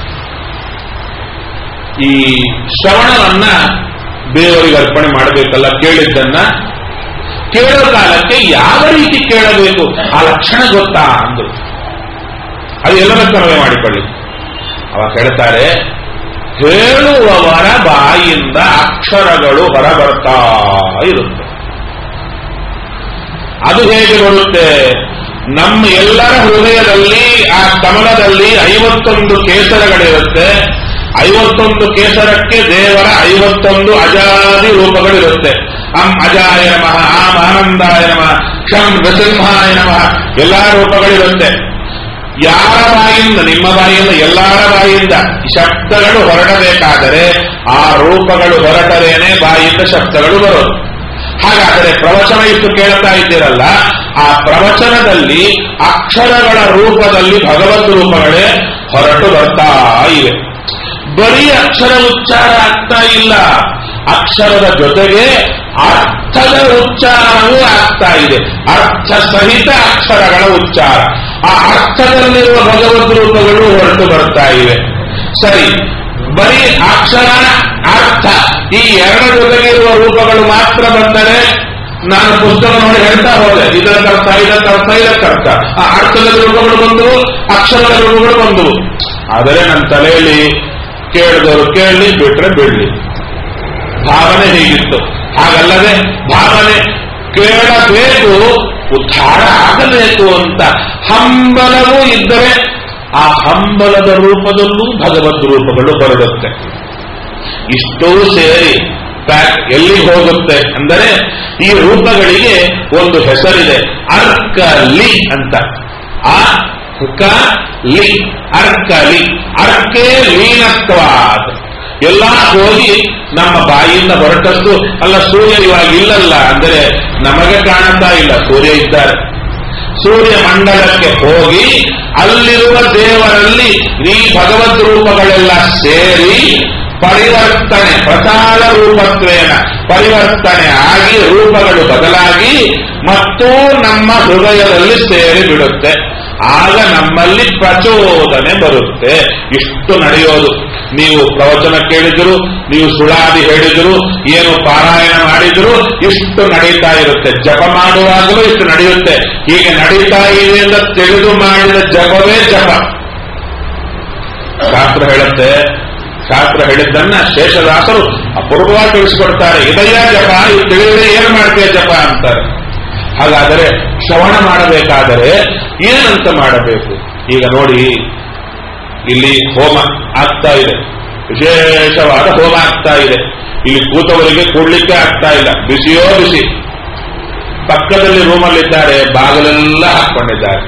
ಈ ಶ್ರವಣವನ್ನ ದೇವರಿಗೆ ಅರ್ಪಣೆ ಮಾಡಬೇಕಲ್ಲ ಕೇಳಿದ್ದನ್ನ ಕೇಳೋ ಕಾಲಕ್ಕೆ ಯಾವ ರೀತಿ ಕೇಳಬೇಕು ಆ ಲಕ್ಷಣ ಗೊತ್ತಾ ಅಂದ್ರು ಅದು ಎಲ್ಲರ ಮನವಿ ಮಾಡಿಕೊಳ್ಳಿ ಅವ ಹೇಳ್ತಾರೆ ಹೇಳುವವರ ಬಾಯಿಂದ ಅಕ್ಷರಗಳು ಹೊರಬರ್ತಾ ಇರುತ್ತೆ ಅದು ಹೇಗೆ ಬರುತ್ತೆ ನಮ್ಮ ಎಲ್ಲರ ಹೃದಯದಲ್ಲಿ ಆ ಕಮಲದಲ್ಲಿ ಐವತ್ತೊಂದು ಕೇಸರಗಳಿರುತ್ತೆ ಐವತ್ತೊಂದು ಕೇಸರಕ್ಕೆ ದೇವರ ಐವತ್ತೊಂದು ಅಜಾದಿ ರೂಪಗಳಿರುತ್ತೆ ಅಂ ಅಜಾಯ ನಮಃ ಆಂ ಆನಂದಾಯ ನಮಃ ಕ್ಷಂ ನೃಸಿಂಹಾಯ ನಮಃ ಎಲ್ಲಾ ರೂಪಗಳಿರುತ್ತೆ ಯಾರ ಬಾಯಿಂದ ನಿಮ್ಮ ಬಾಯಿಂದ ಎಲ್ಲರ ಬಾಯಿಂದ ಶಬ್ದಗಳು ಹೊರಡಬೇಕಾದರೆ ಆ ರೂಪಗಳು ಹೊರಟರೇನೆ ಬಾಯಿಂದ ಶಬ್ದಗಳು ಬರೋದು ಹಾಗಾದರೆ ಪ್ರವಚನ ಇಷ್ಟು ಕೇಳ್ತಾ ಇದ್ದೀರಲ್ಲ ಆ ಪ್ರವಚನದಲ್ಲಿ ಅಕ್ಷರಗಳ ರೂಪದಲ್ಲಿ ಭಗವದ್ ರೂಪಗಳೇ ಹೊರಟು ಬರ್ತಾ ಇವೆ ಬರೀ ಅಕ್ಷರ ಉಚ್ಚಾರ ಆಗ್ತಾ ಇಲ್ಲ ಅಕ್ಷರದ ಜೊತೆಗೆ ಅರ್ಥದ ಉಚ್ಚಾರವೂ ಆಗ್ತಾ ಇದೆ ಅರ್ಥ ಸಹಿತ ಅಕ್ಷರಗಳ ಉಚ್ಚಾರ ಆ ಅರ್ಥದಲ್ಲಿರುವ ಭಗವದ್ ರೂಪಗಳು ಹೊರಟು ಬರ್ತಾ ಇವೆ ಸರಿ ಬರೀ ಅಕ್ಷರ ಅರ್ಥ ಈ ಎರಡರ ಜೊತೆಗಿರುವ ರೂಪಗಳು ಮಾತ್ರ ಬಂದರೆ ನಾನು ಪುಸ್ತಕ ನೋಡಿ ಹೇಳ್ತಾ ಹೋದೆ ಇದರ ಅರ್ಥ ಇದಕ್ಕೆ ಅರ್ಥ ಇದಕ್ಕೆ ಅರ್ಥ ಆ ಅರ್ಥದ ರೂಪಗಳು ಬಂದವು ಅಕ್ಷರದ ರೂಪಗಳು ಬಂದವು ಆದರೆ ನನ್ನ ತಲೆಯಲ್ಲಿ ಕೇಳಿದವರು ಕೇಳಲಿ ಬಿಟ್ರೆ ಬಿಡ್ಲಿ ಭಾವನೆ ಹೀಗಿತ್ತು ಹಾಗಲ್ಲದೆ ಭಾವನೆ ಕೇಳಬೇಕು ಉದ್ಧಾರ ಆಗಬೇಕು ಅಂತ ಹಂಬಲವೂ ಇದ್ದರೆ ಆ ಹಂಬಲದ ರೂಪದಲ್ಲೂ ಭಗವದ್ ರೂಪಗಳು ಹೊರಡುತ್ತೆ ಇಷ್ಟೂ ಸೇರಿ ಪ್ಯಾಕ್ ಎಲ್ಲಿ ಹೋಗುತ್ತೆ ಅಂದರೆ ಈ ರೂಪಗಳಿಗೆ ಒಂದು ಹೆಸರಿದೆ ಅರ್ಕಲಿ ಅಂತ ಆ ಲಿ ಅರ್ಕಲಿ ಅರ್ಕೆ ಲೀನತ್ವಾದ್ ಎಲ್ಲ ಹೋಗಿ ನಮ್ಮ ಬಾಯಿಯಿಂದ ಹೊರಟದ್ದು ಅಲ್ಲ ಸೂರ್ಯ ಇವಾಗ ಇಲ್ಲಲ್ಲ ಅಂದರೆ ನಮಗೆ ಕಾಣುತ್ತಾ ಇಲ್ಲ ಸೂರ್ಯ ಇದ್ದಾರೆ ಸೂರ್ಯ ಮಂಡಲಕ್ಕೆ ಹೋಗಿ ಅಲ್ಲಿರುವ ದೇವರಲ್ಲಿ ಈ ಭಗವದ್ ರೂಪಗಳೆಲ್ಲ ಸೇರಿ ಪರಿವರ್ತನೆ ಪ್ರಚಾರ ರೂಪತ್ವೇನ ಪರಿವರ್ತನೆ ಆಗಿ ರೂಪಗಳು ಬದಲಾಗಿ ಮತ್ತು ನಮ್ಮ ಹೃದಯದಲ್ಲಿ ಸೇರಿ ಬಿಡುತ್ತೆ ಆಗ ನಮ್ಮಲ್ಲಿ ಪ್ರಚೋದನೆ ಬರುತ್ತೆ ಇಷ್ಟು ನಡೆಯೋದು ನೀವು ಪ್ರವಚನ ಕೇಳಿದ್ರು ನೀವು ಸುಳಾದಿ ಹೇಳಿದ್ರು ಏನು ಪಾರಾಯಣ ಮಾಡಿದ್ರು ಇಷ್ಟು ನಡೀತಾ ಇರುತ್ತೆ ಜಪ ಮಾಡುವಾಗಲೂ ಇಷ್ಟು ನಡೆಯುತ್ತೆ ಹೀಗೆ ನಡೀತಾ ಇದೆ ಅಂತ ತಿಳಿದು ಮಾಡಿದ ಜಪವೇ ಜಪ ಶಾಸ್ತ್ರ ಹೇಳುತ್ತೆ ಶಾಸ್ತ್ರ ಹೇಳಿದ್ದನ್ನ ಶೇಷದಾಸರು ಅಪೂರ್ವವಾಗಿ ತಿಳಿಸಿಕೊಡ್ತಾರೆ ಇದಯ್ಯ ಜಪ ಇದು ತಿಳಿದ್ರೆ ಏನು ಮಾಡ್ತೀಯ ಜಪ ಅಂತಾರೆ ಹಾಗಾದರೆ ಶ್ರವಣ ಮಾಡಬೇಕಾದರೆ ಏನಂತ ಮಾಡಬೇಕು ಈಗ ನೋಡಿ ಇಲ್ಲಿ ಹೋಮ ಆಗ್ತಾ ಇದೆ ವಿಶೇಷವಾದ ಹೋಮ ಆಗ್ತಾ ಇದೆ ಇಲ್ಲಿ ಕೂತವರಿಗೆ ಕೂಡ್ಲಿಕ್ಕೆ ಆಗ್ತಾ ಇಲ್ಲ ಬಿಸಿಯೋ ಬಿಸಿ ಪಕ್ಕದಲ್ಲಿ ರೂಮಲ್ಲಿದ್ದಾರೆ ಬಾಗಿಲೆಲ್ಲ ಹಾಕೊಂಡಿದ್ದಾರೆ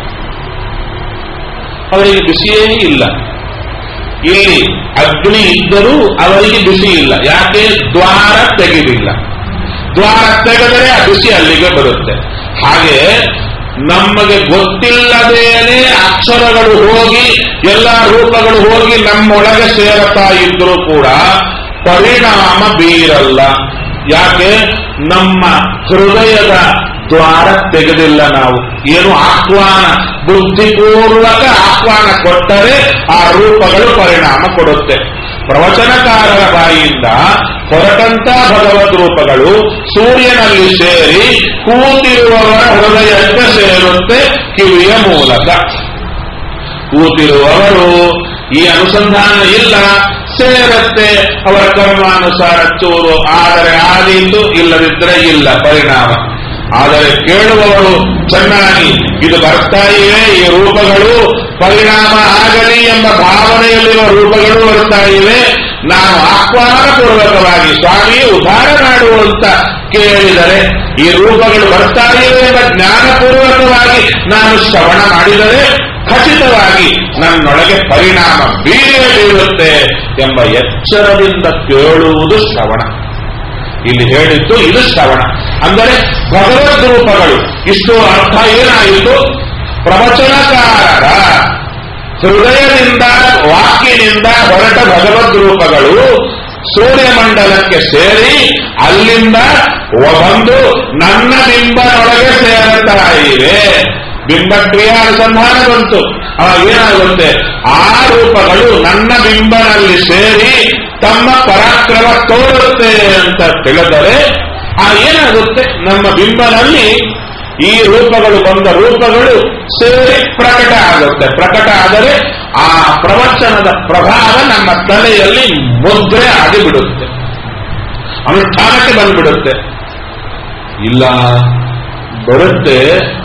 ಅವರಿಗೆ ಬಿಸಿಯೇ ಇಲ್ಲ ಇಲ್ಲಿ ಅಗ್ನಿ ಇದ್ದರೂ ಅವರಿಗೆ ಬಿಸಿ ಇಲ್ಲ ಯಾಕೆ ದ್ವಾರ ತೆಗೆದಿಲ್ಲ ದ್ವಾರ ತೆಗೆದರೆ ಆ ಬಿಸಿ ಅಲ್ಲಿಗೆ ಬರುತ್ತೆ ಹಾಗೆ ನಮಗೆ ಗೊತ್ತಿಲ್ಲದೇನೆ ಅಕ್ಷರಗಳು ಹೋಗಿ ಎಲ್ಲ ರೂಪಗಳು ಹೋಗಿ ನಮ್ಮೊಳಗೆ ಸೇರತಾ ಇದ್ರೂ ಕೂಡ ಪರಿಣಾಮ ಬೀರಲ್ಲ ಯಾಕೆ ನಮ್ಮ ಹೃದಯದ ದ್ವಾರ ತೆಗೆದಿಲ್ಲ ನಾವು ಏನು ಆಹ್ವಾನ ಬುದ್ಧಿಪೂರ್ವಕ ಆಹ್ವಾನ ಕೊಟ್ಟರೆ ಆ ರೂಪಗಳು ಪರಿಣಾಮ ಕೊಡುತ್ತೆ ಪ್ರವಚನಕಾರರ ಬಾಯಿಯಿಂದ ಹೊರಟಂತ ಭಗವದ್ ರೂಪಗಳು ಸೂರ್ಯನಲ್ಲಿ ಸೇರಿ ಕೂತಿರುವವರ ಹೃದಯಕ್ಕೆ ಸೇರುತ್ತೆ ಕಿವಿಯ ಮೂಲಕ ಕೂತಿರುವವರು ಈ ಅನುಸಂಧಾನ ಇಲ್ಲ ಸೇರತ್ತೆ ಅವರ ಕರ್ಮಾನುಸಾರ ಚೂರು ಆದರೆ ಆದೀತು ಇಲ್ಲದಿದ್ದರೆ ಇಲ್ಲ ಪರಿಣಾಮ ಆದರೆ ಕೇಳುವವರು ಚೆನ್ನಾಗಿ ಇದು ಬರ್ತಾ ಇವೆ ಈ ರೂಪಗಳು ಪರಿಣಾಮ ಆಗಲಿ ಎಂಬ ಭಾವನೆಯಲ್ಲಿರುವ ರೂಪಗಳು ಬರ್ತಾ ಇವೆ ನಾನು ಆಹ್ವಾನಪೂರ್ವಕವಾಗಿ ಸ್ವಾಮಿ ಉದ್ಧಾರ ಮಾಡುವಂತ ಕೇಳಿದರೆ ಈ ರೂಪಗಳು ಬರ್ತಾ ಇವೆ ಎಂಬ ಜ್ಞಾನಪೂರ್ವಕವಾಗಿ ನಾನು ಶ್ರವಣ ಮಾಡಿದರೆ ಖಚಿತವಾಗಿ ನನ್ನೊಳಗೆ ಪರಿಣಾಮ ಬೀರೇ ಬೀಳುತ್ತೆ ಎಂಬ ಎಚ್ಚರದಿಂದ ಕೇಳುವುದು ಶ್ರವಣ ಇಲ್ಲಿ ಹೇಳಿದ್ದು ಇದು ಶ್ರವಣ ಅಂದರೆ ಭಗವದ್ ರೂಪಗಳು ಇಷ್ಟು ಅರ್ಥ ಏನಾಯಿತು ಪ್ರವಚನಕಾರರ ಹೃದಯದಿಂದ ವಾಕಿನಿಂದ ಹೊರಟ ಭಗವದ್ ರೂಪಗಳು ಸೂರ್ಯಮಂಡಲಕ್ಕೆ ಸೇರಿ ಅಲ್ಲಿಂದ ಬಂದು ನನ್ನ ಬಿಂಬನೊಳಗೆ ಸೇರುತ್ತಾ ಇವೆ ಬಿಂಬಕ್ರಿಯಾ ಅನುಸಂಧಾನ ಬಂತು ಅವಾಗ ಏನಾಗುತ್ತೆ ಆ ರೂಪಗಳು ನನ್ನ ಬಿಂಬನಲ್ಲಿ ಸೇರಿ ತಮ್ಮ ಪರಾಕ್ರಮ ತೋರುತ್ತೆ ಅಂತ ತಿಳಿದರೆ ಆ ಏನಾಗುತ್ತೆ ನಮ್ಮ ಬಿಂಬನಲ್ಲಿ ಈ ರೂಪಗಳು ಬಂದ ರೂಪಗಳು ಸೇರಿ ಪ್ರಕಟ ಆಗುತ್ತೆ ಪ್ರಕಟ ಆದರೆ ಆ ಪ್ರವಚನದ ಪ್ರಭಾವ ನಮ್ಮ ತಲೆಯಲ್ಲಿ ಮುದ್ರೆ ಆಗಿಬಿಡುತ್ತೆ ಅನುಷ್ಠಾನಕ್ಕೆ ಬಂದ್ಬಿಡುತ್ತೆ ಇಲ್ಲ ಬರುತ್ತೆ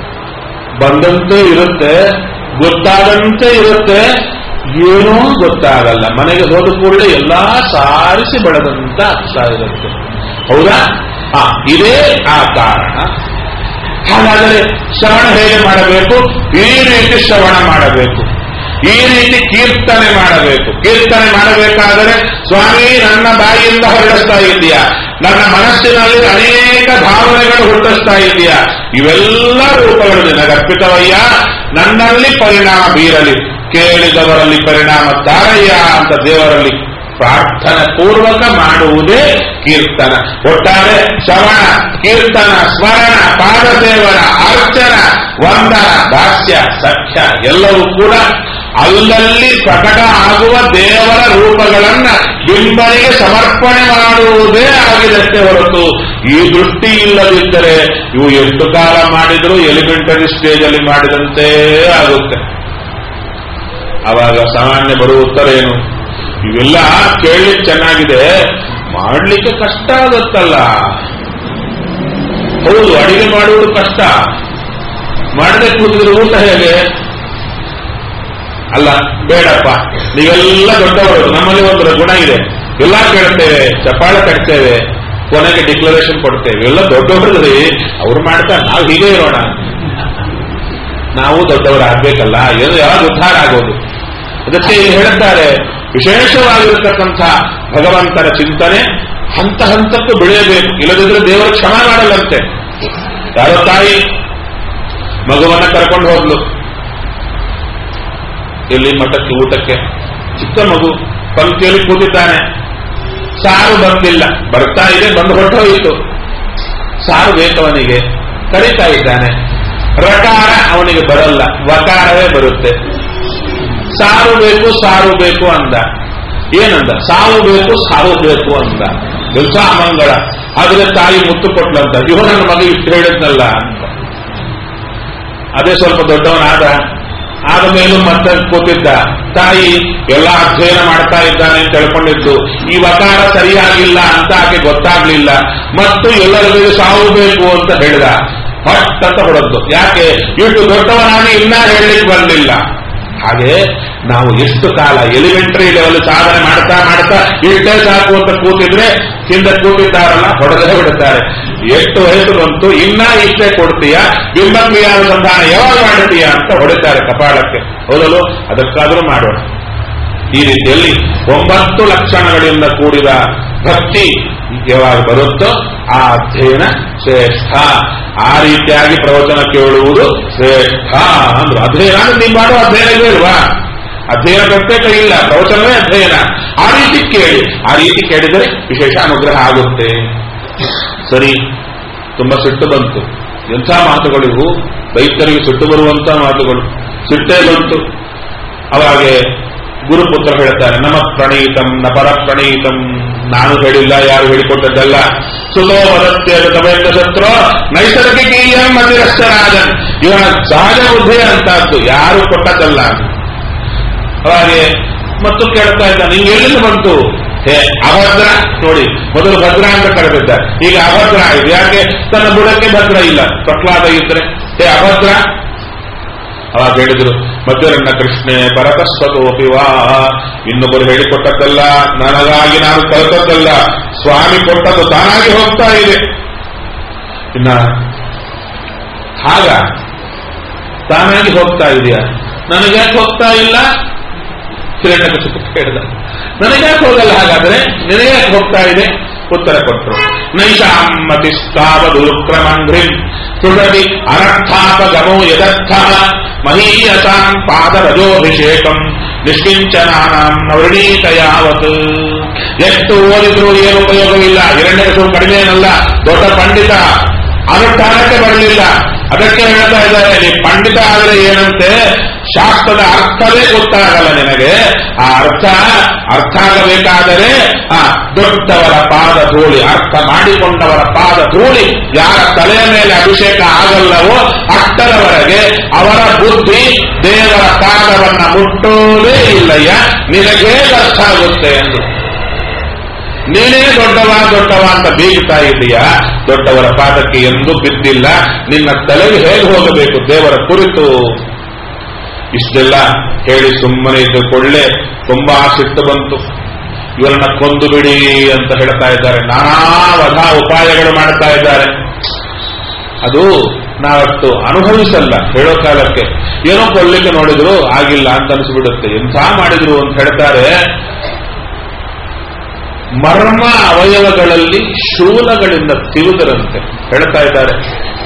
ಬಂದಂತೆ ಇರುತ್ತೆ ಗೊತ್ತಾದಂತೆ ಇರುತ್ತೆ ಏನೂ ಗೊತ್ತಾಗಲ್ಲ ಮನೆಗೆ ಹೋದ ಕೂಡಲೇ ಎಲ್ಲಾ ಸಾರಿಸಿ ಬೆಳೆದಂತ ಆಗ್ತಾ ಇರುತ್ತೆ ಹೌದಾ ಆ ಇದೇ ಆ ಕಾರಣ ಹಾಗಾದರೆ ಶ್ರವಣ ಹೇಗೆ ಮಾಡಬೇಕು ಈ ರೀತಿ ಶ್ರವಣ ಮಾಡಬೇಕು ಈ ರೀತಿ ಕೀರ್ತನೆ ಮಾಡಬೇಕು ಕೀರ್ತನೆ ಮಾಡಬೇಕಾದರೆ ಸ್ವಾಮಿ ನನ್ನ ಬಾಯಿಯಿಂದ ಹೊರಡಿಸ್ತಾ ಇದೆಯಾ ನನ್ನ ಮನಸ್ಸಿನಲ್ಲಿ ಅನೇಕ ಭಾವನೆಗಳು ಹುಟ್ಟಿಸ್ತಾ ಇದೆಯಾ ಇವೆಲ್ಲ ರೂಪಗಳು ನಿನಗರ್ಪಿತವಯ್ಯ ನನ್ನಲ್ಲಿ ಪರಿಣಾಮ ಬೀರಲಿ ಕೇಳಿದವರಲ್ಲಿ ಪರಿಣಾಮ ತಾರಯ್ಯ ಅಂತ ದೇವರಲ್ಲಿ ಪ್ರಾರ್ಥನೆ ಪೂರ್ವಕ ಮಾಡುವುದೇ ಕೀರ್ತನ ಒಟ್ಟಾರೆ ಶ್ರವಣ ಕೀರ್ತನ ಸ್ಮರಣ ಪಾದಸೇವನ ಅರ್ಚನ ವಂದನ ದಾಸ್ಯ ಸಖ್ಯ ಎಲ್ಲವೂ ಕೂಡ ಅಲ್ಲಲ್ಲಿ ಪ್ರಕಟ ಆಗುವ ದೇವರ ರೂಪಗಳನ್ನ ಬಿಂಬನಿಗೆ ಸಮರ್ಪಣೆ ಮಾಡುವುದೇ ಆಗಿದಷ್ಟೇ ಹೊರತು ಈ ದೃಷ್ಟಿ ಇಲ್ಲದಿದ್ದರೆ ಇವು ಎಷ್ಟು ಕಾಲ ಮಾಡಿದರೂ ಎಲಿಮೆಂಟರಿ ಸ್ಟೇಜ್ ಅಲ್ಲಿ ಮಾಡಿದಂತೆ ಆಗುತ್ತೆ ಆವಾಗ ಸಾಮಾನ್ಯ ಬರುವ ಉತ್ತರ ಏನು ಇವೆಲ್ಲ ಕೇಳಲಿಕ್ಕೆ ಚೆನ್ನಾಗಿದೆ ಮಾಡಲಿಕ್ಕೆ ಕಷ್ಟ ಆಗುತ್ತಲ್ಲ ಹೌದು ಅಡಿಗೆ ಮಾಡುವುದು ಕಷ್ಟ ಮಾಡದೆ ಕೂತಿದ್ರೆ ಊಟ ಹೇಗೆ ಅಲ್ಲ ಬೇಡಪ್ಪ ನೀವೆಲ್ಲ ದೊಡ್ಡವರು ನಮ್ಮಲ್ಲಿ ಒಂದು ಗುಣ ಇದೆ ಎಲ್ಲ ಕೇಳ್ತೇವೆ ಚಪ್ಪಾಳೆ ಕಟ್ತೇವೆ ಕೊನೆಗೆ ಡಿಕ್ಲರೇಷನ್ ಕೊಡ್ತೇವೆ ಎಲ್ಲ ದೊಡ್ಡವರದ್ರಿ ಅವ್ರು ಮಾಡ್ತಾರೆ ನಾವು ಹೀಗೆ ಇರೋಣ ನಾವು ದೊಡ್ಡವರಾಗಬೇಕಲ್ಲ ಏನು ಯಾವಾಗ ಉದ್ಧಾರ ಆಗೋದು ಅದಕ್ಕೆ ಇಲ್ಲಿ ಹೇಳುತ್ತಾರೆ ವಿಶೇಷವಾಗಿರತಕ್ಕಂಥ ಭಗವಂತನ ಚಿಂತನೆ ಹಂತ ಹಂತಕ್ಕೂ ಬೆಳೆಯಬೇಕು ಇಲ್ಲದಿದ್ರೆ ದೇವರು ಕ್ಷಮ ಮಾಡಲ್ಲಂತೆ ಯಾರೋ ತಾಯಿ ಮಗುವನ್ನ ಕರ್ಕೊಂಡು ಹೋದ್ಲು ಇಲ್ಲಿ ಮಠಕ್ಕೆ ಊಟಕ್ಕೆ ಚಿಕ್ಕ ಮಗು ಪಂಕ್ತಿಯಲ್ಲಿ ಕೂತಿದ್ದಾನೆ ಸಾರು ಬಂದಿಲ್ಲ ಬರ್ತಾ ಇದೆ ಬಂದು ಹೊರಟೋಯಿತು ಸಾರು ಬೇಕವನಿಗೆ ಕರೀತಾ ಇದ್ದಾನೆ ರಕಾರ ಅವನಿಗೆ ಬರಲ್ಲ ವಕಾರವೇ ಬರುತ್ತೆ ಸಾರು ಬೇಕು ಸಾರು ಬೇಕು ಅಂದ ಏನಂದ ಸಾವು ಬೇಕು ಸಾವು ಬೇಕು ಅಂದ ಎಂಥ ಮಂಗಳ ಆದ್ರೆ ತಾಯಿ ಮುತ್ತು ಕೊಟ್ಲಂತ ಇವ ನನ್ನ ಮಗ ಇಷ್ಟು ಹೇಳಿದ್ನಲ್ಲ ಅಂತ ಅದೇ ಸ್ವಲ್ಪ ದೊಡ್ಡವನಾದ ಆದ ಮೇಲೂ ಮತ್ತೆ ಕೂತಿದ್ದ ತಾಯಿ ಎಲ್ಲ ಅಧ್ಯಯನ ಮಾಡ್ತಾ ಇದ್ದಾನೆ ಅಂತ ತಿಳ್ಕೊಂಡಿದ್ದು ಈ ವಕಾರ ಸರಿಯಾಗಿಲ್ಲ ಅಂತ ಆಕೆ ಗೊತ್ತಾಗ್ಲಿಲ್ಲ ಮತ್ತು ಎಲ್ಲರಿಗೂ ಸಾವು ಬೇಕು ಅಂತ ಹೇಳಿದ ಹೊಟ್ ಅಂತ ಹೊರದ್ದು ಯಾಕೆ ಇಷ್ಟು ದೊಡ್ಡವನಾಗಿ ಇನ್ನ ಹೇಳಲಿಕ್ಕೆ ಬರಲಿಲ್ಲ ಹಾಗೆ ನಾವು ಎಷ್ಟು ಕಾಲ ಎಲಿಮೆಂಟರಿ ಲೆವೆಲ್ ಸಾಧನೆ ಮಾಡ್ತಾ ಮಾಡ್ತಾ ಇಷ್ಟೇ ಸಾಕು ಅಂತ ಕೂತಿದ್ರೆ ಹಿಂದೆ ಕೂತಿದ್ದಾರಲ್ಲ ಹೊಡೆದೇ ಬಿಡುತ್ತಾರೆ ಎಷ್ಟು ವಯಸ್ಸು ಬಂತು ಇನ್ನ ಇಷ್ಟೇ ಕೊಡ್ತೀಯ ಬಿಂಬಕ್ರಿಯಾನುಸಂಧಾನ ಯಾವಾಗ ಮಾಡ್ತೀಯ ಅಂತ ಹೊಡಿತಾರೆ ಕಪಾಳಕ್ಕೆ ಹೌದಲು ಅದಕ್ಕಾದರೂ ಮಾಡೋಣ ಈ ರೀತಿಯಲ್ಲಿ ಒಂಬತ್ತು ಲಕ್ಷಣಗಳಿಂದ ಕೂಡಿದ ಭಕ್ತಿ ಯಾವಾಗ ಬರುತ್ತೋ ಆ ಅಧ್ಯಯನ ಶ್ರೇಷ್ಠ ಆ ರೀತಿಯಾಗಿ ಪ್ರವಚನ ಕೇಳುವುದು ಶ್ರೇಷ್ಠ ಅಂದ್ರು ಅಧ್ಯಯನ ಅಂದ್ರೆ ನೀವು ಮಾಡೋ ಅಧ್ಯಯನ ಇಲ್ವಾ ಅಧ್ಯಯನ ಪ್ರತ್ಯೇಕ ಇಲ್ಲ ಪ್ರವಚನವೇ ಅಧ್ಯಯನ ಆ ರೀತಿ ಕೇಳಿ ಆ ರೀತಿ ಕೇಳಿದರೆ ವಿಶೇಷ ಅನುಗ್ರಹ ಆಗುತ್ತೆ ಸರಿ ತುಂಬಾ ಸಿಟ್ಟು ಬಂತು ಎಂಥ ಮಾತುಗಳಿವು ರೈತರಿಗೆ ಸಿಟ್ಟು ಬರುವಂತ ಮಾತುಗಳು ಸಿಟ್ಟೇ ಬಂತು ಅವಾಗೆ ಗುರುಪುತ್ರ ಹೇಳ್ತಾರೆ ನಮ ಪ್ರಣೀತಂ ನ ಪರ ಪ್ರಣೀತಂ ನಾನು ಹೇಳಿಲ್ಲ ಯಾರು ಹೇಳಿಕೊಟ್ಟದ್ದಲ್ಲ ಸುಲೋ ವದತ್ಯ ತವೇಂದ್ರ ಶತ್ರು ನೈಸರ್ಗಿಕ ಮತಿರಷ್ಟರಾಜನ್ ಇವನ ಸಹಜ ಬುದ್ಧಿ ಅಂತದ್ದು ಯಾರು ಕೊಟ್ಟದ್ದಲ್ಲ ಅವಾಗೆ ಮತ್ತು ಕೇಳ್ತಾ ಇದ್ದ ನಿಂಗೆ ಎಲ್ಲಿಂದ ಬಂತು ಹೇ ಅಭದ್ರ ನೋಡಿ ಮೊದಲು ಭದ್ರ ಅಂತ ಕರೆದಿದ್ದ ಈಗ ಅಭದ್ರ ಆಗಿದೆ ಯಾಕೆ ತನ್ನ ಬುಡಕ್ಕೆ ಭದ್ರ ಇಲ್ಲ ಪ್ರಹ್ಲಾದ ಇದ್ರೆ ಹೇ ಅಭದ್ರ ಅವಾಗ ಹೇಳಿದ್ರು ಮಧ್ಯರನ್ನ ಕೃಷ್ಣೆ ಭರತಸ್ವತೋಪಿ ವಾ ಇನ್ನೊಬ್ಬರು ಹೇಳಿಕೊಟ್ಟದ್ದಲ್ಲ ನನಗಾಗಿ ನಾನು ಕಲಿತದ್ದಲ್ಲ ಸ್ವಾಮಿ ಕೊಟ್ಟದ್ದು ತಾನಾಗಿ ಹೋಗ್ತಾ ಇದೆ ಇನ್ನ ಹಾಗ ತಾನಾಗಿ ಹೋಗ್ತಾ ಇದೆಯಾ ನನಗ್ಯಾಕೆ ಹೋಗ್ತಾ ಇಲ್ಲ ಹಿರಣ್ಯಕಶಿಪು ಕೇಳಿದ ನನಗ್ಯಾಕೆ ಹೋಗಲ್ಲ ಹಾಗಾದ್ರೆ ನಿನಗ್ಯಾಕೆ ಹೋಗ್ತಾ ಇದೆ ಉತ್ತರ ಕೊಟ್ಟರು ನೈಷಾಮತಿಸ್ತಾವದುಕ್ರಮಂಘ್ರಿಂ ಸುಡದಿ ಅನರ್ಥಾಪಗಮೋ ಯದರ್ಥ ಮಹೀಯತಾಂ ಪಾದರಜೋಭಿಷೇಕಂ ನಿಷ್ಕಿಂಚನಾನಾಂ ನವೃಣೀತ ಯಾವತ್ ಎಷ್ಟು ಓದಿದ್ರು ಏನು ಉಪಯೋಗವಿಲ್ಲ ಹಿರಣ್ಯಕಶಿಪು ಕಡಿಮೆ ಏನಲ್ಲ ದೊಡ್ಡ ಪಂಡಿತ ಅನುಷ್ಠಾನಕ್ಕೆ ಬರಲಿಲ್ಲ ಅದಕ್ಕೆ ಹೇಳ್ತಾ ಇದ್ದಾರೆ ನೀ ಪಂಡಿತ ಆದರೆ ಏನಂತೆ ಶಾಸ್ತ್ರದ ಅರ್ಥವೇ ಗೊತ್ತಾಗಲ್ಲ ನಿನಗೆ ಆ ಅರ್ಥ ಅರ್ಥ ಆಗಬೇಕಾದರೆ ಆ ದೊಡ್ಡವರ ಪಾದ ಧೂಳಿ ಅರ್ಥ ಮಾಡಿಕೊಂಡವರ ಪಾದ ಧೂಳಿ ಯಾರ ತಲೆಯ ಮೇಲೆ ಅಭಿಷೇಕ ಆಗಲ್ಲವೋ ಅಷ್ಟರವರೆಗೆ ಅವರ ಬುದ್ಧಿ ದೇವರ ಪಾದವನ್ನ ಮುಟ್ಟೋದೇ ಇಲ್ಲಯ್ಯ ನಿನಗೇ ಅರ್ಥ ಆಗುತ್ತೆ ಎಂದು ನೀನೇ ದೊಡ್ಡವ ದೊಡ್ಡವ ಅಂತ ಬೀಗುತ್ತಾ ಇದೆಯಾ ದೊಡ್ಡವರ ಪಾದಕ್ಕೆ ಎಂದೂ ಬಿದ್ದಿಲ್ಲ ನಿನ್ನ ತಲೆಗೆ ಹೇಗೆ ಹೋಗಬೇಕು ದೇವರ ಕುರಿತು ಇಷ್ಟೆಲ್ಲ ಹೇಳಿ ಸುಮ್ಮನೆ ಇದ್ದುಕೊಳ್ಳೆ ತುಂಬಾ ಸಿಟ್ಟು ಬಂತು ಇವರನ್ನ ಕೊಂದು ಬಿಡಿ ಅಂತ ಹೇಳ್ತಾ ಇದ್ದಾರೆ ನಾನಾ ವಧಾ ಉಪಾಯಗಳು ಮಾಡ್ತಾ ಇದ್ದಾರೆ ಅದು ನಾವಷ್ಟು ಅನುಭವಿಸಲ್ಲ ಹೇಳೋ ಕಾಲಕ್ಕೆ ಏನೋ ಕೊಡ್ಲಿಕ್ಕೆ ನೋಡಿದ್ರು ಆಗಿಲ್ಲ ಅಂತ ಅನಿಸ್ಬಿಡುತ್ತೆ ಎಂಥ ಮಾಡಿದ್ರು ಅಂತ ಹೇಳ್ತಾರೆ ಮರ್ಮ ಅವಯವಗಳಲ್ಲಿ ಶೂಲಗಳಿಂದ ತಿರುದರಂತೆ ಹೇಳ್ತಾ ಇದ್ದಾರೆ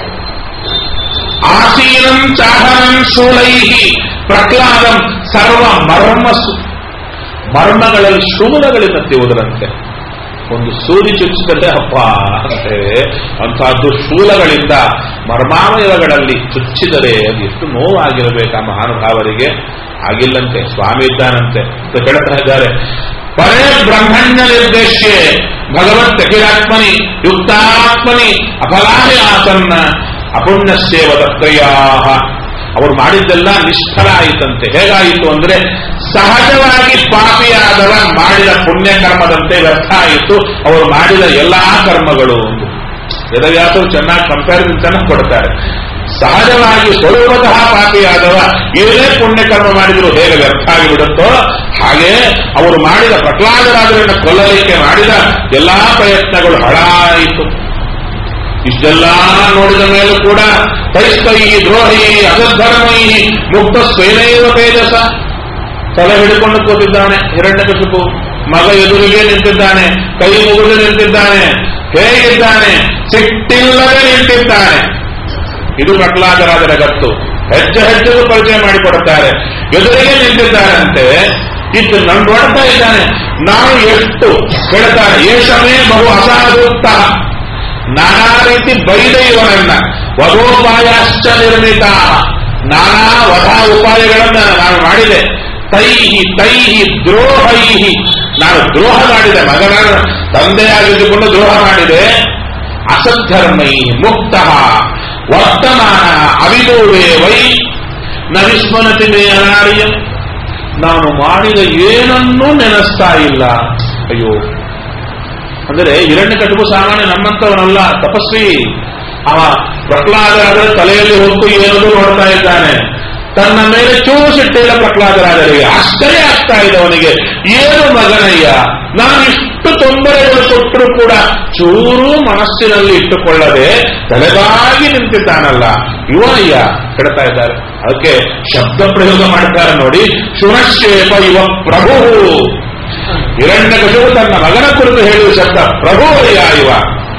ಆಸೀನಂ ಚಾಹನಂ ಶೂಲೈ ಪ್ರಹ್ಲಾದಂ ಸರ್ವ ಮರ್ಮಸು ಮರ್ಮಗಳಲ್ಲಿ ಶೂಲಗಳಿಂದ ತಿವುದರಂತೆ ಒಂದು ಸೂದಿ ಚುಚ್ಚಿದರೆ ಅಪ್ಪ ಅಂತೇವೆ ಅಂತಹದ್ದು ಶೂಲಗಳಿಂದ ಮರ್ಮಾವಯವಗಳಲ್ಲಿ ಚುಚ್ಚಿದರೆ ಅದು ಎಷ್ಟು ನೋವಾಗಿರಬೇಕು ಆ ಮಹಾನುಭಾವರಿಗೆ ಆಗಿಲ್ಲಂತೆ ಸ್ವಾಮಿ ಇದ್ದಾನಂತೆ ಅಂತ ಹೇಳ್ತಾ ಇದ್ದಾರೆ ಪರೇ ಬ್ರಹ್ಮಣ್ಯ ನಿರ್ದೇಶ್ಯ ಭಗವತ್ ಅಖಿಲಾತ್ಮನಿ ಯುಕ್ತಾತ್ಮನಿ ಅಫಲಾಹಿ ಆಸನ್ನ ಅಪುಣ್ಯಸ್ಯೇವ ತತ್ರಯಾ ಅವರು ಮಾಡಿದ್ದೆಲ್ಲ ನಿಷ್ಫಲ ಆಯಿತಂತೆ ಹೇಗಾಯಿತು ಅಂದ್ರೆ ಸಹಜವಾಗಿ ಪಾಪಿಯಾದವ ಮಾಡಿದ ಪುಣ್ಯ ಕರ್ಮದಂತೆ ವ್ಯರ್ಥ ಆಯಿತು ಅವರು ಮಾಡಿದ ಎಲ್ಲಾ ಕರ್ಮಗಳು ವೇದವ್ಯಾಸರು ಚೆನ್ನಾಗಿ ಕಂಪ್ಯಾರಿಸನ್ ಚೆನ್ನಾಗಿ ಕೊಡ್ತಾರೆ ಸಹಜವಾಗಿ ಸ್ವರೂಪತಃ ಪಾಪಿಯಾದವ ಏನೇ ಪುಣ್ಯ ಕರ್ಮ ಮಾಡಿದ್ರು ಹೇಗೆ ವ್ಯರ್ಥ ಆಗಿಬಿಡುತ್ತೋ ಹಾಗೆ ಅವರು ಮಾಡಿದ ಪ್ರಹ್ಲಾದರಾಜರನ್ನು ಕೊಲ್ಲಲಿಕ್ಕೆ ಮಾಡಿದ ಎಲ್ಲಾ ಪ್ರಯತ್ನಗಳು ಹಳಾಯಿತು ಇಷ್ಟೆಲ್ಲ ನೋಡಿದ ಮೇಲೂ ಕೂಡ ತೈಸ್ತೈ ದ್ರೋಹಿ ಅಸದ್ಧರ್ಮೈ ಮುಕ್ತ ಸ್ವೇನೈವ ತೇಜಸ ತಲೆ ಹಿಡಿಕೊಂಡು ಕೂತಿದ್ದಾನೆ ಹಿರಣ್ಯಕಶಿಪು ಮಗ ಎದುರಿಗೆ ನಿಂತಿದ್ದಾನೆ ಕೈ ಮುಗಿದು ನಿಂತಿದ್ದಾನೆ ಹೇಗಿದ್ದಾನೆ ಸಿಟ್ಟಿಲ್ಲದೆ ನಿಂತಿದ್ದಾನೆ ಇದು ಪ್ರಹ್ಲಾದರಾಜರ ಗತ್ತು ಹೆಜ್ಜೆ ಹೆಜ್ಜೆಗೂ ಪರಿಚಯ ಮಾಡಿಕೊಡುತ್ತಾರೆ ಎದುರಿಗೆ ನಿಂತಿದ್ದಾರಂತೆ ಇದು ನನ್ ನೋಡ್ತಾ ಇದ್ದಾನೆ ನಾನು ಎಷ್ಟು ಹೇಳ್ತಾರೆ ಏಷಮೇ ಬಹು ಅಸಾಧುತ್ತ ನಾನಾ ರೀತಿ ಬೈದ ಇವನನ್ನ ವಧೋಪಾಯಾಶ್ಚ ನಿರ್ಮಿತ ನಾನಾ ವಧ ಉಪಾಯಗಳನ್ನ ನಾನು ಮಾಡಿದೆ ತೈಹಿ ತೈಹಿ ದ್ರೋಹೈಹಿ ನಾನು ದ್ರೋಹ ಮಾಡಿದೆ ಮಗನ ತಂದೆಯಾಗಿದ್ದುಕೊಂಡು ದ್ರೋಹ ಮಾಡಿದೆ ಅಸದ್ಧರ್ಮೈ ಮುಕ್ತ ವರ್ತಮಾನ ಅವಿದೂವೇ ವೈ ನ ವಿಸ್ಮನತಿ ಮೇನಾರಿಯ ನಾನು ಮಾಡಿದ ಏನನ್ನೂ ನೆನೆಸ್ತಾ ಇಲ್ಲ ಅಯ್ಯೋ ಅಂದರೆ ಹಿರಣ್ಯ ಕಟುಬು ಸಾಮಾನ್ಯ ನಮ್ಮಂತವನಲ್ಲ ತಪಸ್ವಿ ಅವ ಪ್ರಹ್ಲಾದರಾಜರ ತಲೆಯಲ್ಲಿ ಹೊತ್ತು ಏನನ್ನೂ ನೋಡ್ತಾ ಇದ್ದಾನೆ ತನ್ನ ಮೇಲೆ ಚೂಸಿಟ್ಟಿಲ್ಲ ಪ್ರಹ್ಲಾದರಾಜರಿಗೆ ಆಶ್ಚರ್ಯ ಆಗ್ತಾ ಇದೆ ಅವನಿಗೆ ಏನು ಮಗನಯ್ಯ ನಾನು ಇಷ್ಟು ತೊಂದರೆಗಳು ಕೊಟ್ಟರು ಕೂಡ ಚೂರು ಮನಸ್ಸಿನಲ್ಲಿ ಇಟ್ಟುಕೊಳ್ಳದೆ ತಲೆಬಾಗಿ ನಿಂತಿದ್ದಾನಲ್ಲ ಇವನಯ್ಯ ಕೆಡ್ತಾ ಇದ್ದಾರೆ ಅದಕ್ಕೆ ಶಬ್ದ ಪ್ರಯೋಗ ಮಾಡ್ತಾರೆ ನೋಡಿ ಶುನಶೇಪ ಇವ ಪ್ರಭು ಹಿರಣ್ಯಕಶಿಪು ತನ್ನ ಮಗನ ಕುರಿತು ಹೇಳುವ ಶಬ್ದ ಪ್ರಭು ಅಯ್ಯ ಇವ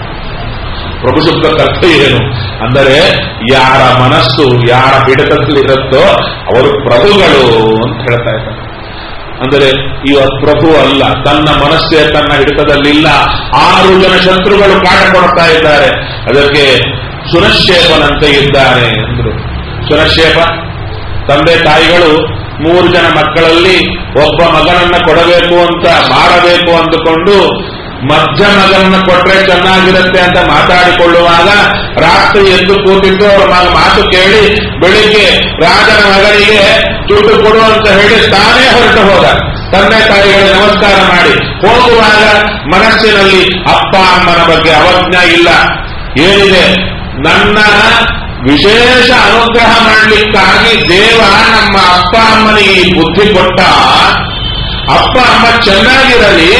ಪ್ರಭು ಶಬ್ದಕ್ಕೆ ಅರ್ಥ ಏನು ಅಂದರೆ ಯಾರ ಮನಸ್ಸು ಯಾರ ಹಿಡಿತದಲ್ಲಿರುತ್ತೋ ಅವರು ಪ್ರಭುಗಳು ಅಂತ ಹೇಳ್ತಾ ಇದ್ದಾರೆ ಅಂದರೆ ಇವ ಪ್ರಭು ಅಲ್ಲ ತನ್ನ ಮನಸ್ಸೇ ತನ್ನ ಹಿಡಿತದಲ್ಲಿಲ್ಲ ಆರು ಜನ ಶತ್ರುಗಳು ಕಾಟ ಕೊಡ್ತಾ ಇದ್ದಾರೆ ಅದಕ್ಕೆ ಸುನಶೇಪನಂತೆ ಇದ್ದಾನೆ ಅಂದ್ರು ಸುನಶೇಪ ತಂದೆ ತಾಯಿಗಳು ಮೂರು ಜನ ಮಕ್ಕಳಲ್ಲಿ ಒಬ್ಬ ಮಗನನ್ನ ಕೊಡಬೇಕು ಅಂತ ಮಾರಬೇಕು ಅಂದುಕೊಂಡು ಮಧ್ಯ ಮಗನನ್ನ ಕೊಟ್ರೆ ಚೆನ್ನಾಗಿರುತ್ತೆ ಅಂತ ಮಾತಾಡಿಕೊಳ್ಳುವಾಗ ರಾತ್ರಿ ಎದ್ದು ಕೂತಿದ್ದು ಅವ್ರ ಮಗ ಮಾತು ಕೇಳಿ ಬೆಳಿಗ್ಗೆ ರಾಜನ ಮಗನಿಗೆ ದುಡ್ಡು ಕೊಡು ಅಂತ ಹೇಳಿ ತಾನೇ ಹೊರಟು ಹೋದ ತಂದೆ ತಾಯಿಗಳಿಗೆ ನಮಸ್ಕಾರ ಮಾಡಿ ಹೋಗುವಾಗ ಮನಸ್ಸಿನಲ್ಲಿ ಅಪ್ಪ ಅಮ್ಮನ ಬಗ್ಗೆ ಅವಜ್ಞಾ ಇಲ್ಲ ಏನಿದೆ ನನ್ನ ವಿಶೇಷ ಅನುಗ್ರಹ ಮಾಡಲಿಕ್ಕಾಗಿ ದೇವ ನಮ್ಮ ಅಪ್ಪ ಅಮ್ಮನಿಗೆ ಈ ಬುದ್ಧಿ ಕೊಟ್ಟ ಅಪ್ಪ ಅಮ್ಮ ಚೆನ್ನಾಗಿರಲಿ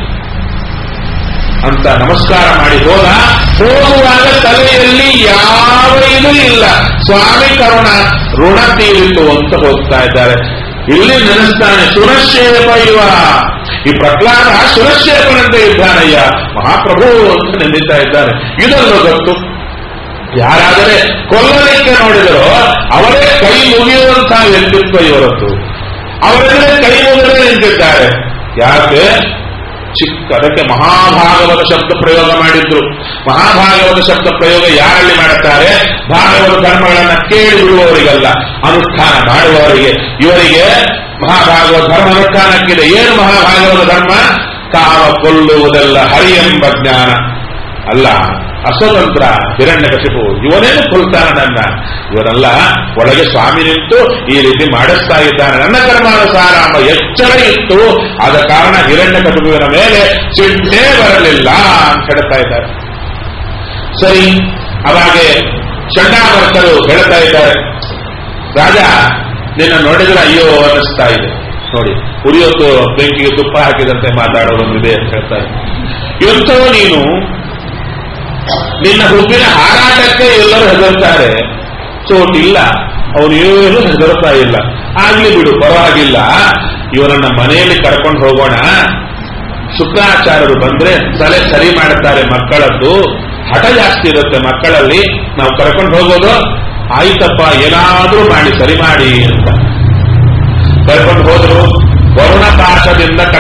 ಅಂತ ನಮಸ್ಕಾರ ಮಾಡಿ ಹೋದ ಹೋಗುವಾಗ ತಲೆಯಲ್ಲಿ ಯಾವ ಇದು ಇಲ್ಲ ಸ್ವಾಮಿ ಕರುಣ ಋಣ ತೀರಿತು ಅಂತ ಹೋಗ್ತಾ ಇದ್ದಾರೆ ಇಲ್ಲಿ ನೆನೆಸ್ತಾನೆ ಸುರಶೇಪ ಇವ ಈ ಪ್ರಹ್ಲಾದ ಸುರಶೇಪನಂತೆ ಇದ್ದಾನಯ್ಯ ಮಹಾಪ್ರಭು ಅಂತ ನಿಂದಿತಾ ಇದ್ದಾರೆ ಇದನ್ನು ಗೊತ್ತು ಯಾರಾದರೆ ಕೊಲ್ಲಲಿಕ್ಕೆ ನೋಡಿದರೋ ಅವರೇ ಕೈ ಮುಗಿಯುವಂತಹ ವ್ಯಕ್ತಿತ್ವ ಇವರದ್ದು ಅವರೆಲ್ಲೇ ಕೈ ಮುಗಿದೇ ನಿಂತಿದ್ದಾರೆ ಯಾಕೆ ಚಿಕ್ಕ ಅದಕ್ಕೆ ಮಹಾಭಾಗವತ ಶಬ್ದ ಪ್ರಯೋಗ ಮಾಡಿದ್ರು ಮಹಾಭಾಗವತ ಶಬ್ದ ಪ್ರಯೋಗ ಯಾರಲ್ಲಿ ಮಾಡುತ್ತಾರೆ ಭಾಗವತ ಧರ್ಮಗಳನ್ನ ಕೇಳಿ ಬಿಡುವವರಿಗಲ್ಲ ಅನುಷ್ಠಾನ ಮಾಡುವವರಿಗೆ ಇವರಿಗೆ ಮಹಾಭಾಗವತ ಧರ್ಮ ಅನುಷ್ಠಾನಕ್ಕಿದೆ ಏನು ಮಹಾಭಾಗವತ ಧರ್ಮ ಕಾಮ ಕೊಲ್ಲುವುದೆಲ್ಲ ಹರಿ ಎಂಬ ಜ್ಞಾನ ಅಲ್ಲ ಅಸ್ವತಂತ್ರ ಹಿರಣ್ಯಕಶಿಪು ಇವನೇನು ಕೊಲ್ತಾನೆ ನನ್ನ ಇವರೆಲ್ಲ ಒಳಗೆ ಸ್ವಾಮಿ ನಿಂತು ಈ ರೀತಿ ಮಾಡಿಸ್ತಾ ಇದ್ದಾನೆ ನನ್ನ ಕರ್ಮಾನುಸಾರ ಎಂಬ ಎಚ್ಚರ ಇತ್ತು ಆದ ಕಾರಣ ಹಿರಣ್ಯಕಶಿಪುವಿನ ಮೇಲೆ ಸಿಟ್ಟೇ ಬರಲಿಲ್ಲ ಅಂತ ಹೇಳ್ತಾ ಇದ್ದಾರೆ ಸರಿ ಅವಾಗೆ ಚಂಡಾಮರ್ತರು ಹೇಳ್ತಾ ಇದ್ದಾರೆ ರಾಜ ನಿನ್ನ ನೋಡಿದ್ರೆ ಅಯ್ಯೋ ಅನ್ನಿಸ್ತಾ ಇದೆ ನೋಡಿ ಉರಿಯೋದು ಬೆಂಕಿಗೆ ತುಪ್ಪ ಹಾಕಿದಂತೆ ಮಾತಾಡೋದೊಂದಿದೆ ಅಂತ ಹೇಳ್ತಾರೆ ಇವತ್ತು ನೀನು ನಿನ್ನ ಹುಬ್ಬಿನ ಹಾರಾಟಕ್ಕೆ ಎಲ್ಲರೂ ಹೆದರ್ತಾರೆ ಚೋಟಿಲ್ಲ ಅವನು ಏನು ಹೆದರ್ತಾ ಇಲ್ಲ ಆಗ್ಲಿ ಬಿಡು ಪರವಾಗಿಲ್ಲ ಇವರನ್ನ ಮನೆಯಲ್ಲಿ ಕರ್ಕೊಂಡು ಹೋಗೋಣ ಶುಕ್ರಾಚಾರ್ಯರು ಬಂದ್ರೆ ತಲೆ ಸರಿ ಮಾಡುತ್ತಾರೆ ಮಕ್ಕಳದ್ದು ಹಠ ಜಾಸ್ತಿ ಇರುತ್ತೆ ಮಕ್ಕಳಲ್ಲಿ ನಾವು ಕರ್ಕೊಂಡು ಹೋಗೋದು ಆಯ್ತಪ್ಪ ಏನಾದ್ರೂ ಮಾಡಿ ಸರಿ ಮಾಡಿ ಅಂತ ಕರ್ಕೊಂಡು ಹೋದ್ರು ವರುಣ ಪಾಶದಿಂದ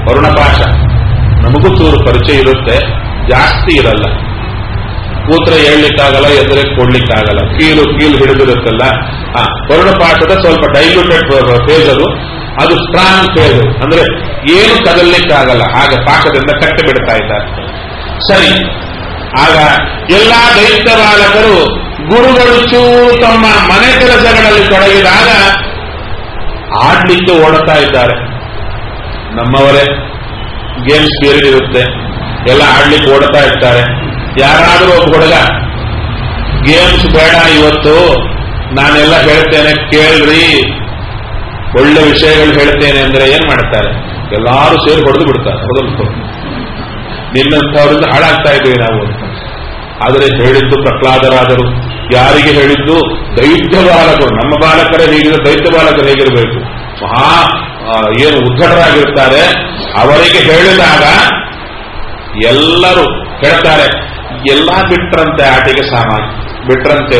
ವರುಣಪಾಶ ನಮಗೂ ಚೂರು ಪರಿಚಯ ಇರುತ್ತೆ ಜಾಸ್ತಿ ಇರಲ್ಲ ಕೂತ್ರೆ ಹೇಳಲಿಕ್ಕಾಗಲ್ಲ ಎದುರೆ ಕೊಡ್ಲಿಕ್ಕಾಗಲ್ಲ ಕೀಲು ಕೀಲು ಹಿಡಿದಿರುತ್ತಲ್ಲ ಆ ವರುಣಪಾಠದ ಸ್ವಲ್ಪ ಡೈಲ್ಯೂಟೆಡ್ ಫೇಸ್ ಅದು ಅದು ಸ್ಟ್ರಾಂಗ್ ಫೇಸ್ ಅಂದ್ರೆ ಏನು ಕದಲಿಕ್ಕಾಗಲ್ಲ ಹಾಗೆ ಪಾಠದಿಂದ ಕಟ್ಟಿ ಬಿಡ್ತಾ ಇದ್ದಾರೆ ಸರಿ ಆಗ ಎಲ್ಲಾ ದೈತ್ಯ ಬಾಲಕರು ಗುರುಗಳು ಚೂರು ತಮ್ಮ ಮನೆ ಕೆಲಸಗಳಲ್ಲಿ ತೊಡಗಿದಾಗ ಆಡ್ಲಿಕ್ಕೆ ಓಡುತ್ತಾ ಇದ್ದಾರೆ ನಮ್ಮವರೇ ಗೇಮ್ಸ್ ಪೀರಿಯಡ್ ಇರುತ್ತೆ ಎಲ್ಲ ಆಡ್ಲಿಕ್ಕೆ ಓಡುತ್ತಾ ಇರ್ತಾರೆ ಯಾರಾದರೂ ಒಬ್ಬ ಹುಡುಗ ಗೇಮ್ಸ್ ಬೇಡ ಇವತ್ತು ನಾನೆಲ್ಲ ಹೇಳ್ತೇನೆ ಕೇಳ್ರಿ ಒಳ್ಳೆ ವಿಷಯಗಳು ಹೇಳ್ತೇನೆ ಅಂದ್ರೆ ಏನ್ ಮಾಡ್ತಾರೆ ಎಲ್ಲಾರು ಸೇರಿ ಹೊಡೆದು ಬಿಡ್ತಾರೆ ಹೌದಲ್ವ ನಿನ್ನಂಥವರಿಂದ ಹಾಳಾಗ್ತಾ ಇದ್ದೀವಿ ನಾವು ಅಂತ ಆದರೆ ಹೇಳಿದ್ದು ಪ್ರಹ್ಲಾದರಾದರು ಯಾರಿಗೆ ಹೇಳಿದ್ದು ದೈತ್ಯ ಬಾಲಕರು ನಮ್ಮ ಬಾಲಕರೇ ಹೇಗಿದ್ರೆ ದೈತ್ಯ ಬಾಲಕರು ಹೇಗಿರಬೇಕು ಮಹಾ ಆ, ಏನು ಉದ್ಧಟರಾಗಿರ್ತಾರೆ ಅವರಿಗೆ ಹೇಳಿದಾಗ ಎಲ್ಲರೂ ಹೇಳ್ತಾರೆ ಎಲ್ಲ ಬಿಟ್ರಂತೆ ಆಟಿಕೆ ಸಾಮಾನು ಬಿಟ್ರಂತೆ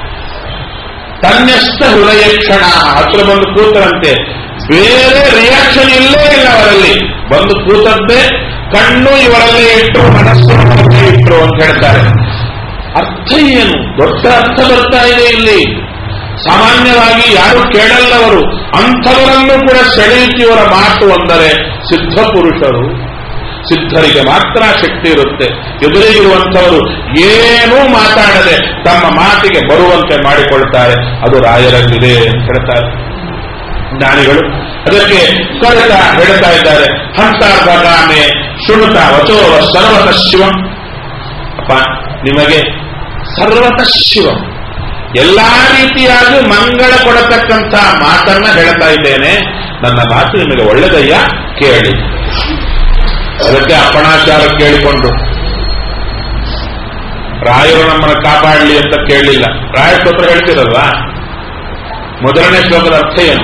ತನ್ನೆಷ್ಟ ಹೃದಯ ಕ್ಷಣ ಹತ್ರ ಬಂದು ಕೂತರಂತೆ ಬೇರೆ ರಿಯಾಕ್ಷನ್ ಇಲ್ಲೇ ಇಲ್ಲ ಅವರಲ್ಲಿ ಬಂದು ಕೂತದ್ದೇ ಕಣ್ಣು ಇವರಲ್ಲೇ ಇಟ್ಟರು ಮನಸ್ಸು ಇವರಲ್ಲೇ ಇಟ್ಟರು ಅಂತ ಹೇಳ್ತಾರೆ ಅರ್ಥ ಏನು ದೊಡ್ಡ ಅರ್ಥ ಬರ್ತಾ ಇದೆ ಇಲ್ಲಿ ಸಾಮಾನ್ಯವಾಗಿ ಯಾರು ಕೇಳಲ್ಲವರು ಅಂಥವರನ್ನು ಕೂಡ ಸೆಳೆಯುತ್ತಿಯವರ ಮಾತು ಅಂದರೆ ಸಿದ್ಧ ಪುರುಷರು ಸಿದ್ಧರಿಗೆ ಮಾತ್ರ ಶಕ್ತಿ ಇರುತ್ತೆ ಎದುರಿಗಿರುವಂಥವರು ಏನೂ ಮಾತಾಡದೆ ತಮ್ಮ ಮಾತಿಗೆ ಬರುವಂತೆ ಮಾಡಿಕೊಳ್ತಾರೆ ಅದು ರಾಯರಲ್ಲಿದೆ ಅಂತ ಹೇಳ್ತಾರೆ ಜ್ಞಾನಿಗಳು ಅದಕ್ಕೆ ಕರೆತ ಹೇಳ್ತಾ ಇದ್ದಾರೆ ಹಂತ ಬಗಾಮೆ ಶೃಣುತ ವಚೋವ ಸರ್ವತ ಶಿವಂ ಅಪ್ಪ ನಿಮಗೆ ಸರ್ವತ ಶಿವಂ ಎಲ್ಲಾ ರೀತಿಯಾಗಿ ಮಂಗಳ ಕೊಡತಕ್ಕಂಥ ಮಾತನ್ನ ಹೇಳ್ತಾ ಇದ್ದೇನೆ ನನ್ನ ಮಾತು ನಿಮಗೆ ಒಳ್ಳೆದಯ್ಯ ಕೇಳಿ ಅದಕ್ಕೆ ಅಪ್ಪಣಾಚಾರ ಕೇಳಿಕೊಂಡು ರಾಯರು ನಮ್ಮನ್ನು ಕಾಪಾಡಲಿ ಅಂತ ಕೇಳಲಿಲ್ಲ ರಾಯ ಸ್ತೋತ್ರ ಹೇಳ್ತಿರಲ್ವಾ ಮೊದಲನೇ ಶ್ಲೋಕದ ಅರ್ಥ ಏನು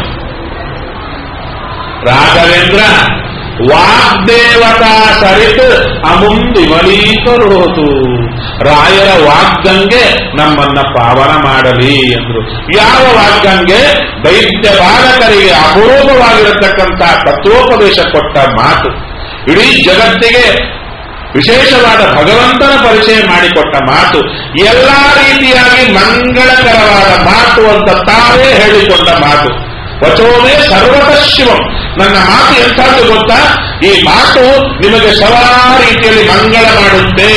ರಾಘವೇಂದ್ರ ವಾಗ್ದೇವತಾ ಸರಿತ್ ಅಮುಂದ್ ವಿಮಲೀಕರೋತು ರಾಯರ ವಾಗ್ಗಂಗೆ ನಮ್ಮನ್ನ ಪಾವನ ಮಾಡಲಿ ಎಂದ್ರು ಯಾವ ವಾಗ್ಗಂಗೆ ದೈತ್ಯ ಬಾಲಕರಿಗೆ ಅಪರೂಪವಾಗಿರತಕ್ಕಂಥ ತತ್ವೋಪದೇಶ ಕೊಟ್ಟ ಮಾತು ಇಡೀ ಜಗತ್ತಿಗೆ ವಿಶೇಷವಾದ ಭಗವಂತನ ಪರಿಚಯ ಮಾಡಿಕೊಟ್ಟ ಮಾತು ಎಲ್ಲಾ ರೀತಿಯಾಗಿ ಮಂಗಳಕರವಾದ ಮಾತು ಅಂತ ತಾವೇ ಹೇಳಿಕೊಂಡ ಮಾತು ವಚೋಮೇ ಸರ್ವತ ಶಿವಂ ನನ್ನ ಮಾತು ಎಂಥದ್ದು ಗೊತ್ತಾ ಈ ಮಾತು ನಿಮಗೆ ಸವಾ ರೀತಿಯಲ್ಲಿ ಮಂಗಳ ಮಾಡುತ್ತೆ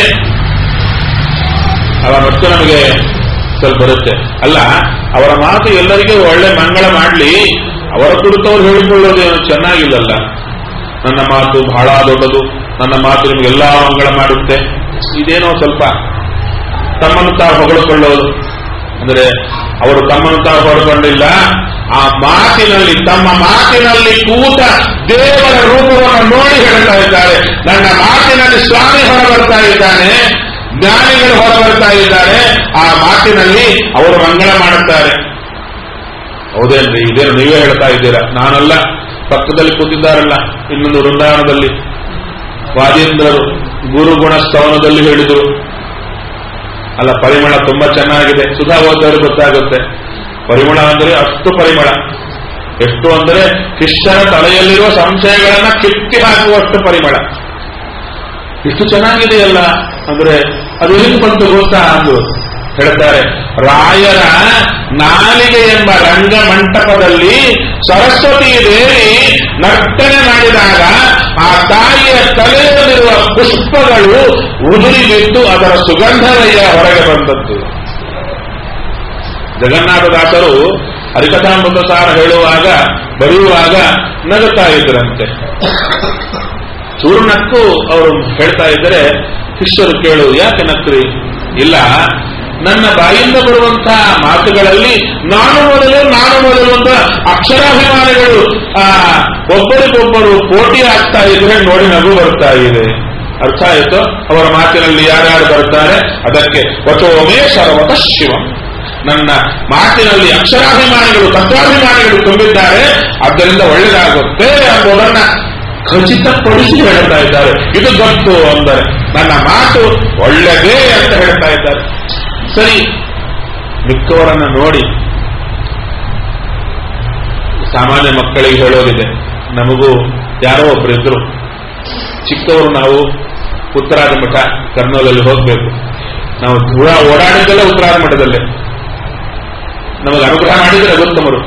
ಅವ ಮತ್ತು ನಮಗೆ ಸ್ವಲ್ಪ ಬರುತ್ತೆ ಅಲ್ಲ ಅವರ ಮಾತು ಎಲ್ಲರಿಗೂ ಒಳ್ಳೆ ಮಂಗಳ ಮಾಡಲಿ ಅವರ ಕುರಿತವ್ರು ಹೇಳಿಕೊಳ್ಳೋದೇನು ಚೆನ್ನಾಗಿಲ್ಲಲ್ಲ ನನ್ನ ಮಾತು ಬಹಳ ದೊಡ್ಡದು ನನ್ನ ಮಾತು ನಿಮಗೆಲ್ಲ ಮಂಗಳ ಮಾಡುತ್ತೆ ಇದೇನೋ ಸ್ವಲ್ಪ ತಮ್ಮನ್ನು ತಾವು ಹೊಗಳಿಕೊಳ್ಳೋದು ಅಂದರೆ ಅವರು ತಮ್ಮನ್ನು ತಾವು ಹೊರಕೊಂಡಿಲ್ಲ ಆ ಮಾತಿನಲ್ಲಿ ತಮ್ಮ ಮಾತಿನಲ್ಲಿ ಕೂತ ದೇವರ ರೂಪವನ್ನು ನೋಡಿ ಹೇಳ್ತಾ ಇದ್ದಾರೆ ನನ್ನ ಮಾತಿನಲ್ಲಿ ಸ್ವಾಮಿ ಹೊರ ಬರ್ತಾ ಇದ್ದಾನೆ ಜ್ಞಾನಿಗಳು ಹೊರ ಬರ್ತಾ ಇದ್ದಾರೆ ಆ ಮಾತಿನಲ್ಲಿ ಅವರು ಮಂಗಳ ಮಾಡುತ್ತಾರೆ ಹೌದೇನ್ರಿ ಇದೇನು ನೀವೇ ಹೇಳ್ತಾ ಇದ್ದೀರಾ ನಾನಲ್ಲ ಪಕ್ಕದಲ್ಲಿ ಕೂತಿದ್ದಾರಲ್ಲ ಇನ್ನೊಂದು ವೃಂದಾವನದಲ್ಲಿ ವಾದೀಂದ್ರರು ಗುರುಗುಣ ಸ್ತವನದಲ್ಲಿ ಹೇಳಿದರು ಅಲ್ಲ ಪರಿಮಳ ತುಂಬಾ ಚೆನ್ನಾಗಿದೆ ಸುಧಾ ಓದೋರು ಗೊತ್ತಾಗುತ್ತೆ ಪರಿಮಳ ಅಂದ್ರೆ ಅಷ್ಟು ಪರಿಮಳ ಎಷ್ಟು ಅಂದ್ರೆ ಶಿಷ್ಯರ ತಲೆಯಲ್ಲಿರುವ ಸಂಶಯಗಳನ್ನ ಕಿತ್ತಿ ಹಾಕುವಷ್ಟು ಪರಿಮಳ ಇಷ್ಟು ಚೆನ್ನಾಗಿದೆಯಲ್ಲ ಅಂದ್ರೆ ಅದು ಎಲ್ಲಿ ಬಂತು ಗೊತ್ತಾ ಅಂದು ಹೇಳ್ತಾರೆ ರಾಯರ ನಾಲಿಗೆ ಎಂಬ ರಂಗ ಮಂಟಪದಲ್ಲಿ ಸರಸ್ವತಿ ದೇವಿ ನರ್ತನೆ ಮಾಡಿದಾಗ ಆ ತಾಯಿಯ ತಲೆಯಲ್ಲಿರುವ ಪುಷ್ಪಗಳು ಉದುರಿ ಬಿದ್ದು ಅದರ ಸುಗಂಧವಯ್ಯ ಹೊರಗೆ ಬಂದದ್ದು ಜಗನ್ನಾಥದಾಸರು ಹರಿಕಥಾಮೃತ ಸಾರ ಹೇಳುವಾಗ ಬರೆಯುವಾಗ ನಗುತ್ತಾ ಇದ್ರಂತೆ ಚೂರ್ಣಕ್ಕೂ ಅವರು ಹೇಳ್ತಾ ಇದ್ದರೆ ಶಿಷ್ಯರು ಕೇಳು ಯಾಕೆ ನಕ್ರಿ ಇಲ್ಲ ನನ್ನ ಬಾಯಿಂದ ಬರುವಂತಹ ಮಾತುಗಳಲ್ಲಿ ನಾನು ಮೊದಲು ನಾನು ಮೊದಲು ಅಂತ ಅಕ್ಷರಾಭಿಮಾನಿಗಳು ಆ ಒಬ್ಬರಿಗೊಬ್ಬರು ಪೋಟಿ ಆಗ್ತಾ ಇದ್ರೆ ನೋಡಿ ನಗು ಬರ್ತಾ ಇದೆ ಅರ್ಥ ಆಯಿತು ಅವರ ಮಾತಿನಲ್ಲಿ ಯಾರ್ಯಾರು ಬರ್ತಾರೆ ಅದಕ್ಕೆ ವಚೋಮೇ ಸರ್ವತ ಶಿವಂ ನನ್ನ ಮಾತಿನಲ್ಲಿ ಅಕ್ಷರಾಭಿಮಾನಿಗಳು ತತ್ವಾಭಿಮಾನಿಗಳು ತುಂಬಿದ್ದಾರೆ ಆದ್ದರಿಂದ ಒಳ್ಳೆಯದಾಗುತ್ತೆ ಎಂಬುದನ್ನ ಖಚಿತಪಡಿಸಿ ಹೇಳ್ತಾ ಇದ್ದಾರೆ ಇದು ಗೊತ್ತು ಅಂದರೆ ನನ್ನ ಮಾತು ಒಳ್ಳೆದೇ ಅಂತ ಹೇಳ್ತಾ ಇದ್ದಾರೆ ಸರಿ ಮಿಕ್ಕವರನ್ನ ನೋಡಿ ಸಾಮಾನ್ಯ ಮಕ್ಕಳಿಗೆ ಹೇಳೋದಿದೆ ನಮಗೂ ಯಾರೋ ಒಬ್ಬರಿದ್ರು ಚಿಕ್ಕವರು ನಾವು ಉತ್ತರಾದ ಮಠ ಕರ್ನೂಲಲ್ಲಿ ಹೋಗ್ಬೇಕು ನಾವು ದೂರ ಓಡಾಡಿದ್ದೆಲ್ಲ ಉತ್ತರಾದ ಮಠದಲ್ಲೇ ನಮಗೆ ಅನುಗ್ರಹ ಮಾಡಿದ್ರೆ ರಘುತ್ತಮರು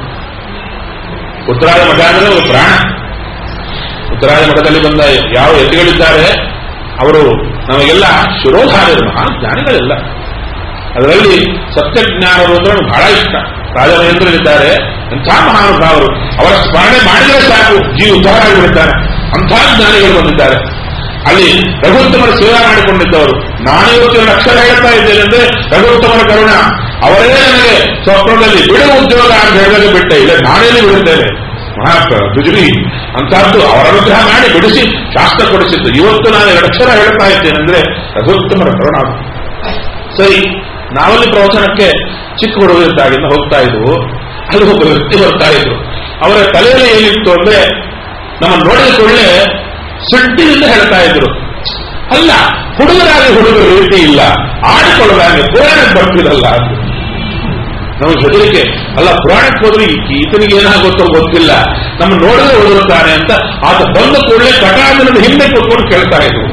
ಉತ್ತರಾದ ಮಠ ಅಂದ್ರೆ ಒಂದು ಪ್ರಾಣ ಉತ್ತರಾದ ಮಠದಲ್ಲಿ ಬಂದ ಯಾವ ಯತಿಗಳಿದ್ದಾರೆ ಅವರು ನಮಗೆಲ್ಲ ಶಿರೋಧಾರರು ಮಹಾ ಜ್ಞಾನಿಗಳೆಲ್ಲ ಅದರಲ್ಲಿ ಸತ್ಯಜ್ಞಾನರು ಅಂದ್ರೆ ನಮ್ಗೆ ಬಹಳ ಇಷ್ಟ ರಾಜಮಹೇಂದ್ರರಿದ್ದಾರೆ ಎಂಥ ಮಹಾನುಭಾವರು ಅವರ ಸ್ಮರಣೆ ಮಾಡಿದರೆ ಸಾಕು ಜೀವ ಉದ್ಧಾರ ಆಗಿಬಿಡ್ತಾರೆ ಅಂಥ ಜ್ಞಾನಿಗಳು ಬಂದಿದ್ದಾರೆ ಅಲ್ಲಿ ರಘುತ್ತಮರ ಸೇವಾ ಮಾಡಿಕೊಂಡಿದ್ದವರು ನಾನು ಇವತ್ತಿನ ಅಕ್ಷರ ಹೇಳ್ತಾ ಇದ್ದೇನೆ ಅಂದ್ರೆ ರಘುತ್ತಮರ ಕರುಣ ಅವರೇ ನನಗೆ ಸ್ವಪ್ನದಲ್ಲಿ ಬಿಡು ಉದ್ಯೋಗ ಅಂತ ಹೇಳಿದಾಗ ಬಿಟ್ಟೆ ಇಲ್ಲ ನಾನೇನು ಬಿಡುತ್ತೇನೆ ಮಹಾ ಬಿಜುರಿ ಅಂತಹದ್ದು ಅವರ ಅನುಗ್ರಹ ಮಾಡಿ ಬಿಡಿಸಿ ಶಾಸ್ತ್ರ ಕೊಡಿಸಿದ್ದು ಇವತ್ತು ನಾನು ಎರಡು ಅಕ್ಷರ ಹೇಳ್ತಾ ಇದ್ದೇನೆ ಅಂದ್ರೆ ರಘುತ್ತಮರ ಕರುಣ ಅದು. ಸರಿ ನಾವಲ್ಲಿ ಪ್ರವಚನಕ್ಕೆ ಚಿಕ್ಕ ಹುಡುಗರಿದ್ದಾಗಿಂದ ಹೋಗ್ತಾ ಇದ್ವು ಅಲ್ಲಿ ಒಬ್ಬ ವ್ಯಕ್ತಿ ಬರ್ತಾ ಇದ್ರು ಅವರ ತಲೆಯಲ್ಲಿ ಏನಿತ್ತು ಅಂದ್ರೆ ನಮ್ಮ ನೋಡಿದ ಕೂಡಲೇ ಸಿಟ್ಟಿನಿಂದ ಹೇಳ್ತಾ ಇದ್ರು ಅಲ್ಲ ಹುಡುಗರಾಗಿ ಹುಡುಗರು ರೀತಿ ಇಲ್ಲ ಆಡಿಕೊಳ್ಳೋದಾಗಿ ಪುರಾಣಕ್ಕೆ ಬರ್ತಿರಲ್ಲ ಅಂದ್ರು ನಮಗೆ ಹೆದರಿಕೆ ಅಲ್ಲ ಪುರಾಣಕ್ಕೆ ಹೋದ್ರೆ ಈ- ಈತನಿಗೆ ಏನಾಗುತ್ತೋ ಗೊತ್ತಿಲ್ಲ ನಮ್ಮ ನೋಡಿದ್ರೆ ಓದಿರುತ್ತಾನೆ ಅಂತ ಆತ ಬಂದ ಕೂಡಲೇ ಕಟಾಂಗನದ ಹಿಂದೆ ಕೂತ್ಕೊಂಡು ಕೇಳ್ತಾ ಇದ್ರು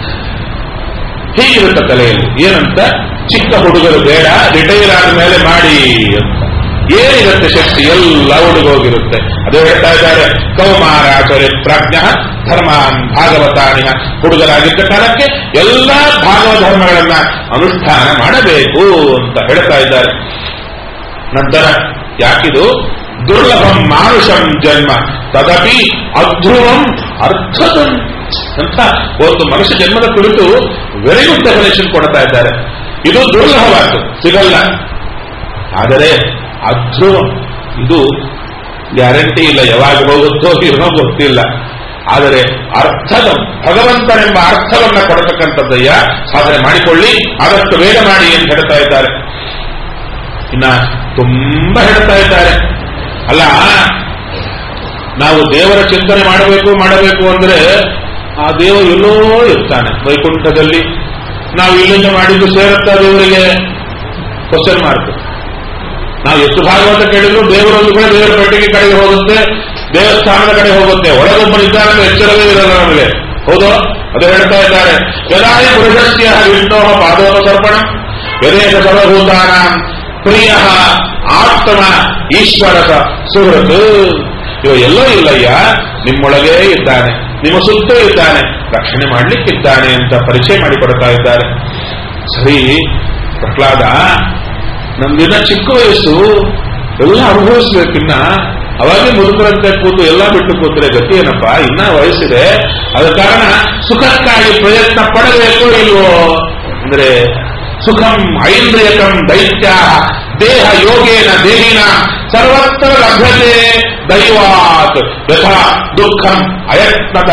ಹೀಗಿರುತ್ತೆ ತಲೆಯಲ್ಲಿ ಏನಂತ ಚಿಕ್ಕ ಹುಡುಗರು ಬೇಡ ರಿಟೈರ್ ಆದ ಮೇಲೆ ಮಾಡಿ ಅಂತ ಏನಿರುತ್ತೆ ಶಕ್ತಿ ಎಲ್ಲ ಹುಡುಗೋಗಿರುತ್ತೆ ಅದು ಹೇಳ್ತಾ ಇದ್ದಾರೆ ಕೌಮಾರಾಚರಿ ಪ್ರಾಜ್ಞ ಧರ್ಮಾನ್ ಭಾಗವತಾನಿಹ ಹುಡುಗರಾಗಿದ್ದ ಕಾಲಕ್ಕೆ ಎಲ್ಲ ಭಾಗವ ಧರ್ಮಗಳನ್ನ ಅನುಷ್ಠಾನ ಮಾಡಬೇಕು ಅಂತ ಹೇಳ್ತಾ ಇದ್ದಾರೆ ನಂತರ ಯಾಕಿದು ದುರ್ಲಭಂ ಮಾನುಷಂ ಜನ್ಮ ತದಪಿ ಅಧ್ರುವಂ ಅರ್ಥದಂ ಅಂತ ಒಂದು ಮನುಷ್ಯ ಜನ್ಮದ ಕುರಿತು ವೆರಿ ಗುಡ್ ಡೆಫಿನೇಷನ್ ಕೊಡ್ತಾ ಇದ್ದಾರೆ ಇದು ದುರ್ಲಭವಾದ್ದು ಸಿಗಲ್ಲ ಆದರೆ ಅಧ್ರುವಂ ಇದು ಗ್ಯಾರಂಟಿ ಇಲ್ಲ ಯಾವಾಗ ಹೋಗುತ್ತೋ ಏನೋ ಗೊತ್ತಿಲ್ಲ ಆದರೆ ಅರ್ಥದ ಭಗವಂತನೆಂಬ ಅರ್ಥವನ್ನ ಕೊಡತಕ್ಕಂಥದ್ದಯ್ಯ ಸಾಧನೆ ಮಾಡಿಕೊಳ್ಳಿ ಆದಷ್ಟು ಬೇಗ ಮಾಡಿ ಅಂತ ಹೇಳ್ತಾ ಇದ್ದಾರೆ ಇನ್ನ ತುಂಬಾ ಹೇಳ್ತಾ ಇದ್ದಾರೆ ಅಲ್ಲ ನಾವು ದೇವರ ಚಿಂತನೆ ಮಾಡಬೇಕು ಮಾಡಬೇಕು ಅಂದ್ರೆ ಆ ದೇವರು ಎಲ್ಲೋ ಇರ್ತಾನೆ ವೈಕುಂಠದಲ್ಲಿ ನಾವು ಇಲ್ಲಿಂದ ಮಾಡಿದ್ದು ಸೇರುತ್ತಾ ದೇವರಿಗೆ ಕ್ವಶನ್ ಮಾರ್ಕ್ ನಾವು ಎಷ್ಟು ಭಾಗವತ ಕೇಳಿದ್ರು ದೇವರೊಂದು ಕಡೆ ದೇವರ ಪೆಟ್ಟಿಗೆ ಕಡೆಗೆ ಹೋಗುತ್ತೆ ದೇವಸ್ಥಾನದ ಕಡೆ ಹೋಗುತ್ತೆ ಒಳಗೊಬ್ಬನಿದ್ದಾನೆ ಎಚ್ಚರವೇ ಇರಲ್ಲ ನಮಗೆ ಹೌದು ಅದು ಹೇಳ್ತಾ ಇದ್ದಾರೆ ಯದಾಯ ಪುರುಷಸ್ಯ ವಿಷ್ಣೋ ಪಾದೋಪಸರ್ಪಣ ಯದೇಕ ಸರ್ವಭೂತಾನ ಪ್ರಿಯ ಆತ್ಮ ಈಶ್ವರಸ ಸುಹೃತ್ ಇವ ಎಲ್ಲೋ ಇಲ್ಲಯ್ಯ ನಿಮ್ಮೊಳಗೇ ಇದ್ದಾನೆ ನಿಮ್ಮ ಸುತ್ತ ಇದ್ದಾನೆ ರಕ್ಷಣೆ ಮಾಡ್ಲಿಕ್ಕಿದ್ದಾನೆ ಅಂತ ಪರಿಚಯ ಮಾಡಿಕೊಡ್ತಾ ಇದ್ದಾರೆ ಸರಿ ಪ್ರಹ್ಲಾದ ನಮ್ದಿನ್ನ ಚಿಕ್ಕ ವಯಸ್ಸು ಎಲ್ಲ ಅನುಭವಿಸ್ಬೇಕಿನ್ನ ಅವಾಗೇ ಮುದುಕರಂತೆ ಕೂತು ಎಲ್ಲ ಬಿಟ್ಟು ಕೂತ್ರೆ ಗತಿ ಏನಪ್ಪ ಇನ್ನ ವಯಸ್ಸಿದೆ ಅದ ಕಾರಣ ಸುಖಕ್ಕಾಗಿ ಪ್ರಯತ್ನ ಪಡಬೇಕು ಇಲ್ವೋ ಅಂದ್ರೆ ಸುಖಂ ಐಂದ್ರಿಯಕಂ ದೈತ್ಯ ದೇಹ ಯೋಗೇನ ದೇಹಿನ ಸರ್ವತ್ರ ಲಭ್ಯತೆ ದೈವಾತ್ ಯಥಾ ದುಃಖಂ ಅಯತ್ನತ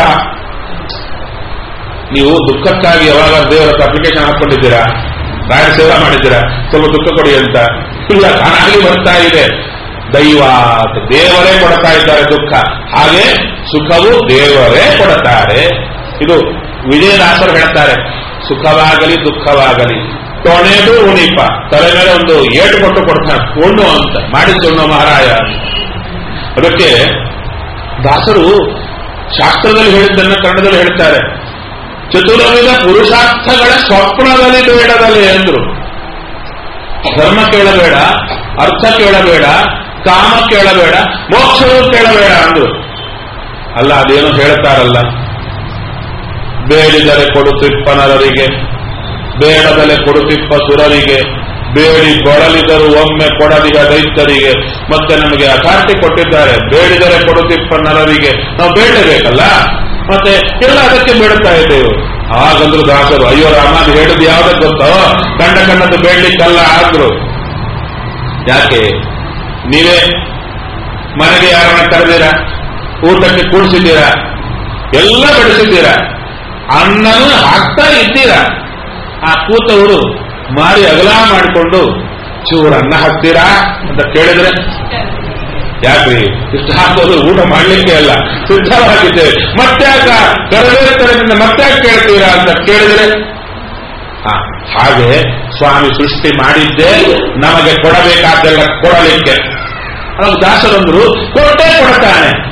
ನೀವು ದುಃಖಕ್ಕಾಗಿ ಯಾವಾಗ ದೇವರ ಅಪ್ಲಿಕೇಶನ್ ಹಾಕೊಂಡಿದ್ದೀರಾ ರಾಯರ ಸೇವಾ ಮಾಡಿದ್ದೀರಾ ಸ್ವಲ್ಪ ದುಃಖ ಕೊಡಿ ಅಂತ ಇಲ್ಲ ತಾನಾಗಿ ಬರ್ತಾ ಇದೆ ದೈವಾತ್ ದೇವರೇ ಕೊಡ್ತಾ ಇದ್ದಾರೆ ದುಃಖ ಹಾಗೆ ಸುಖವು ದೇವರೇ ಕೊಡುತ್ತಾರೆ ಇದು ವಿಜಯದಾಸರು ಹೇಳ್ತಾರೆ ಸುಖವಾಗಲಿ ದುಃಖವಾಗಲಿ ತೊಣೆದು ಉಣಿಪ ತಲೆ ಮೇಲೆ ಒಂದು ಏಟು ಕೊಟ್ಟು ಕೊಡ್ತಾನೆ ಉಣ್ಣು ಅಂತ ಮಾಡಿ ಸುಣ್ಣು ಮಹಾರಾಯ ಅದಕ್ಕೆ ದಾಸರು ಶಾಸ್ತ್ರದಲ್ಲಿ ಹೇಳಿದ್ದನ್ನ ಕನ್ನಡದಲ್ಲಿ ಹೇಳ್ತಾರೆ ಚತುರ್ವಿಧ ಪುರುಷಾರ್ಥಗಳ ಸ್ವಪ್ನದಲ್ಲಿ ಬೇಡದಲ್ಲಿ ಎಂದ್ರು ಧರ್ಮ ಕೇಳಬೇಡ ಅರ್ಥ ಕೇಳಬೇಡ ಕಾಮ ಕೇಳಬೇಡ ಮೋಕ್ಷವೂ ಕೇಳಬೇಡ ಅಂದ್ರು ಅಲ್ಲ ಅದೇನು ಹೇಳ್ತಾರಲ್ಲ ಬೇಡಿದರೆ ಕೊಡುತ್ತಿಪ್ಪ ನರರಿಗೆ ಬೇಡದಲೆ ಕೊಡುತ್ತಿಪ್ಪ ಸುರರಿಗೆ ಬೇಡಿ ಕೊಡಲಿದರು ಒಮ್ಮೆ ಕೊಡಲಿಗ ದೈತ್ಯರಿಗೆ ಮತ್ತೆ ನಮಗೆ ಅಥಾರಿಟಿ ಕೊಟ್ಟಿದ್ದಾರೆ ಬೇಡಿದರೆ ಕೊಡುತ್ತಿಪ್ಪ ನರರಿಗೆ ನಾವು ಬೇಡಬೇಕಲ್ಲ ಮತ್ತೆ ಎಲ್ಲ ಅದಕ್ಕೆ ಬೇಡುತ್ತಾ ಇದ್ದೇವೆ ಆಗಂದ್ರು ದಾಸರು ಅಯ್ಯೋ ರಾಮ ಅದು ಹೇಳಿದ್ ಯಾವ್ದಕ್ಕೆ ಗೊತ್ತೋ ಕಂಡ ಕಂಡದ್ದು ಬೇಡ್ಲಿಕ್ಕಲ್ಲ ಅಂದ್ರು ಯಾಕೆ ನೀವೇ ಮನೆಗೆ ಯಾರನ್ನ ಕರೆದಿರಾ ಊಟಕ್ಕೆ ಕೂಡಿಸಿದ್ದೀರಾ ಎಲ್ಲ ಬಡಿಸಿದ್ದೀರಾ ಅನ್ನನೂ ಹಾಕ್ತಾ ಇದ್ದೀರಾ ಆ ಕೂತವರು ಮಾರಿ ಅಗಲ ಮಾಡಿಕೊಂಡು ಚೂರು ಅನ್ನ ಹಾಕ್ತೀರಾ ಅಂತ ಕೇಳಿದ್ರೆ ಯಾಕ್ರಿ ಇಷ್ಟು ಹಾಕೋದು ಊಟ ಮಾಡ್ಲಿಕ್ಕೆ ಅಲ್ಲ ಸಿದ್ಧವಾಗಿದ್ದೇವೆ ಮತ್ತ್ಯಾಕ ಕರವೇತರದಿಂದ ಮತ್ತ್ಯಾಕೆ ಕೇಳ್ತೀರಾ ಅಂತ ಕೇಳಿದ್ರೆ ಆ, ಹಾಗೆ ಸ್ವಾಮಿ ಸೃಷ್ಟಿ ಮಾಡಿದ್ದೇ ನಮಗೆ ಕೊಡಬೇಕಾದ್ದೆಲ್ಲ ಕೊಡಲಿಕ್ಕೆ ಅವಾಗ ದಾಸರಂದ್ರು ಕೊಟ್ಟೇ ಕೊಡ್ತಾನೆ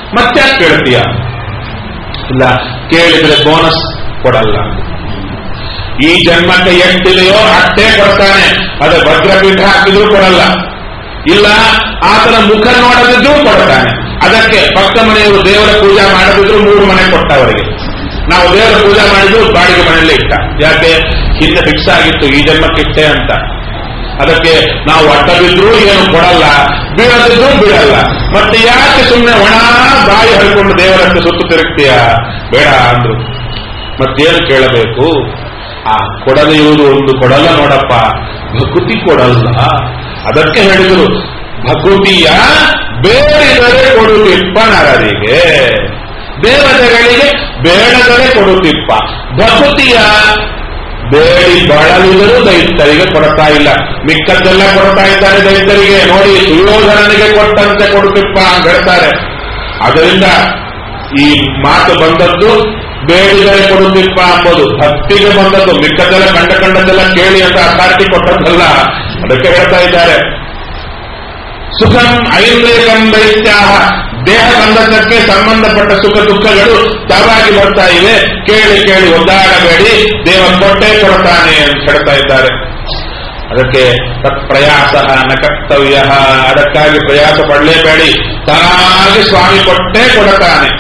ಮತ್ತೆ ಕೇಳ್ತೀಯ ಇಲ್ಲ ಕೇಳಿದ್ರೆ ಬೋನಸ್ ಕೊಡಲ್ಲ ಈ ಜನ್ಮಕ್ಕೆ ಎಷ್ಟಿದೆಯೋ ಅಷ್ಟೇ ಕೊಡ್ತಾನೆ ಅದೇ ಭದ್ರಪೀಠ ಹಾಕಿದ್ರು ಕೊಡಲ್ಲ ಇಲ್ಲ ಆತನ ಮುಖ ನೋಡದಿದ್ರೂ ಕೊಡ್ತಾನೆ ಅದಕ್ಕೆ ಪಕ್ಕ ಮನೆಯವರು ದೇವರ ಪೂಜೆ ಮಾಡದಿದ್ರು ಮೂರು ಮನೆ ಕೊಟ್ಟ ಅವರಿಗೆ ನಾವು ದೇವರ ಪೂಜೆ ಮಾಡಿದ್ರು ಬಾಡಿಗೆ ಮನೆಯಲ್ಲೇ ಇಟ್ಟ ಯಾಕೆ ಹಿಂದೆ ಫಿಕ್ಸ್ ಆಗಿತ್ತು ಈ ಜನ್ಮಕ್ಕಿಟ್ಟೆ ಅಂತ ಅದಕ್ಕೆ ನಾವು ಅಡ್ಡ ಬಿದ್ರೂ ಏನು ಕೊಡಲ್ಲ ಬೀಳದಿದ್ರೂ ಬಿಡಲ್ಲ ಮತ್ತೆ ಯಾಕೆ ಸುಮ್ಮನೆ ಒಣ ಬಾಯಿ ಹರ್ಕೊಂಡು ದೇವರಕ್ಕೆ ಸುತ್ತು ತಿರುಗ್ತೀಯ ಬೇಡ ಅಂದ್ರು ಮತ್ತೇನು ಕೇಳಬೇಕು ಆ ಕೊಡದೆ ಇರುವುದು ಒಂದು ಕೊಡಲ್ಲ ನೋಡಪ್ಪ ಭಕುತಿ ಕೊಡಲ್ಲ ಅದಕ್ಕೆ ಹೇಳಿದರು ಭಕುತಿಯ ಬೇಡಿದರೆ ಕೊಡುತ್ತಿಪ್ಪ ನರರಿಗೆ ದೇವತೆಗಳಿಗೆ ಬೇಡದರೆ ಕೊಡುತ್ತಿಪ್ಪ ಭಕುತಿಯ ಬೇಡಿ ಬಳಲಿದರೂ ದೈತ್ಯರಿಗೆ ಕೊಡ್ತಾ ಇಲ್ಲ ಮಿಕ್ಕದ್ದೆಲ್ಲ ಕೊಡ್ತಾ ಇದ್ದಾರೆ ದೈತ್ಯರಿಗೆ ನೋಡಿ ಸುಯೋಧನನಿಗೆ ಕೊಟ್ಟಂತೆ ಕೊಡುತ್ತಿಪ್ಪ ಅಂತ ಹೇಳ್ತಾರೆ ಅದರಿಂದ ಈ ಮಾತು ಬಂದದ್ದು ಬೇಡಿದರೆ ಕೊಡುತ್ತಿಪ್ಪ ಅಂಬೋದು ಭಕ್ತಿಗೆ ಬಂದದ್ದು ಮಿಕ್ಕದ್ದೆಲ್ಲ ಕಂಡ ಕಂಡದ್ದೆಲ್ಲ ಕೇಳಿ ಅಂತ ಅಥಾರಿಟಿ ಕೊಟ್ಟದ್ದಲ್ಲ ಅದಕ್ಕೆ ಹೇಳ್ತಾ ಇದ್ದಾರೆ ಸುಖಂ ಐಂದ್ರಿಯಕಂ ದೈತ್ಯಾಹ ದೇಹ ಬಂಧಕ್ಕೆ ಸಂಬಂಧಪಟ್ಟ ಸುಖ ದುಃಖಗಳು ತಾವಾಗಿ ಬರ್ತಾ ಇವೆ ಕೇಳಿ ಕೇಳಿ ಒದ್ದಾಡಬೇಡಿ ದೇವ ಕೊಟ್ಟೆ ಕೊಡ್ತಾನೆ ಅಂತ ಹೇಳ್ತಾ ಇದ್ದಾರೆ ಅದಕ್ಕೆ ತತ್ಪ್ರಯಾಸ ನ ಕರ್ತವ್ಯ ಅದಕ್ಕಾಗಿ ಪ್ರಯಾಸ ಪಡಲೇಬೇಡಿ ತಾನಾಗಿ ಸ್ವಾಮಿ ಕೊಟ್ಟೇ ಕೊಡುತ್ತಾನೆ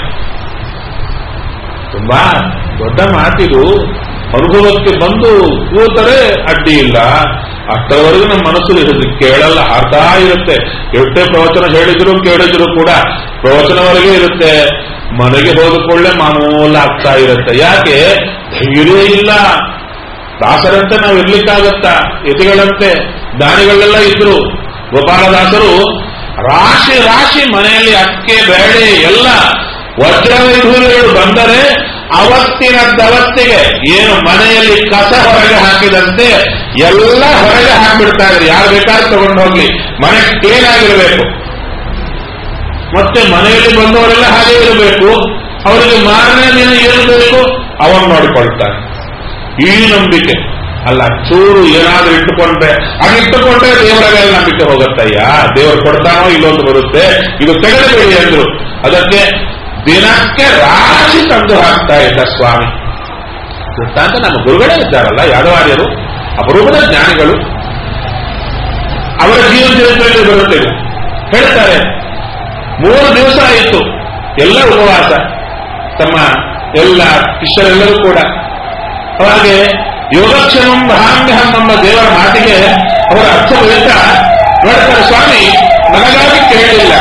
ತುಂಬಾ ದೊಡ್ಡ ಮಾತಿದು ಅನುಭವಕ್ಕೆ ಬಂದು ಕೂತರೆ ಅಡ್ಡಿ ಇಲ್ಲ ಅಷ್ಟರವರೆಗೂ ನಮ್ಮ ಮನಸ್ಸು ಇರುತ್ತೆ ಕೇಳಲ್ಲ ಹಾರ್ತಾ ಇರುತ್ತೆ ಎಷ್ಟೇ ಪ್ರವಚನ ಹೇಳಿದ್ರು ಕೇಳಿದ್ರು ಕೂಡ ಪ್ರವಚನವರೆಗೆ ಇರುತ್ತೆ ಮನೆಗೆ ಹೋದ ಕೂಡಲೇ ಮಾಮೂಲ ಆಗ್ತಾ ಇರುತ್ತೆ ಯಾಕೆ ಧೈರ್ಯ ಇಲ್ಲ ದಾಸರಂತೆ ನಾವು ಇರ್ಲಿಕ್ಕಾಗತ್ತಾ ಯತಿಗಳಂತೆ ದಾನಿಗಳೆಲ್ಲ ಇದ್ರು ಗೋಪಾಲದಾಸರು ರಾಶಿ ರಾಶಿ ಮನೆಯಲ್ಲಿ ಅಕ್ಕೆ ಬೇಳೆ ಎಲ್ಲ ವಜ್ರವೈಢೂರ್ಯಗಳು ಬಂದರೆ ಅವತ್ತಿನದ್ದವತ್ತಿಗೆ ಏನು ಮನೆಯಲ್ಲಿ ಕಸ ಹೊರಗೆ ಹಾಕಿದಂತೆ ಎಲ್ಲ ಹೊರಗೆ ಹಾಕ್ಬಿಡ್ತಾ ಇದ್ರು ಯಾರು ಬೇಕಾದ್ರೂ ತಗೊಂಡು ಹೋಗ್ಲಿ ಮನೆ ಕ್ಲೀನ್ ಆಗಿರಬೇಕು ಮತ್ತೆ ಮನೆಯಲ್ಲಿ ಬಂದವರೆಲ್ಲ ಹಾಗೆ ಇರಬೇಕು ಅವರಿಗೆ ಮಾರನೇ ದಿನ ಏನು ಬೇಕು ಅವನ್ ನೋಡಿಕೊಳ್ತಾರೆ ಈ ನಂಬಿಕೆ ಅಲ್ಲ ಚೂರು ಏನಾದ್ರೂ ಇಟ್ಟುಕೊಂಡ್ರೆ ಅದಿಟ್ಟುಕೊಂಡ್ರೆ ದೇವರ ಮೇಲೆ ನಂಬಿಕೆ ಹೋಗುತ್ತಯ್ಯ ದೇವರು ಕೊಡ್ತಾನೋ ಇಲ್ಲೊಂದು ಬರುತ್ತೆ ಇದು ತೆಗೆದುಬೇಡಿ ಅಂದ್ರು ಅದಕ್ಕೆ ದಿನಕ್ಕೆ ರಾಶಿ ತಂದು ಹಾಕ್ತಾ ಇದ್ದ ಸ್ವಾಮಿ ಅಂತ ನಮ್ಮ ಗುರುಗಳೇ ಇದ್ದಾರಲ್ಲ ಯಾದವಾರ್ಯರು ಅಪರೂಪದ ಜ್ಞಾನಿಗಳು ಅವರ ಜೀವನ ಚರಿತ್ರೆಯಲ್ಲಿ ಬರುತ್ತೆ ಇದು. ಹೇಳ್ತಾರೆ ಮೂರು ದಿವಸ ಆಯಿತು ಎಲ್ಲ ಉಪವಾಸ ತಮ್ಮ ಎಲ್ಲ ಶಿಷ್ಯರೆಲ್ಲರೂ ಕೂಡ ಹಾಗೆ ಯೋಗಕ್ಷೇಮಂ ಮಹಾಮ್ಯಹಂ ಎಂಬ ದೇವರ ಮಾತಿಗೆ ಅವರ ಅರ್ಥ ಹೇಳ್ತಾ ನೋಡ್ತಾರೆ ಸ್ವಾಮಿ ನನಗಾಗಿ ಕೇಳಲಿಲ್ಲ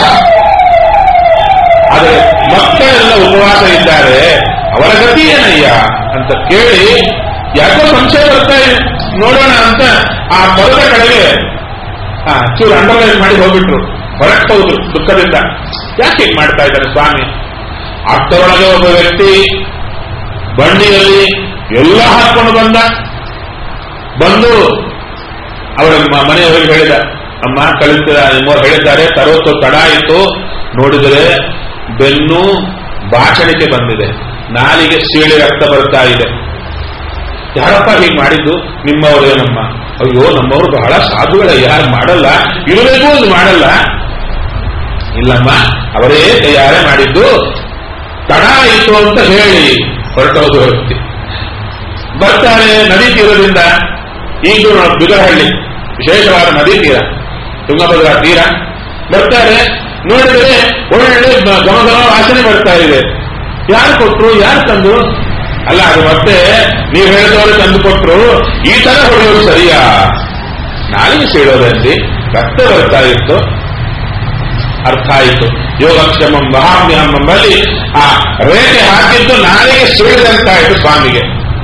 ಆದರೆ ಮಕ್ಕಳೆಲ್ಲ ಉಪವಾಸ ಇದ್ದಾರೆ ಅವರ ಗತಿ ಏನಯ್ಯ ಅಂತ ಕೇಳಿ ಯಾಕೋ ಸಂಶಯ ಬರ್ತಾ ಇದೆ ನೋಡೋಣ ಅಂತ ಆ ಪದದ ಕಡೆಗೆ ಆ ಚೂರು ಅಂಡರ್ಲೈನ್ ಮಾಡಿ ಹೋಗ್ಬಿಟ್ರು ಹೊರಕ್ಕೆ ಹೋದ್ರು ದುಃಖದಿಂದ ಯಾಕೆ ಹೀಗೆ ಮಾಡ್ತಾ ಇದ್ದಾರೆ ಸ್ವಾಮಿ ಅಷ್ಟರೊಳಗೆ ಒಬ್ಬ ವ್ಯಕ್ತಿ ಬಂಡಿಯಲ್ಲಿ ಎಲ್ಲ ಹಾಕೊಂಡು ಬಂದ ಬಂದು ಅವರ ಮ- ಮನೆಯವರಿಗೆ ಹೇಳಿದ ಅಮ್ಮ ಕಳಿಸಿದ ನಿಮ್ಮವ್ರು ಹೇಳಿದ್ದಾರೆ ತರೋತ್ತು ತಡ ಆಯಿತು ನೋಡಿದರೆ ಬೆನ್ನು ಬಾಚಣಿಕೆ ಬಂದಿದೆ ನಾಲಿಗೆ ಸೀಳಿ ರಕ್ತ ಬರ್ತಾ ಇದೆ ಯಾರಪ್ಪ ಹೀಗೆ ಮಾಡಿದ್ದು ನಿಮ್ಮವರೇನಮ್ಮ ಅಯ್ಯೋ ನಮ್ಮವರು ಬಹಳ ಸಾಧುಗಳ ಯಾರು ಮಾಡಲ್ಲ ಇರಬೇಕು ಅದು ಮಾಡಲ್ಲ ಇಲ್ಲಮ್ಮ ಅವರೇ ತಯಾರೇ ಮಾಡಿದ್ದು ತಡ ಆಯಿತು ಅಂತ ಹೇಳಿ ಹೊರಟೋದು ವ್ಯಕ್ತಿ ಬರ್ತಾರೆ ನದಿ ತೀರದಿಂದ ಈಗಲೂ ನಾವು ಬಿಗರಹಳ್ಳಿ ವಿಶೇಷವಾದ ನದಿ ತೀರ ತುಂಗಭದ್ರಾ ತೀರ ಬರ್ತಾರೆ ನೋಡಿದರೆ ಒಳ್ಳೆ ಗ- ಘಮ ಘಮ ವಾಸನೆ ಬರ್ತಾ ಇದೆ ಯಾರು ಕೊಟ್ರು ಯಾರು ತಂದ್ರು ಅಲ್ಲ ಅದು ಮತ್ತೆ ನೀವು ಹೇಳಿದವರು ತಂದು ಕೊಟ್ರು ಈ ತರ ಹೊಡೆಯೋದು ಸರಿಯಾ ನಾಲಿಗೆ ಸೀಳೋದಲ್ಲಿ ರಕ್ತ ಬರ್ತಾ ಇತ್ತು ಅರ್ಥ ಆಯಿತು ಯೋಗಕ್ಷೇಮಂ ಮಹಾಮ್ಯಹಂ ಎಂಬಲ್ಲಿ ಆ ರೇಖೆ ಹಾಕಿದ್ದು ನಾಲಿಗೆ ಸೀಳಿದಂತಾಯಿತು ಸ್ವಾಮಿಗೆ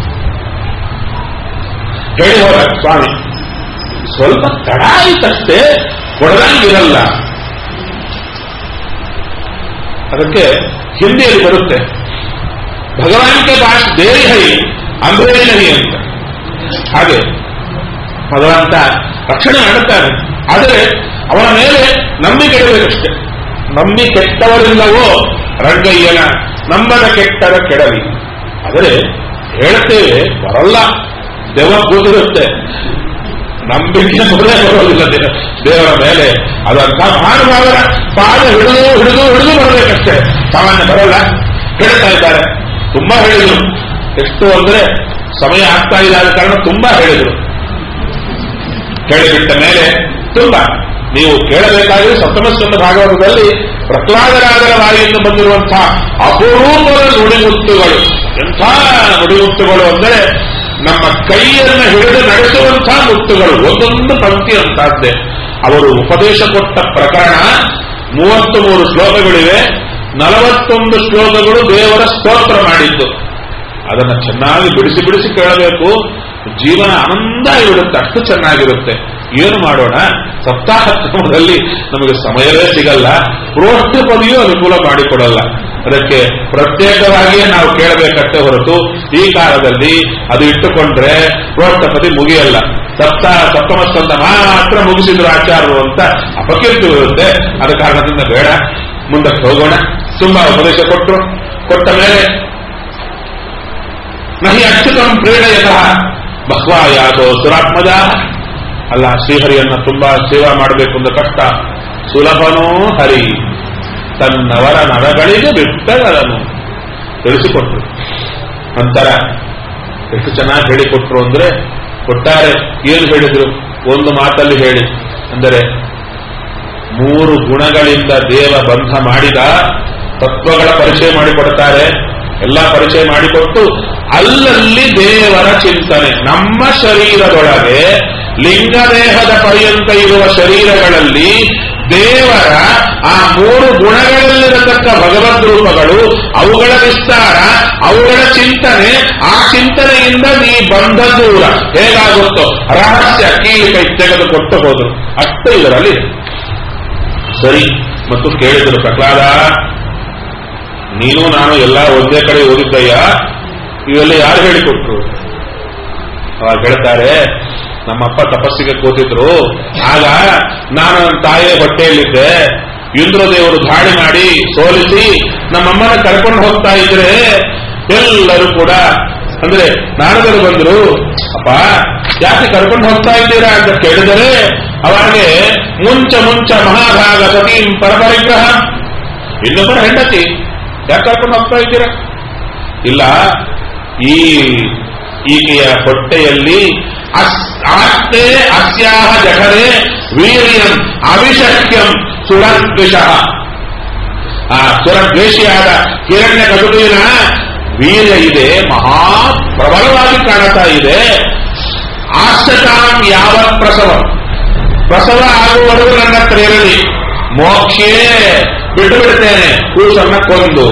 ಹೇಳಿ ಹೋದ ಸ್ವಾಮಿ ಸ್ವಲ್ಪ ತಡ ಆಯಿತಷ್ಟೇ ಕೊಡದಂಗಿರಲ್ಲ ಅದಕ್ಕೆ ಹಿಂದಿಯಲ್ಲಿ ಬರುತ್ತೆ ಭಗವಾನ್ಗೆ ಬಾಸ್ ದೇರಿ ಹೈ ಅಂಬರೇರಿ ನಹಿ ಅಂತ ಹಾಗೆ ಭಗವಂತ ರಕ್ಷಣೆ ಮಾಡುತ್ತಾನೆ ಆದರೆ ಅವನ ಮೇಲೆ ನಂಬಿಕೆ ಇಡಬೇಕಷ್ಟೆ ನಂಬಿ ಕೆಟ್ಟವರಿಲ್ಲವೋ ರಂಗಯ್ಯನ ನಂಬದ ಕೆಟ್ಟರ ಕೆಡವಿ ಆದರೆ ಹೇಳ್ತೇವೆ ಬರಲ್ಲ ದೆವ್ವ ಕೂತಿರುತ್ತೆ ನಂಬಿಕೆ ಮೊದಲೇ ಬರೋದಿಲ್ಲ ದೇ- ದೇವರ ಮೇಲೆ ಅದಂತ ಮಹಾನುಭಾವರ ಪಾದ ಹಿಡಿದು ಹಿಡಿದು ಹಿಡಿದು ಬರಬೇಕಷ್ಟೇ ಸಾಮಾನ್ಯ ಬರಲ್ಲ ಹೇಳ್ತಾ ಇದ್ದಾರೆ ತುಂಬಾ ಹೇಳಿದ್ರು ಎಷ್ಟು ಅಂದ್ರೆ ಸಮಯ ಆಗ್ತಾ ಇದೆ ಆದ ಕಾರಣ ತುಂಬಾ ಹೇಳಿದ್ರು ಕೇಳಿಬಿಟ್ಟ ಮೇಲೆ ತುಂಬಾ ನೀವು ಕೇಳಬೇಕಾದ್ರೆ ಸಪ್ತಮಸ್ಕಂದ ಭಾಗವತದಲ್ಲಿ ಪ್ರಹ್ಲಾದರಾದರ ಬಾಯಿಯಿಂದ ಬಂದಿರುವಂತಹ ಅಪರೂಪದ ನುಡಿಮುತ್ತುಗಳು ಎಂಥ ನುಡಿಮುತ್ತುಗಳು ಅಂದರೆ ನಮ್ಮ ಕೈಯನ್ನು ಹಿಡಿದು ನಡೆಸುವಂತಹ ಮುತ್ತುಗಳು ಒಂದೊಂದು ಪಂಕ್ತಿ ಅಂತದ್ದೇ ಅವರು ಉಪದೇಶ ಕೊಟ್ಟ ಪ್ರಕರಣ ಮೂವತ್ತು ಮೂರು ಶ್ಲೋಕಗಳಿವೆ ನಲವತ್ತೊಂದು ಶ್ಲೋಕಗಳು ದೇವರ ಸ್ತೋತ್ರ ಮಾಡಿದ್ದು ಅದನ್ನ ಚೆನ್ನಾಗಿ ಬಿಡಿಸಿ ಬಿಡಿಸಿ ಕೇಳಬೇಕು ಜೀವನ ಆನಂದ ಇರುತ್ತೆ ಅಷ್ಟು ಚೆನ್ನಾಗಿರುತ್ತೆ ಏನು ಮಾಡೋಣ ಸಪ್ತಾಹ ಕ್ರಮದಲ್ಲಿ ನಮಗೆ ಸಮಯವೇ ಸಿಗಲ್ಲ ಪ್ರೋಷ್ಠಪದಿಯೂ ಅನುಕೂಲ ಮಾಡಿಕೊಡಲ್ಲ ಅದಕ್ಕೆ ಪ್ರತ್ಯೇಕವಾಗಿಯೇ ನಾವು ಕೇಳಬೇಕಷ್ಟೇ ಹೊರತು ಈ ಕಾಲದಲ್ಲಿ ಅದು ಇಟ್ಟುಕೊಂಡ್ರೆ ಪ್ರೋಷ್ಠಪದಿ ಮುಗಿಯಲ್ಲ ಸಪ್ತಾಹ ಸಪ್ತಮ ಸ್ಕಂದ ಮಾತ್ರ ಮುಗಿಸಿದ್ರು ಆಚಾರರು ಅಂತ ಅಪಕೀರ್ತಿ ಇರುತ್ತೆ ಆದ ಕಾರಣದಿಂದ ಬೇಡ ಮುಂದಕ್ಕೆ ಹೋಗೋಣ ತುಂಬಾ ಉಪದೇಶ ಕೊಟ್ಟರು ಕೊಟ್ಟ ಮೇಲೆ ನಹಿ ಅಚ್ಯುತಂ ಪ್ರೇರಣೆಯತಃ ಬಹ್ವಾ ಯಾದೋ ಸುರಾತ್ಮಜ ಅಲ್ಲ ಶ್ರೀಹರಿಯನ್ನ ತುಂಬಾ ಸೇವಾ ಮಾಡಬೇಕು ಅಂತ ಕಷ್ಟ ಸುಲಭನೋ ಹರಿ ತನ್ನವರ ನರಗಳಿಗೆ ಬಿಟ್ಟಗಳನ್ನು ತಿಳಿಸಿಕೊಟ್ರು ನಂತರ ಎಷ್ಟು ಚೆನ್ನಾಗಿ ಹೇಳಿಕೊಟ್ರು ಅಂದ್ರೆ ಕೊಟ್ಟಾರೆ ಏನು ಹೇಳಿದ್ರು ಒಂದು ಮಾತಲ್ಲಿ ಹೇಳಿ ಅಂದರೆ ಮೂರು ಗುಣಗಳಿಂದ ದೇವ ಬಂಧ ಮಾಡಿದ ತತ್ವಗಳ ಪರಿಚಯ ಮಾಡಿಕೊಡ್ತಾರೆ ಎಲ್ಲ ಪರಿಚಯ ಮಾಡಿಕೊಟ್ಟು ಅಲ್ಲಲ್ಲಿ ದೇವರ ಚಿಂತನೆ ನಮ್ಮ ಶರೀರದೊಳಗೆ ಲಿಂಗದೇಹದ ಪರ್ಯಂತ ಇರುವ ಶರೀರಗಳಲ್ಲಿ ದೇವರ ಆ ಮೂರು ಗುಣಗಳಲ್ಲಿರತಕ್ಕ ಭಗವದ್ ರೂಪಗಳು ಅವುಗಳ ವಿಸ್ತಾರ ಅವುಗಳ ಚಿಂತನೆ ಆ ಚಿಂತನೆಯಿಂದ ನೀ ಬಂಧ ದೂರ ಹೇಗಾಗುತ್ತೋ ರಹಸ್ಯ ಕೀಲಿ ಕೈ ತೆಗೆದುಕೊಟ್ಟು ಹೋದ್ರು ಅಷ್ಟು ಇದರಲ್ಲಿ ಇದೆ. ಸರಿ ಮತ್ತು ಕೇಳಿದರು ಪ್ರಹ್ಲಾದ ನೀನು ನಾನು ಎಲ್ಲ ಒಂದೇ ಕಡೆ ಓದಿದ್ದಯ್ಯ ಇವೆಲ್ಲ ಯಾರು ಹೇಳಿಕೊಟ್ರು ಅವಾಗ ಹೇಳ್ತಾರೆ ನಮ್ಮಪ್ಪ ತಪಸ್ಸಿಗೆ ಕೂತಿದ್ರು ಆಗ ನಾನು ನನ್ನ ತಾಯಿಯ ಹೊಟ್ಟೆಯಲ್ಲಿದ್ದೆ ಇಂದ್ರದೇವರು ಧಾಳಿ ಮಾಡಿ ಸೋಲಿಸಿ ನಮ್ಮಮ್ಮನ ಕರ್ಕೊಂಡು ಹೋಗ್ತಾ ಇದ್ರೆ ಎಲ್ಲರೂ ಕೂಡ ಅಂದ್ರೆ ನಾರದರು ಬಂದ್ರು ಅಪ್ಪ ಯಾಕೆ ಕರ್ಕೊಂಡು ಹೋಗ್ತಾ ಇದ್ದೀರಾ ಅಂತ ಕೇಳಿದರೆ ಅವಾಗೆ ಮುಂಚ ಮುಂಚ ಮಹಾಭಾಗ ಸತೀಂ ಪರಪರಿಗ್ರಹ ಇನ್ನೊಬ್ಬರ ಹೆಂಡತಿ ಯಾಕೆ ಕರ್ಕೊಂಡು ಹೋಗ್ತಾ ಇದ್ದೀರಾ ಇಲ್ಲ ಈ ಈಕೆಯ ಹೊಟ್ಟೆಯಲ್ಲಿ ಅಸ್- ಆಸ್ತೆ ಅಸ್ಯಾಹ ಜಠರೆ ವೀರ್ಯಂ ಅವಿಶಕ್ಯಂ ಸುರದ್ವಿಷ ಆ ಸುರದ್ವೇಷಿಯಾದ ಹಿರಣ್ಯ ಕಟುವಿನ ವೀರ್ಯ ಇದೆ ಮಹಾ ಪ್ರಬಲವಾಗಿ ಕಾಣುತ್ತಾ ಇದೆ ಆಶ್ಚತಾಂ ಯಾವ ಪ್ರಸವ ಪ್ರಸವ ಆಗುವವರೆಗೂ ನನ್ನ ಹತ್ರ ಇರಲಿ ಮೋಕ್ಷೇ ಬಿಟ್ಟು ಬಿಡ್ತೇನೆ ಕೂಸನ್ನ ಕೊಂದು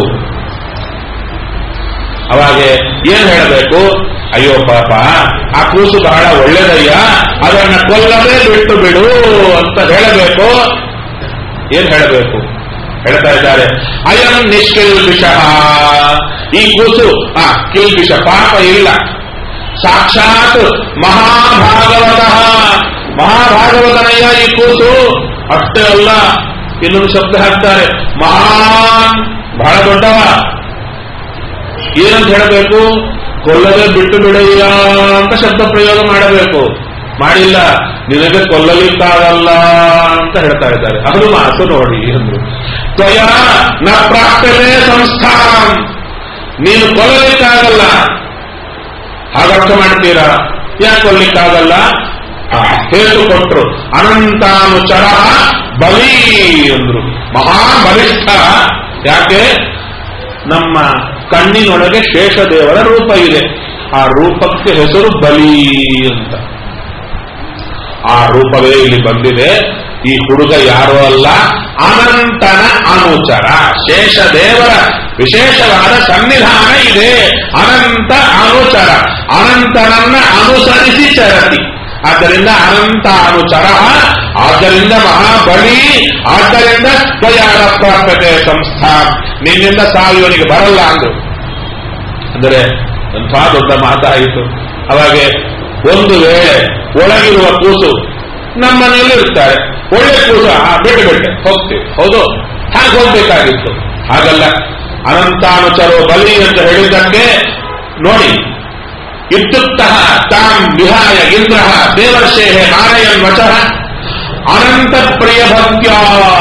ಅವಾಗೆ ಏನ್ ಹೇಳಬೇಕು ಅಯ್ಯೋ ಪಾಪ ಆ ಕೂಸು ಬಹಳ ಒಳ್ಳೇದಯ್ಯ ಅದನ್ನ ಕೊಲ್ಲದೆ ಬಿಟ್ಟು ಬಿಡು ಅಂತ ಹೇಳಬೇಕು ಏನ್ ಹೇಳಬೇಕು ಹೇಳ್ತಾ ಇದ್ದಾರೆ ಅಯಂ ನಿಷ್ಕಿಲ್ಬಿಷ ಈ ಕೂಸು ಆ ಕಿಲ್ಬಿಷ ಪಾಪ ಇಲ್ಲ ಸಾಕ್ಷಾತ್ ಮಹಾಭಾಗವತಃ ಮಹಾಭಾಗವತನಯ್ಯ ಈ ಕೂಸು ಅಷ್ಟೇ ಅಲ್ಲ ಇನ್ನೊಂದು ಶಬ್ದ ಹಾಕ್ತಾರೆ ಮಹಾನ್ ಬಹಳ ದೊಡ್ಡವ ಏನಂತ ಹೇಳಬೇಕು ಕೊಲ್ಲದೆ ಬಿಟ್ಟು ಬಿಡಯ್ಯ ಅಂತ ಶಬ್ದ ಪ್ರಯೋಗ ಮಾಡಬೇಕು ಮಾಡಿಲ್ಲ ನಿನಗೆ ಕೊಲ್ಲಲಿಕ್ಕಾಗಲ್ಲ ಅಂತ ಹೇಳ್ತಾ ಇದ್ದಾರೆ ಅದು ಮಾತು ನೋಡಿ ಅಂದ್ರು ತ್ವಯ ನ ಪ್ರಾಪ್ತವೇ ಸಂಸ್ಥಾನ ನೀನು ಕೊಲ್ಲಲಿಕ್ಕಾಗಲ್ಲ ಹಾಗರ್ಥ ಮಾಡ್ತೀರಾ ಯಾಕೆ ಕೊಲ್ಲಿಕ್ಕಾಗಲ್ಲ ಆ, ಹೇತು ಕೊಟ್ರು ಅನಂತಾನುಚರ ಬಲಿ ಅಂದ್ರು ಮಹಾಬಲಿಷ್ಠ ಯಾಕೆ ನಮ್ಮ ಕಣ್ಣಿನೊಳಗೆ ಶೇಷದೇವರ ರೂಪ ಇದೆ ಆ ರೂಪಕ್ಕೆ ಹೆಸರು ಬಲಿ ಅಂತ ಆ ರೂಪವೇ ಇಲ್ಲಿ ಬಂದಿದೆ ಈ ಹುಡುಗ ಯಾರೂ ಅಲ್ಲ ಅನಂತನ ಅನುಚರ ಶೇಷದೇವರ ವಿಶೇಷವಾದ ಸನ್ನಿಧಾನ ಇದೆ ಅನಂತ ಅನುಚರ ಅನಂತನನ್ನ ಅನುಸರಿಸಿ ಚರತಿ ಆದ್ದರಿಂದ ಅನಂತ ಅನುಚರ ಆದ್ದರಿಂದ ಮಹಾಬಲಿ ಆದ್ದರಿಂದ ತ್ವಯಾನ ಪ್ರಾಪ್ಯತೆ ಸಂಸ್ಥಾ ನಿನ್ನಿಂದ ಸಾವಿವನಿಗೆ ಬರಲ್ಲ ಅಂದ್ರು ಅಂದರೆ ಎಂಥ ದೊಡ್ಡ ಮಾತಾಯಿತು ಅವಾಗೆ ಒಂದು ವೇಳೆ ಒಳಗಿರುವ ಕೂಸು ನಮ್ಮ ಮನೆಯಲ್ಲಿ ಇರ್ತಾರೆ ಒಳ್ಳೆ ಕೂಸು ಆ ಬಿಟ್ಟು ಬಿಟ್ಟೆ ಹೋಗ್ತೀವಿ ಹೌದು ಹಾಗೆ ಹೋಗ್ಬೇಕಾಗಿತ್ತು ಹಾಗಲ್ಲ ಅನಂತಾನುಚರೋ ಬಲಿ ಅಂತ ಹೇಳಿದ್ದಕ್ಕೆ ನೋಡಿ ಇತ್ಯುಕ್ತ ತಾಂ ವಿಹಾಯ ಇಂದ್ರ ದೇವರ್ಷೇ ನಾರಾಯಣ್ ವಚಃ ಅನಂತ ಪ್ರಿಯ ಭಕ್ತ್ಯ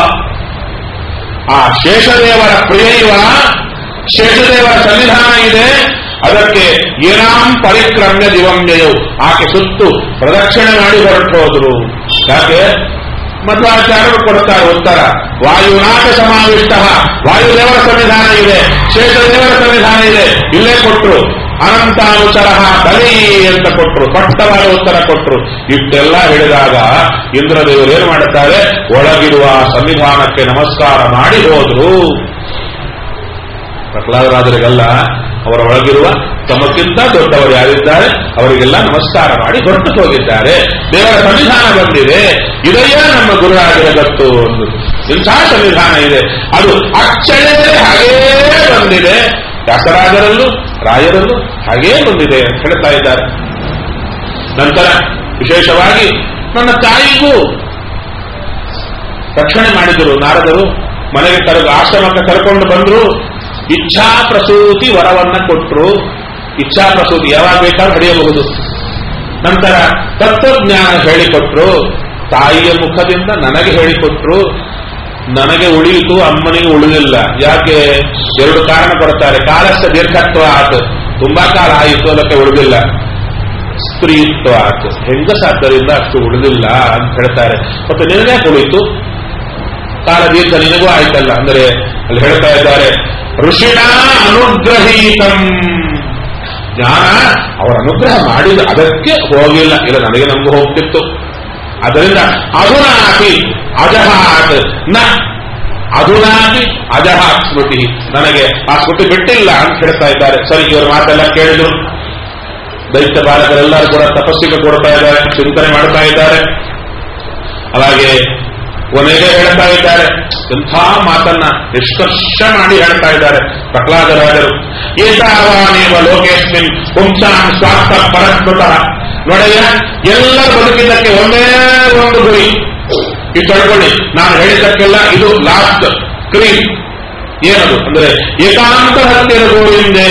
ಆ ಶೇಷದೇವರ ಪ್ರಿಯ ಇವ ಶೇಷದೇವರ ಸನ್ನಿಧಾನ ಇದೆ ಅದಕ್ಕೆ ಏನಾಂ ಪರಿಕ್ರಮ್ಯ ದಿವಂಜಯವು ಆಕೆ ಸುತ್ತು ಪ್ರದಕ್ಷಿಣೆ ಮಾಡಿ ಹೊರಟೋದ್ರು ಯಾಕೆ ಮಧ್ವಾಚಾರ್ಯರು ಕೊಡ್ತಾರೆ ಉತ್ತರ ವಾಯುನಾಥ ಸಮಾವಿಷ್ಟ ವಾಯುದೇವರ ಸನ್ನಿಧಾನ ಇದೆ ಶೇಷದೇವರ ಸನ್ನಿಧಾನ ಇದೆ ಇಲ್ಲೇ ಕೊಟ್ರು ಅನಂತಾನುಚರ ಬಲಿ ಅಂತ ಕೊಟ್ರು ಸ್ಪಷ್ಟವಾದ ಉತ್ತರ ಕೊಟ್ರು ಇಷ್ಟೆಲ್ಲ ಹೇಳಿದಾಗ ಇಂದ್ರದೇವರು ಏನು ಮಾಡುತ್ತಾರೆ ಒಳಗಿರುವ ಸನ್ನಿಧಾನಕ್ಕೆ ನಮಸ್ಕಾರ ಮಾಡಿ ಹೋದ್ರು ಪ್ರಹ್ಲಾದರಾಜರಿಗೆಲ್ಲ ಅವರ ಒಳಗಿರುವ ತಮಕ್ಕಿಂತ ದೊಡ್ಡವರು ಯಾರಿದ್ದಾರೆ ಅವರಿಗೆಲ್ಲ ನಮಸ್ಕಾರ ಮಾಡಿ ಹೊರಟು ಹೋಗಿದ್ದಾರೆ ದೇವರ ಸನ್ನಿಧಾನ ಬಂದಿದೆ ಇದೆಯೇ ನಮ್ಮ ಗುರುರಾಜರ ಗತ್ತು ಇಂಥ ಸನ್ನಿಧಾನ ಇದೆ ಅದು ಅಚ್ಚಳೆ ಹಾಗೇ ಬಂದಿದೆ ವ್ಯಾಸರಾಜರಲ್ಲೂ ರಾಯರಲ್ಲೂ ಹಾಗೇ ಬಂದಿದೆ ಅಂತ ಹೇಳ್ತಾ ಇದ್ದಾರೆ ನಂತರ ವಿಶೇಷವಾಗಿ ನನ್ನ ತಾಯಿಗೂ ರಕ್ಷಣೆ ಮಾಡಿದರು ನಾರದರು ಮನೆಗೆ ಕರೆ ಆಶ್ರಮಕ್ಕೆ ಕರ್ಕೊಂಡು ಬಂದ್ರು ಇಚ್ಛಾ ಪ್ರಸೂತಿ ವರವನ್ನ ಕೊಟ್ಟರು ಇಚ್ಛಾ ಪ್ರಸೂತಿ ಯಾವಾಗ ಬೇಕಾದ್ರೂ ಹಡಿಯಬಹುದು ನಂತರ ತತ್ವಜ್ಞಾನ ಹೇಳಿಕೊಟ್ರು ತಾಯಿಯ ಮುಖದಿಂದ ನನಗೆ ಹೇಳಿಕೊಟ್ರು ನನಗೆ ಉಳಿಯಿತು ಅಮ್ಮನಿಗೆ ಉಳಿದಿಲ್ಲ ಯಾಕೆ ಎರಡು ಕಾರಣ ಕೊಡ್ತಾರೆ ಕಾಲಸ್ಥ ದೀರ್ಘತ್ವ ಆತು ತುಂಬಾ ಕಾಲ ಆಯಿತು ಅದಕ್ಕೆ ಉಳಿದಿಲ್ಲ ಸ್ತ್ರೀತ್ವ ಆತು ಹೆಂಗಸಾದ್ದರಿಂದ ಅಷ್ಟು ಉಳಿದಿಲ್ಲ ಅಂತ ಹೇಳ್ತಾರೆ ಮತ್ತೆ ನಿನಗೆ ಉಳಿತು ಕಾಲ ದೀರ್ಘ ನಿನಗೂ ಆಯ್ತಲ್ಲ ಅಂದರೆ ಅಲ್ಲಿ ಹೇಳ್ತಾ ಇದ್ದಾರೆ ಋಷಿಣ ಅನುಗ್ರಹೀತಂ ಜ್ಞಾನ ಅವರ ಅನುಗ್ರಹ ಮಾಡಿದ ಅದಕ್ಕೆ ಹೋಗಿಲ್ಲ ಇಲ್ಲ ನನಗೆ ನಮಗೂ ಹೋಗ್ತಿತ್ತು ಅದರಿಂದ ಅಧುನಾಪಿ ಅಜಹಾತ್ ನ ಅಧುನಾಪಿ ಅಜಹಾತ್ ಸ್ಮೃತಿ ನನಗೆ ಆ ಸ್ಮೃತಿ ಬಿಟ್ಟಿಲ್ಲ ಅಂತ ಹೇಳ್ತಾ ಇದ್ದಾರೆ ಸರಿ ಇವರು ಮಾತೆಲ್ಲ ಕೇಳಿದ್ರು ದೈತ್ಯ ಬಾಲಕರೆಲ್ಲರೂ ಕೂಡ ತಪಸ್ಸಿಗೆ ಕೊಡ್ತಾ ಇದ್ದಾರೆ ಚಿಂತನೆ ಮಾಡ್ತಾ ಇದ್ದಾರೆ ಅವಾಗೆ ಕೊನೆಗೆ ಹೇಳ್ತಾ ಇದ್ದಾರೆ ಎಂಥ ಮಾತನ್ನ ನಿಷ್ಕರ್ಷ ಮಾಡಿ ಹೇಳ್ತಾ ಇದ್ದಾರೆ ಪ್ರಹ್ಲಾದರಾಜರು ಏತಾವಾನೇವ ಲೋಕೇಸ್ಮಿನ್ ಪುಂಸಾಂ ಸ್ವಾರ್ಥ ಪರಸ್ಮೃತಃ ನೋಡಯ್ಯ ಎಲ್ಲ ಬದುಕಿದ್ದಕ್ಕೆ ಒಂದೇ ಒಂದು ಗುರಿ ಇದು ತಿಳ್ಕೊಳ್ಳಿ ನಾನು ಹೇಳಿದ್ದಕ್ಕೆಲ್ಲ ಇದು ಲಾಸ್ಟ್ ಕ್ರೀಮ್ ಏನದು ಅಂದ್ರೆ ಏಕಾಂತ ಹತ್ತಿರ ಗೋವಿಂದೆ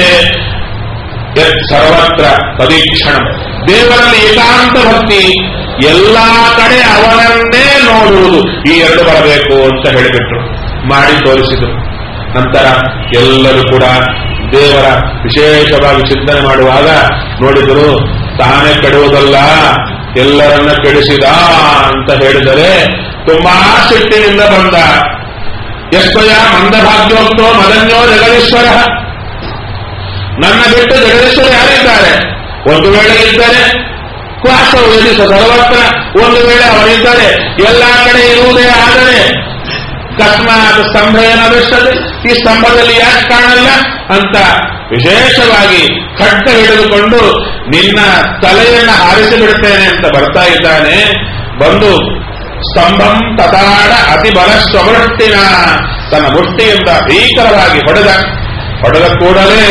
ಯತ್ ಸರ್ವತ್ರ ಪರೀಕ್ಷಣ ದೇವರಲ್ಲಿ ಏಕಾಂತ ಭಕ್ತಿ ಎಲ್ಲಾ ಕಡೆ ಅವನನ್ನೇ ನೋಡುವುದು ಈ ಎರಡು ಬರಬೇಕು ಅಂತ ಹೇಳಿಬಿಟ್ರು ಮಾಡಿ ತೋರಿಸಿದ್ರು ನಂತರ ಎಲ್ಲರೂ ಕೂಡ ದೇವರ ವಿಶೇಷವಾಗಿ ಚಿಂತನೆ ಮಾಡುವಾಗ ನೋಡಿದರು ತಾನೇ ಕೆಡುವುದಲ್ಲ ಎಲ್ಲರನ್ನ ಕೆಡಿಸಿದ ಅಂತ ಹೇಳಿದರೆ ತುಂಬಾ ಸಿಟ್ಟಿನಿಂದ ಬಂದ ಎಷ್ಟೊಯ ಮಂದಭಾಗ್ಯೋಕ್ತೋ ಮದನ್ಯೋ ಜಗದೀಶ್ವರ ನನ್ನ ಬಿಟ್ಟು ಜಗದೀಶ್ವರ ಯಾರಿದ್ದಾರೆ ಒಂದು ವೇಳೆ ಇದ್ದರೆ ವಾಸ್ತವದಲ್ಲಿ ಸರ್ವತ್ರ ಒಂದು ವೇಳೆ ಅವರಿದ್ದಾರೆ ಎಲ್ಲಾ ಕಡೆ ಇರುವುದೇ ಆದರೆ ತಸ್ಮಾತ್ ಸ್ತಂಭ ಏನಾಗುತ್ತದೆ ಈ ಸ್ತಂಭದಲ್ಲಿ ಯಾಕೆ ಕಾಣಲ್ಲ ಅಂತ ವಿಶೇಷವಾಗಿ ಖಡ್ಡ ಹಿಡಿದುಕೊಂಡು ನಿನ್ನ ತಲೆಯನ್ನು ಹಾರಿಸಿ ಬಿಡುತ್ತೇನೆ ಅಂತ ಬರ್ತಾ ಇದ್ದಾನೆ ಬಂದು ಸ್ತಂಭಂ ತತಾಡ ಅತಿ ಬಲ ಸ್ವಮೃಷ್ಟಿನ ತನ್ನ ಮುಷ್ಟಿಯಿಂದ ಭೀಕರವಾಗಿ ಹೊಡೆದ ಹೊಡೆದ ಕೂಡಲೇ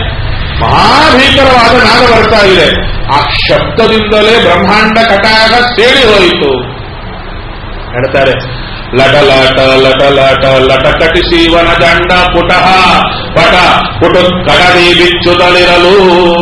ಮಹಾಭೀಕರವಾದ ನಾದ ಬರ್ತಾ ಇದೆ ಆ ಶಬ್ದದಿಂದಲೇ ಬ್ರಹ್ಮಾಂಡ ಕಟಾಗ ಸೇರಿ ಹೋಯಿತು ಹೇಳ್ತಾರೆ ಲಟ ಲಟ ಲಟ ಲಟ ಲಟ ಕಟಿಸಿ ವನ ದಂಡ ಪುಟಃ ಪಟ ಪುಟ ಕಡದಿ ಬಿಚ್ಚುತ್ತಲಿರಲು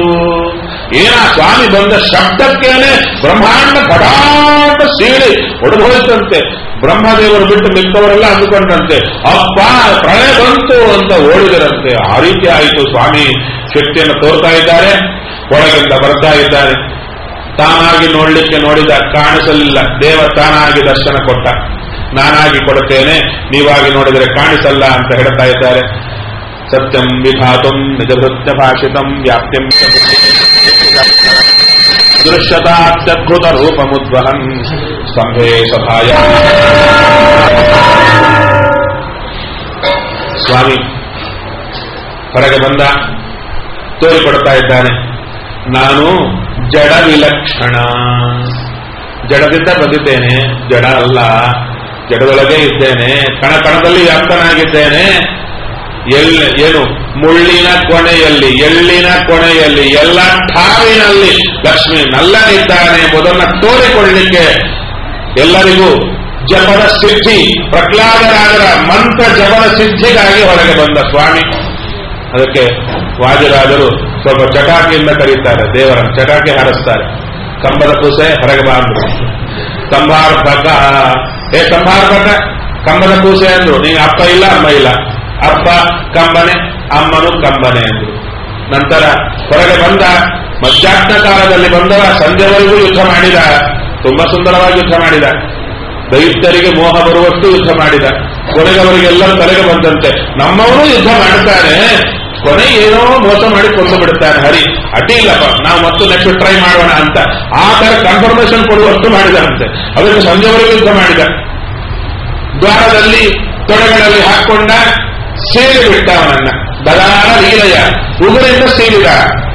ಏನ ಸ್ವಾಮಿ ಬಂದ ಶಬ್ದಕ್ಕೇನೆ ಬ್ರಹ್ಮಾಂಡ ಪಟಾಟ ಸೀಳಿ ಹೊಡೆದೋಯ್ತಂತೆ ಬ್ರಹ್ಮದೇವರು ಬಿಟ್ಟು ಮಿಕ್ಕವರೆಲ್ಲ ಅಂದುಕೊಂಡಂತೆ ಅಪ್ಪ ಪ್ರಳಯ ಬಂತು ಅಂತ ಓಡಿದರಂತೆ ಆ ರೀತಿ ಆಯಿತು ಸ್ವಾಮಿ ಶಕ್ತಿಯನ್ನು ತೋರ್ತಾ ಇದ್ದಾರೆ ಒಳಗಿಂದ ಬರ್ತಾ ಇದ್ದಾರೆ ತಾನಾಗಿ ನೋಡ್ಲಿಕ್ಕೆ ನೋಡಿದ ಕಾಣಿಸಲಿಲ್ಲ ದೇವ ತಾನಾಗಿ ದರ್ಶನ ಕೊಟ್ಟ ನಾನಾಗಿ ಕೊಡುತ್ತೇನೆ ನೀವಾಗಿ ನೋಡಿದರೆ ಕಾಣಿಸಲ್ಲ ಅಂತ ಹೇಳ್ತಾ ಇದ್ದಾರೆ ಸತ್ಯಂ ವಿಭಾತಂ ನಿಜಭೃತ್ಯ ಭಾಷಿತಂ ವ್ಯಾಪ್ತಿಂ ದೃಶ್ಯತಾತ್ಯದ್ಭುತ ರೂಪಮುದ್ವಹನ್ ಸ್ತಂಭೆ ಸಭಾಯ ಸ್ವಾಮಿ ಹೊರಗೆ ಬಂದ ತೋರಿಕೊಡ್ತಾ ಇದ್ದಾನೆ ನಾನು ಜಡ ವಿಲಕ್ಷಣ ಜಡದಿಂದ ಬಂದಿದ್ದೇನೆ ಜಡ ಅಲ್ಲ ಜಡದೊಳಗೆ ಇದ್ದೇನೆ ಕಣ ಕಣದಲ್ಲಿ ವ್ಯಾಪ್ತನಾಗಿದ್ದೇನೆ ಎಲ್ ಏನು ಮುಳ್ಳಿನ ಕೊನೆಯಲ್ಲಿ ಎಳ್ಳಿನ ಕೊನೆಯಲ್ಲಿ ಎಲ್ಲ ಠಾವಿನಲ್ಲಿ ಲಕ್ಷ್ಮಿ ನಲ್ಲನಿದ್ದಾನೆ ಎಂಬುದನ್ನು ತೋರಿಕೊಳ್ಳಲಿಕ್ಕೆ ಎಲ್ಲರಿಗೂ ಜಪದ ಸಿದ್ಧಿ ಪ್ರಹ್ಲಾದರಾಜರ ಮಂತ್ರ ಜಪದ ಸಿದ್ಧಿಗಾಗಿ ಹೊರಗೆ ಬಂದ ಸ್ವಾಮಿ ಅದಕ್ಕೆ ವಾದಿರಾಜರು ಸ್ವಲ್ಪ ಚಟಾಕಿಯಿಂದ ಕರೀತಾರೆ ದೇವರನ್ನು ಚಟಾಕಿ ಹಾರಿಸ್ತಾರೆ ಕಂಬದ ಕೂಸೆ ಹೊರಗೆ ಬಾಂದ್ರು ಕಂಬಾರ್ಭಕ ಏ ಕಂಬಾರ್ಭಕ ಕಂಬದ ಕೂಸೆ ಅಂದ್ರು ನೀ ಅಪ್ಪ ಇಲ್ಲ ಅಮ್ಮ ಇಲ್ಲ ಅಪ್ಪ ಕಂಬನೆ ಅಮ್ಮನು ಕಂಬನೆ ಅಂದ್ರು ನಂತರ ಹೊರಗೆ ಬಂದ ಮಧ್ಯಾಹ್ನ ಕಾಲದಲ್ಲಿ ಬಂದವ ಸಂಜೆವರೆಗೂ ಯುದ್ಧ ಮಾಡಿದ ತುಂಬಾ ಸುಂದರವಾಗಿ ಯುದ್ಧ ಮಾಡಿದ ದೈತ್ಯರಿಗೆ ಮೋಹ ಬರುವಷ್ಟು ಯುದ್ಧ ಮಾಡಿದ ಕೊನೆಗೆ ಅವರಿಗೆಲ್ಲರೂ ತಲೆಗೆ ಬಂದಂತೆ ನಮ್ಮವನು ಯುದ್ಧ ಮಾಡ್ತಾನೆ ಕೊನೆ ಏನೋ ಮೋಸ ಮಾಡಿ ಕೊಂದು ಬಿಡುತ್ತಾನೆ ಹರಿ ಅಡ್ಡಿ ಇಲ್ಲಪ್ಪ ನಾವು ಮತ್ತು ನೆಕ್ಸ್ಟ್ ಟ್ರೈ ಮಾಡೋಣ ಅಂತ ಆ ತರ ಕನ್ಫರ್ಮೇಶನ್ ಕೊಡುವಷ್ಟು ಮಾಡಿದಂತೆ ಅದಕ್ಕೆ ಸಂಜೆವರೆಗೂ ಯುದ್ಧ ಮಾಡಿದ ದ್ವಾರದಲ್ಲಿ ತೊಡೆಗಳಲ್ಲಿ ಹಾಕೊಂಡ ಸೇರಿ ಬಿಟ್ಟ ಅವನನ್ನ ಬಲಾರ ಲೀಲಯ ಉಗುರಿಂದ ಸೀಳಿದ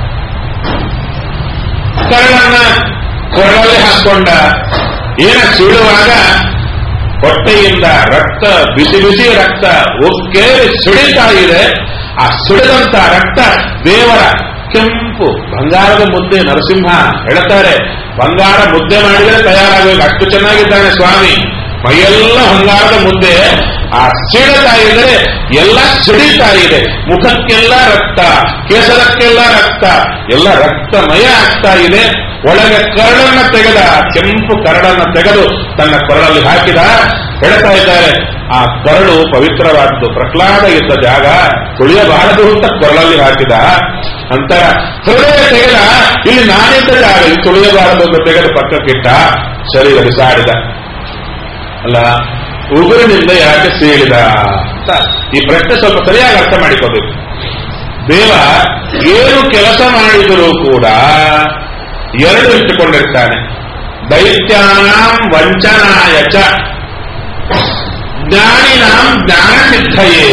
ಕರಳನ್ನ ಕೊರಳಲ್ಲಿ ಹಾಕೊಂಡ ಏನ ಸೀಳುವಾಗ ಹೊಟ್ಟೆಯಿಂದ ರಕ್ತ ಬಿಸಿ ಬಿಸಿ ರಕ್ತ ಉಕ್ಕೆ ಸಿಡಿತಾ ಇದೆ ಆ ಸಿಡಿದಂತ ರಕ್ತ ದೇವರ ಕೆಂಪು ಬಂಗಾರದ ಮುದ್ದೆ ನರಸಿಂಹ ಹೇಳ್ತಾರೆ ಬಂಗಾರ ಮುದ್ದೆ ಮಾಡಿದರೆ ತಯಾರಾಗಬೇಕು ಅಷ್ಟು ಚೆನ್ನಾಗಿದ್ದಾನೆ ಸ್ವಾಮಿ ಮೈಯೆಲ್ಲ ಬಂಗಾರದ ಮುದ್ದೆ ಆ ಸಿಡಿತಾ ಇದ್ರೆ ಎಲ್ಲ ಸಿಡಿತಾ ಇದೆ ಮುಖಕ್ಕೆಲ್ಲ ರಕ್ತ ಕೇಸರಕ್ಕೆಲ್ಲ ರಕ್ತ ಎಲ್ಲ ರಕ್ತಮಯ ಆಗ್ತಾ ಇದೆ ಒಳಗೆ ಕರಳನ್ನ ತೆಗೆದ ಕೆಂಪು ಕರಳನ್ನ ತೆಗೆದು ತನ್ನ ಕೊರಳಲ್ಲಿ ಹಾಕಿದ ಹೇಳ್ತಾ ಇದ್ದಾರೆ ಆ ಕರಳು ಪವಿತ್ರವಾದ್ದು ಪ್ರಹ್ಲಾದ ಇದ್ದ ಜಾಗ ತುಳಿಯಬಾರದು ಅಂತ ಕೊರಳಲ್ಲಿ ಹಾಕಿದ ಅಂತ ಹೃದಯ ತೆಗೆದ ಇಲ್ಲಿ ನಾನಿದ್ದ ಜಾಗ ಇಲ್ಲಿ ತುಳಿಯಬಾರದು ಅಂತ ತೆಗೆದು ಪಕ್ಕಕ್ಕಿಟ್ಟ ಶರೀರ ಬಿಸಾಡಿದ ಅಲ್ಲ ಉಗುರಿನಿಂದ ಯಾಕೆ ಸೀಳಿದ ಅಂತ ಈ ಪ್ರಶ್ನೆ ಸ್ವಲ್ಪ ಸರಿಯಾಗಿ ಅರ್ಥ ಮಾಡಿಕೋಬೇಕು ದೇವ ಏನು ಕೆಲಸ ಮಾಡಿದರೂ ಕೂಡ ಎರಡು ಇಟ್ಟುಕೊಂಡಿರ್ತಾನೆ ದೈತ್ಯಾನಾಂ ವಂಚನಾಯ ಚ ಜ್ಞಾನಿನಾಂ ಜ್ಞಾನ ಸಿದ್ಧಯೇ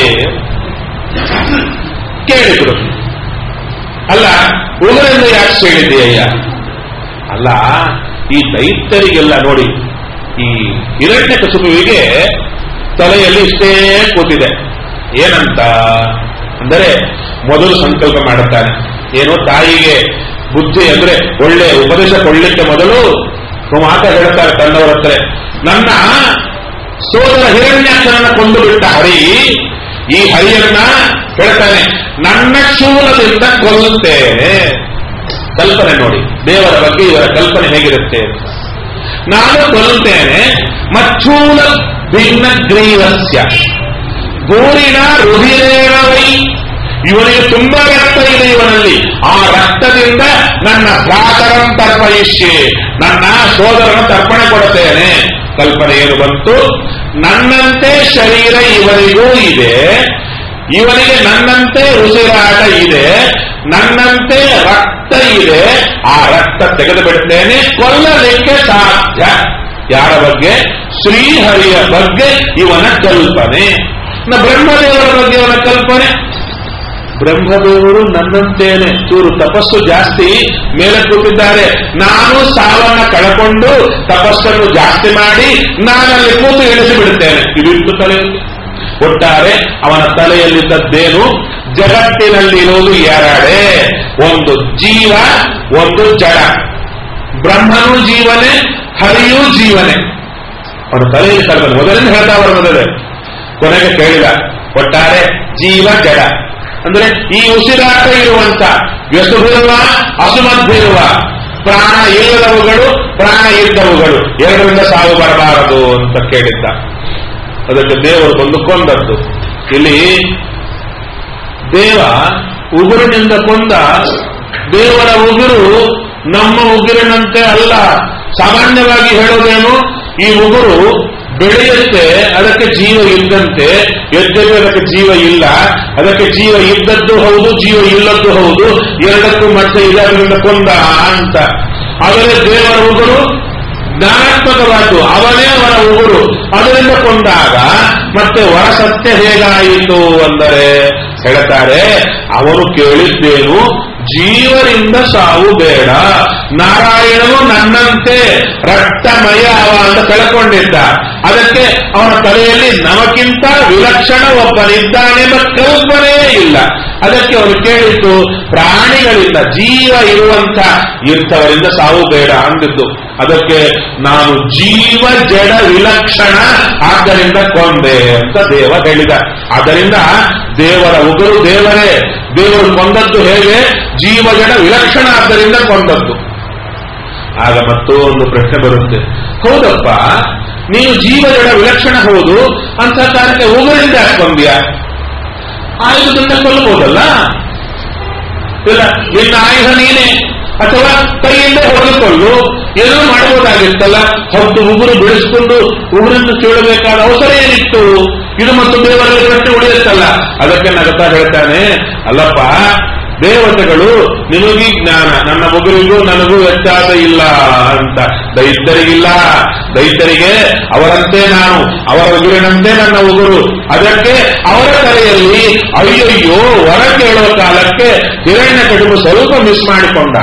ಕೇಳಿದ್ರು ಅಲ್ಲ ಉಗುರಿಂದ ಯಾಕೆ ಸೀಳಿದೆಯಯ್ಯ ಅಲ್ಲ ಈ ದೈತ್ಯರಿಗೆಲ್ಲ ನೋಡಿ ಈ ಹಿರಣ್ಯ ಕಸುಬುವಿಗೆ ತಲೆಯಲ್ಲಿ ಇಷ್ಟೇ ಕೂತಿದೆ ಏನಂತ ಅಂದರೆ ಮೊದಲು ಸಂಕಲ್ಪ ಮಾಡುತ್ತಾನೆ ಏನು ತಾಯಿಗೆ ಬುದ್ಧಿ ಅಂದ್ರೆ ಒಳ್ಳೆ ಉಪದೇಶ ಕೊಡ್ಲಿಕ್ಕೆ ಮೊದಲು ಮಾತ ಹೇಳ್ತಾರೆ ತನ್ನವರ ಹತ್ರ ನನ್ನ ಸೋದರ ಹಿರಣ್ಯಾಕ್ಷರನ್ನ ಕೊಂದು ಬಿಟ್ಟ ಹರಿ ಈ ಹರಿಯನ್ನ ಹೇಳ್ತಾನೆ ನನ್ನ ಶೂಲದಿಂದ ಕೊಲ್ಲುತ್ತೇನೆ ಕಲ್ಪನೆ ನೋಡಿ ದೇವರ ಬಗ್ಗೆ ಇವರ ಕಲ್ಪನೆ ಹೇಗಿರುತ್ತೆ ಅಂತ ನಾನು ಕೊಲ್ಲುತ್ತೇನೆ ಮಚ್ಚೂಲ ಭಿನ್ನ ಗ್ರೀವಸ್ಯ ಗೂರಿನ ರುಧಿರೇಣವೈ ಇವನಿಗೆ ತುಂಬಾ ರಕ್ತ ಇದೆ ಇವನಲ್ಲಿ ಆ ರಕ್ತದಿಂದ ನನ್ನ ಭ್ರಾತರಂ ತರ್ಪಯಿಷ್ಯೆ ನನ್ನ ಸೋದರನ ತರ್ಪಣೆ ಕೊಡುತ್ತೇನೆ ಕಲ್ಪನೆ ಏನು ಬಂತು ನನ್ನಂತೆ ಶರೀರ ಇವರಿಗೂ ಇದೆ ಇವನಿಗೆ ನನ್ನಂತೆ ಉಸಿರಾಟ ಇದೆ ನನ್ನಂತೆ ರಕ್ತ ಇದೆ ಆ ರಕ್ತ ತೆಗೆದು ಬಿಡ್ತೇನೆ ಕೊಲ್ಲಲಿಕ್ಕೆ ಸಾಧ್ಯ ಯಾರ ಬಗ್ಗೆ ಶ್ರೀಹರಿಯ ಬಗ್ಗೆ ಇವನ ಕಲ್ಪನೆ ನ ಬ್ರಹ್ಮದೇವರ ಬಗ್ಗೆ ಇವನ ಕಲ್ಪನೆ ಬ್ರಹ್ಮದೇವರು ನನ್ನಂತೇನೆ ಚೂರು ತಪಸ್ಸು ಜಾಸ್ತಿ ಮೇಲೆ ಕೂತಿದ್ದಾರೆ ನಾನು ಸಾವನ್ನ ಕಳಕೊಂಡು ತಪಸ್ಸನ್ನು ಜಾಸ್ತಿ ಮಾಡಿ ನಾನಲ್ಲಿ ಕೂತು ಇಳಿಸಿ ಬಿಡುತ್ತೇನೆ ಇದಿತ್ತು ತಲೆಯಲ್ಲಿ ಒಟ್ಟಾರೆ ಅವನ ತಲೆಯಲ್ಲಿದ್ದದ್ದೇನು ಜಗತ್ತಿನಲ್ಲಿರೋದು ಎರಡೇ ಒಂದು ಜೀವ ಒಂದು ಜಡ ಬ್ರಹ್ಮನೂ ಜೀವನೇ ಹರಿಯೂ ಜೀವನೇ ಅವನ ತಲೆಯಲ್ಲಿ ಕಲ್ಪನೆ ಮೊದಲಿಂದ ಹೇಳ್ತಾ ಅವರ ಮೊದಲೇ ಕೊನೆಗೆ ಕೇಳಿದ ಒಟ್ಟಾರೆ ಜೀವ ಜಡ ಅಂದ್ರೆ ಈ ಉಸಿರಾಟ ಇರುವಂತ ವ್ಯಸುಭಿರುವ ಅಸುಮದ್ಭಿರುವ ಪ್ರಾಣ ಇಲ್ಲದವುಗಳು ಪ್ರಾಣ ಇದ್ದವುಗಳು ಎರಡರಿಂದ ಸಾವು ಬರಬಾರದು ಅಂತ ಕೇಳಿದ್ದ ಅದಕ್ಕೆ ದೇವರು ಬಂದು ಕೊಂದದ್ದು ಇಲ್ಲಿ ದೇವ ಉಗುರಿನಿಂದ ಕೊಂದ ದೇವರ ಉಗುರು ನಮ್ಮ ಉಗುರಿನಂತೆ ಅಲ್ಲ ಸಾಮಾನ್ಯವಾಗಿ ಹೇಳೋದೇನು ಈ ಉಗುರು ಬೆಳೆಯುತ್ತೆ ಅದಕ್ಕೆ ಜೀವ ಇದ್ದಂತೆ ಯದ್ಯಪಿ ಅದಕ್ಕೆ ಜೀವ ಇಲ್ಲ ಅದಕ್ಕೆ ಜೀವ ಇದ್ದದ್ದು ಹೌದು ಜೀವ ಇಲ್ಲದ್ದು ಹೌದು ಎರಡಕ್ಕೂ ಮಧ್ಯೆ ಇದೆ ಅದರಿಂದ ಕೊಂದ ಅಂತ ಆದರೆ ದೇವರ ಉಗುರು ಜ್ಞಾನಾತ್ಮಕವಾದ್ದು ಅವನೇ ಅವರ ಉಗುರು ಅದರಿಂದ ಕೊಂದಾಗ ಮತ್ತೆ ವರ ಸತ್ಯ ಹೇಗಾಯಿತು ಅಂದರೆ ಹೇಳ್ತಾರೆ ಅವರು ಕೇಳಿದ್ದೇನು ಜೀವರಿಂದ ಸಾವು ಬೇಡ ನಾರಾಯಣನು ನನ್ನಂತೆ ರಕ್ತಮಯ ಅವ ಅಂತ ಕಳ್ಕೊಂಡಿದ್ದ ಅದಕ್ಕೆ ಅವನ ತಲೆಯಲ್ಲಿ ನಮಗಿಂತ ವಿಲಕ್ಷಣ ಒಬ್ಬನಿದ್ದಾನೆಂಬ ಕಲ್ಪನೆಯೇ ಇಲ್ಲ ಅದಕ್ಕೆ ಅವರು ಕೇಳಿದ್ದು ಪ್ರಾಣಿಗಳಿಂದ ಜೀವ ಇರುವಂತ ಇಂಥವರಿಂದ ಸಾವು ಬೇಡ ಅಂದಿದ್ದು ಅದಕ್ಕೆ ನಾನು ಜೀವ ಜಡ ವಿಲಕ್ಷಣ ಆದ್ದರಿಂದ ಕೊಂದೆ ಅಂತ ದೇವ ಹೇಳಿದ ಆದ್ದರಿಂದ ದೇವರ ಉಗುರು ದೇವರೇ ದೇವರು ಕೊಂದದ್ದು ಹೇಗೆ ಜೀವಜಡ ವಿಲಕ್ಷಣ ಆದ್ದರಿಂದ ಕೊಂದದ್ದು ಆಗ ಮತ್ತೂ ಒಂದು ಪ್ರಶ್ನೆ ಬರುತ್ತೆ ಹೌದಪ್ಪ ನೀನು ಜೀವಜಡ ವಿಲಕ್ಷಣ ಹೌದು ಅಂತ ಕಾರಣಕ್ಕೆ ಉಗುರಿಂದ ಯಾಕೆ ಕೊಂದ್ಯಾ ಆಯುಧದಿಂದ ಕೊಲ್ಲಬಹುದಲ್ಲ ಇಲ್ಲ ನಿನ್ನ ಆಯುಧ ನೀನೆ ಅಥವಾ ಕೈಯಿಂದ ಹೊಡೆದುಕೊಂಡು ಏನೋ ಮಾಡಬಹುದಾಗಿತ್ತಲ್ಲ ಹೊತ್ತು ಉಗುರು ಬಿಡಿಸಿಕೊಂಡು ಉಗುರನ್ನು ಕೇಳಬೇಕಾದ ಅವಸರ ಏನಿತ್ತು ಇದು ಮತ್ತು ದೇವರಲ್ಲಿ ಪ್ರಶ್ನೆ ಉಳಿಯುತ್ತಲ್ಲ ಅದಕ್ಕೆ ನಗತಾ ಹೇಳ್ತಾನೆ ಅಲ್ಲಪ್ಪ ದೇವತೆಗಳು ನಿಮಗೀ ಜ್ಞಾನ ನನ್ನ ಉಗುರಿಗೂ ನನಗೂ ವ್ಯತ್ಯಾಸ ಇಲ್ಲ ಅಂತ ದೈತ್ಯರಿಗಿಲ್ಲ ದೈತ್ಯರಿಗೆ ಅವರಂತೆ ನಾನು ಅವರ ಉಗುರಿನಂತೆ ನನ್ನ ಉಗುರು ಅದಕ್ಕೆ ಅವರ ತಲೆಯಲ್ಲಿ ಅಯ್ಯಯ್ಯೋ ಹೊರ ಕೇಳುವ ಕಾಲಕ್ಕೆ ಹಿರಣ್ಯ ಕಡುಬು ಸ್ವಲ್ಪ ಮಿಸ್ ಮಾಡಿಕೊಂಡ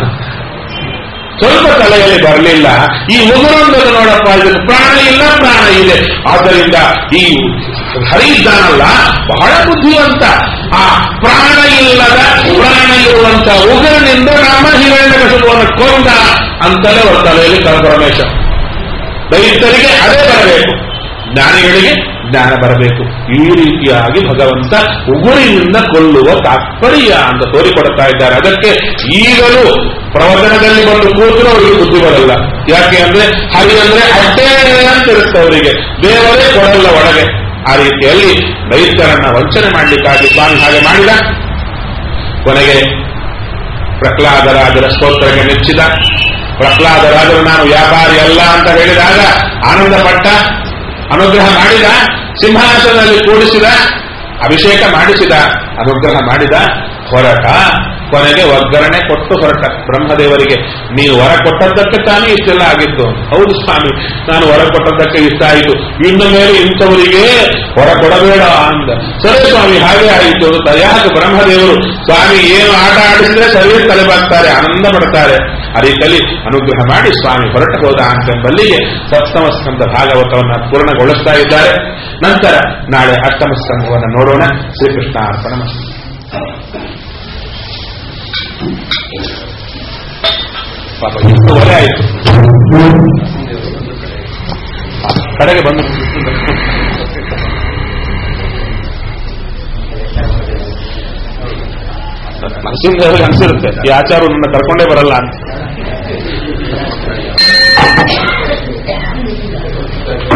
ಸ್ವಲ್ಪ ತಲೆಯಲ್ಲಿ ಬರಲಿಲ್ಲ ಈ ಉಗುರೊಂದನ್ನು ನೋಡಪ್ಪ ಇದಕ್ಕೆ ಪ್ರಾಣ ಇಲ್ಲ ಪ್ರಾಣ ಇದೆ ಆದ್ದರಿಂದ ಈ ಹರಿ ಇದ್ದಾನಲ್ಲ ಬಹಳ ಬುದ್ಧಿವಂತ ಆ ಪ್ರಾಣ ಇಲ್ಲದ ಪ್ರಾಣ ಇರುವಂತ ಉಗುರಿನಿಂದ ನಮ್ಮ ಹಿರಣ್ಯ ಕಸುಬವನ್ನು ಕೊಂದ ಅಂತಲೇ ಅವ್ರ ತಲೆಯಲ್ಲಿ ಕನ್ಫರ್ಮೇಶನ್ ದೈತ್ಯರಿಗೆ ಅದೇ ಬರಬೇಕು ಜ್ಞಾನಿಗಳಿಗೆ ಜ್ಞಾನ ಬರಬೇಕು ಈ ರೀತಿಯಾಗಿ ಭಗವಂತ ಉಗುರಿನಿಂದ ಕೊಲ್ಲುವ ತಾತ್ಪರ್ಯ ಅಂತ ತೋರಿಕೊಡ್ತಾ ಇದ್ದಾರೆ ಅದಕ್ಕೆ ಈಗಲೂ ಪ್ರವಚನದಲ್ಲಿ ಬಂದು ಕೂತರು ಅವರಿಗೆ ಬುದ್ಧಿ ಬರಲ್ಲ ಯಾಕೆ ಅಂದ್ರೆ ಹರಿ ಅಂದ್ರೆ ಅಡ್ಡೇ ಅಂತ ಇರುತ್ತೆ ಅವರಿಗೆ ದೇವರೇ ಕೊಡಲ್ಲ ಒಳಗೆ ಆ ರೀತಿಯಲ್ಲಿ ದೈತ್ಯರನ್ನ ವಂಚನೆ ಮಾಡಲಿಕ್ಕಾಗಿ ಸ್ವಾಮಿ ಹಾಗೆ ಮಾಡಿದ ಕೊನೆಗೆ ಪ್ರಹ್ಲಾದರಾಜರ ಸ್ತೋತ್ರಕ್ಕೆ ಮೆಚ್ಚಿದ ಪ್ರಹ್ಲಾದರಾಜರು ನಾನು ವ್ಯಾಪಾರಿ ಅಲ್ಲ ಅಂತ ಹೇಳಿದಾಗ ಆನಂದಪಟ್ಟ ಅನುಗ್ರಹ ಮಾಡಿದ ಸಿಂಹಾಸನದಲ್ಲಿ ಕೂಡಿಸಿದ ಅಭಿಷೇಕ ಮಾಡಿಸಿದ ಅನುಗ್ರಹ ಮಾಡಿದ ಹೊರಟ ಕೊನೆಗೆ ಒಗ್ಗರಣೆ ಕೊಟ್ಟು ಹೊರಟ ಬ್ರಹ್ಮದೇವರಿಗೆ ನೀವು ವರ ಕೊಟ್ಟದ್ದಕ್ಕೆ ತಾನೇ ಇಷ್ಟೆಲ್ಲ ಆಗಿದ್ದು ಹೌದು ಸ್ವಾಮಿ ನಾನು ವರ ಕೊಟ್ಟದ್ದಕ್ಕೆ ಇಷ್ಟ ಆಯಿತು ಇನ್ನು ಮೇಲೆ ಇಂಥವರಿಗೆ ವರ ಕೊಡಬೇಡ ಅಂದ ಸರಿ ಸ್ವಾಮಿ ಹಾಗೆ ಆಯಿತು ಅಂತ ಯಾಕೆ ಬ್ರಹ್ಮದೇವರು ಸ್ವಾಮಿ ಏನು ಆಟ ಆಡಿಸಿದ್ರೆ ಸರಿ ತಲೆಬಾಗ್ತಾರೆ ಆನಂದ ಪಡ್ತಾರೆ ಆ ರೀತಿಯಲ್ಲಿ ಅನುಗ್ರಹ ಮಾಡಿ ಸ್ವಾಮಿ ಹೊರಟು ಹೋದ ಅಂತೆಂಬಲ್ಲಿಗೆ ಸಪ್ತಮ ಸ್ಕಂದ ಭಾಗವತವನ್ನು ಪೂರ್ಣಗೊಳಿಸ್ತಾ ಇದ್ದಾರೆ ನಂತರ ನಾಳೆ ಅಷ್ಟಮ ಸ್ಕಂದವನ್ನು ನೋಡೋಣ ಶ್ರೀಕೃಷ್ಣ ಅರ್ಪಣ ಪಾಪ ಎಷ್ಟು ಒಲೆ ಆಯಿತು ಕಡೆಗೆ ಬಂದು ನರಸಿಂಹದೇವರಿಗೆ ಅನ್ಸಿರುತ್ತೆ ಈ ಆಚಾರ ನನ್ನ ಕರ್ಕೊಂಡೇ ಬರಲ್ಲ ಅಂತ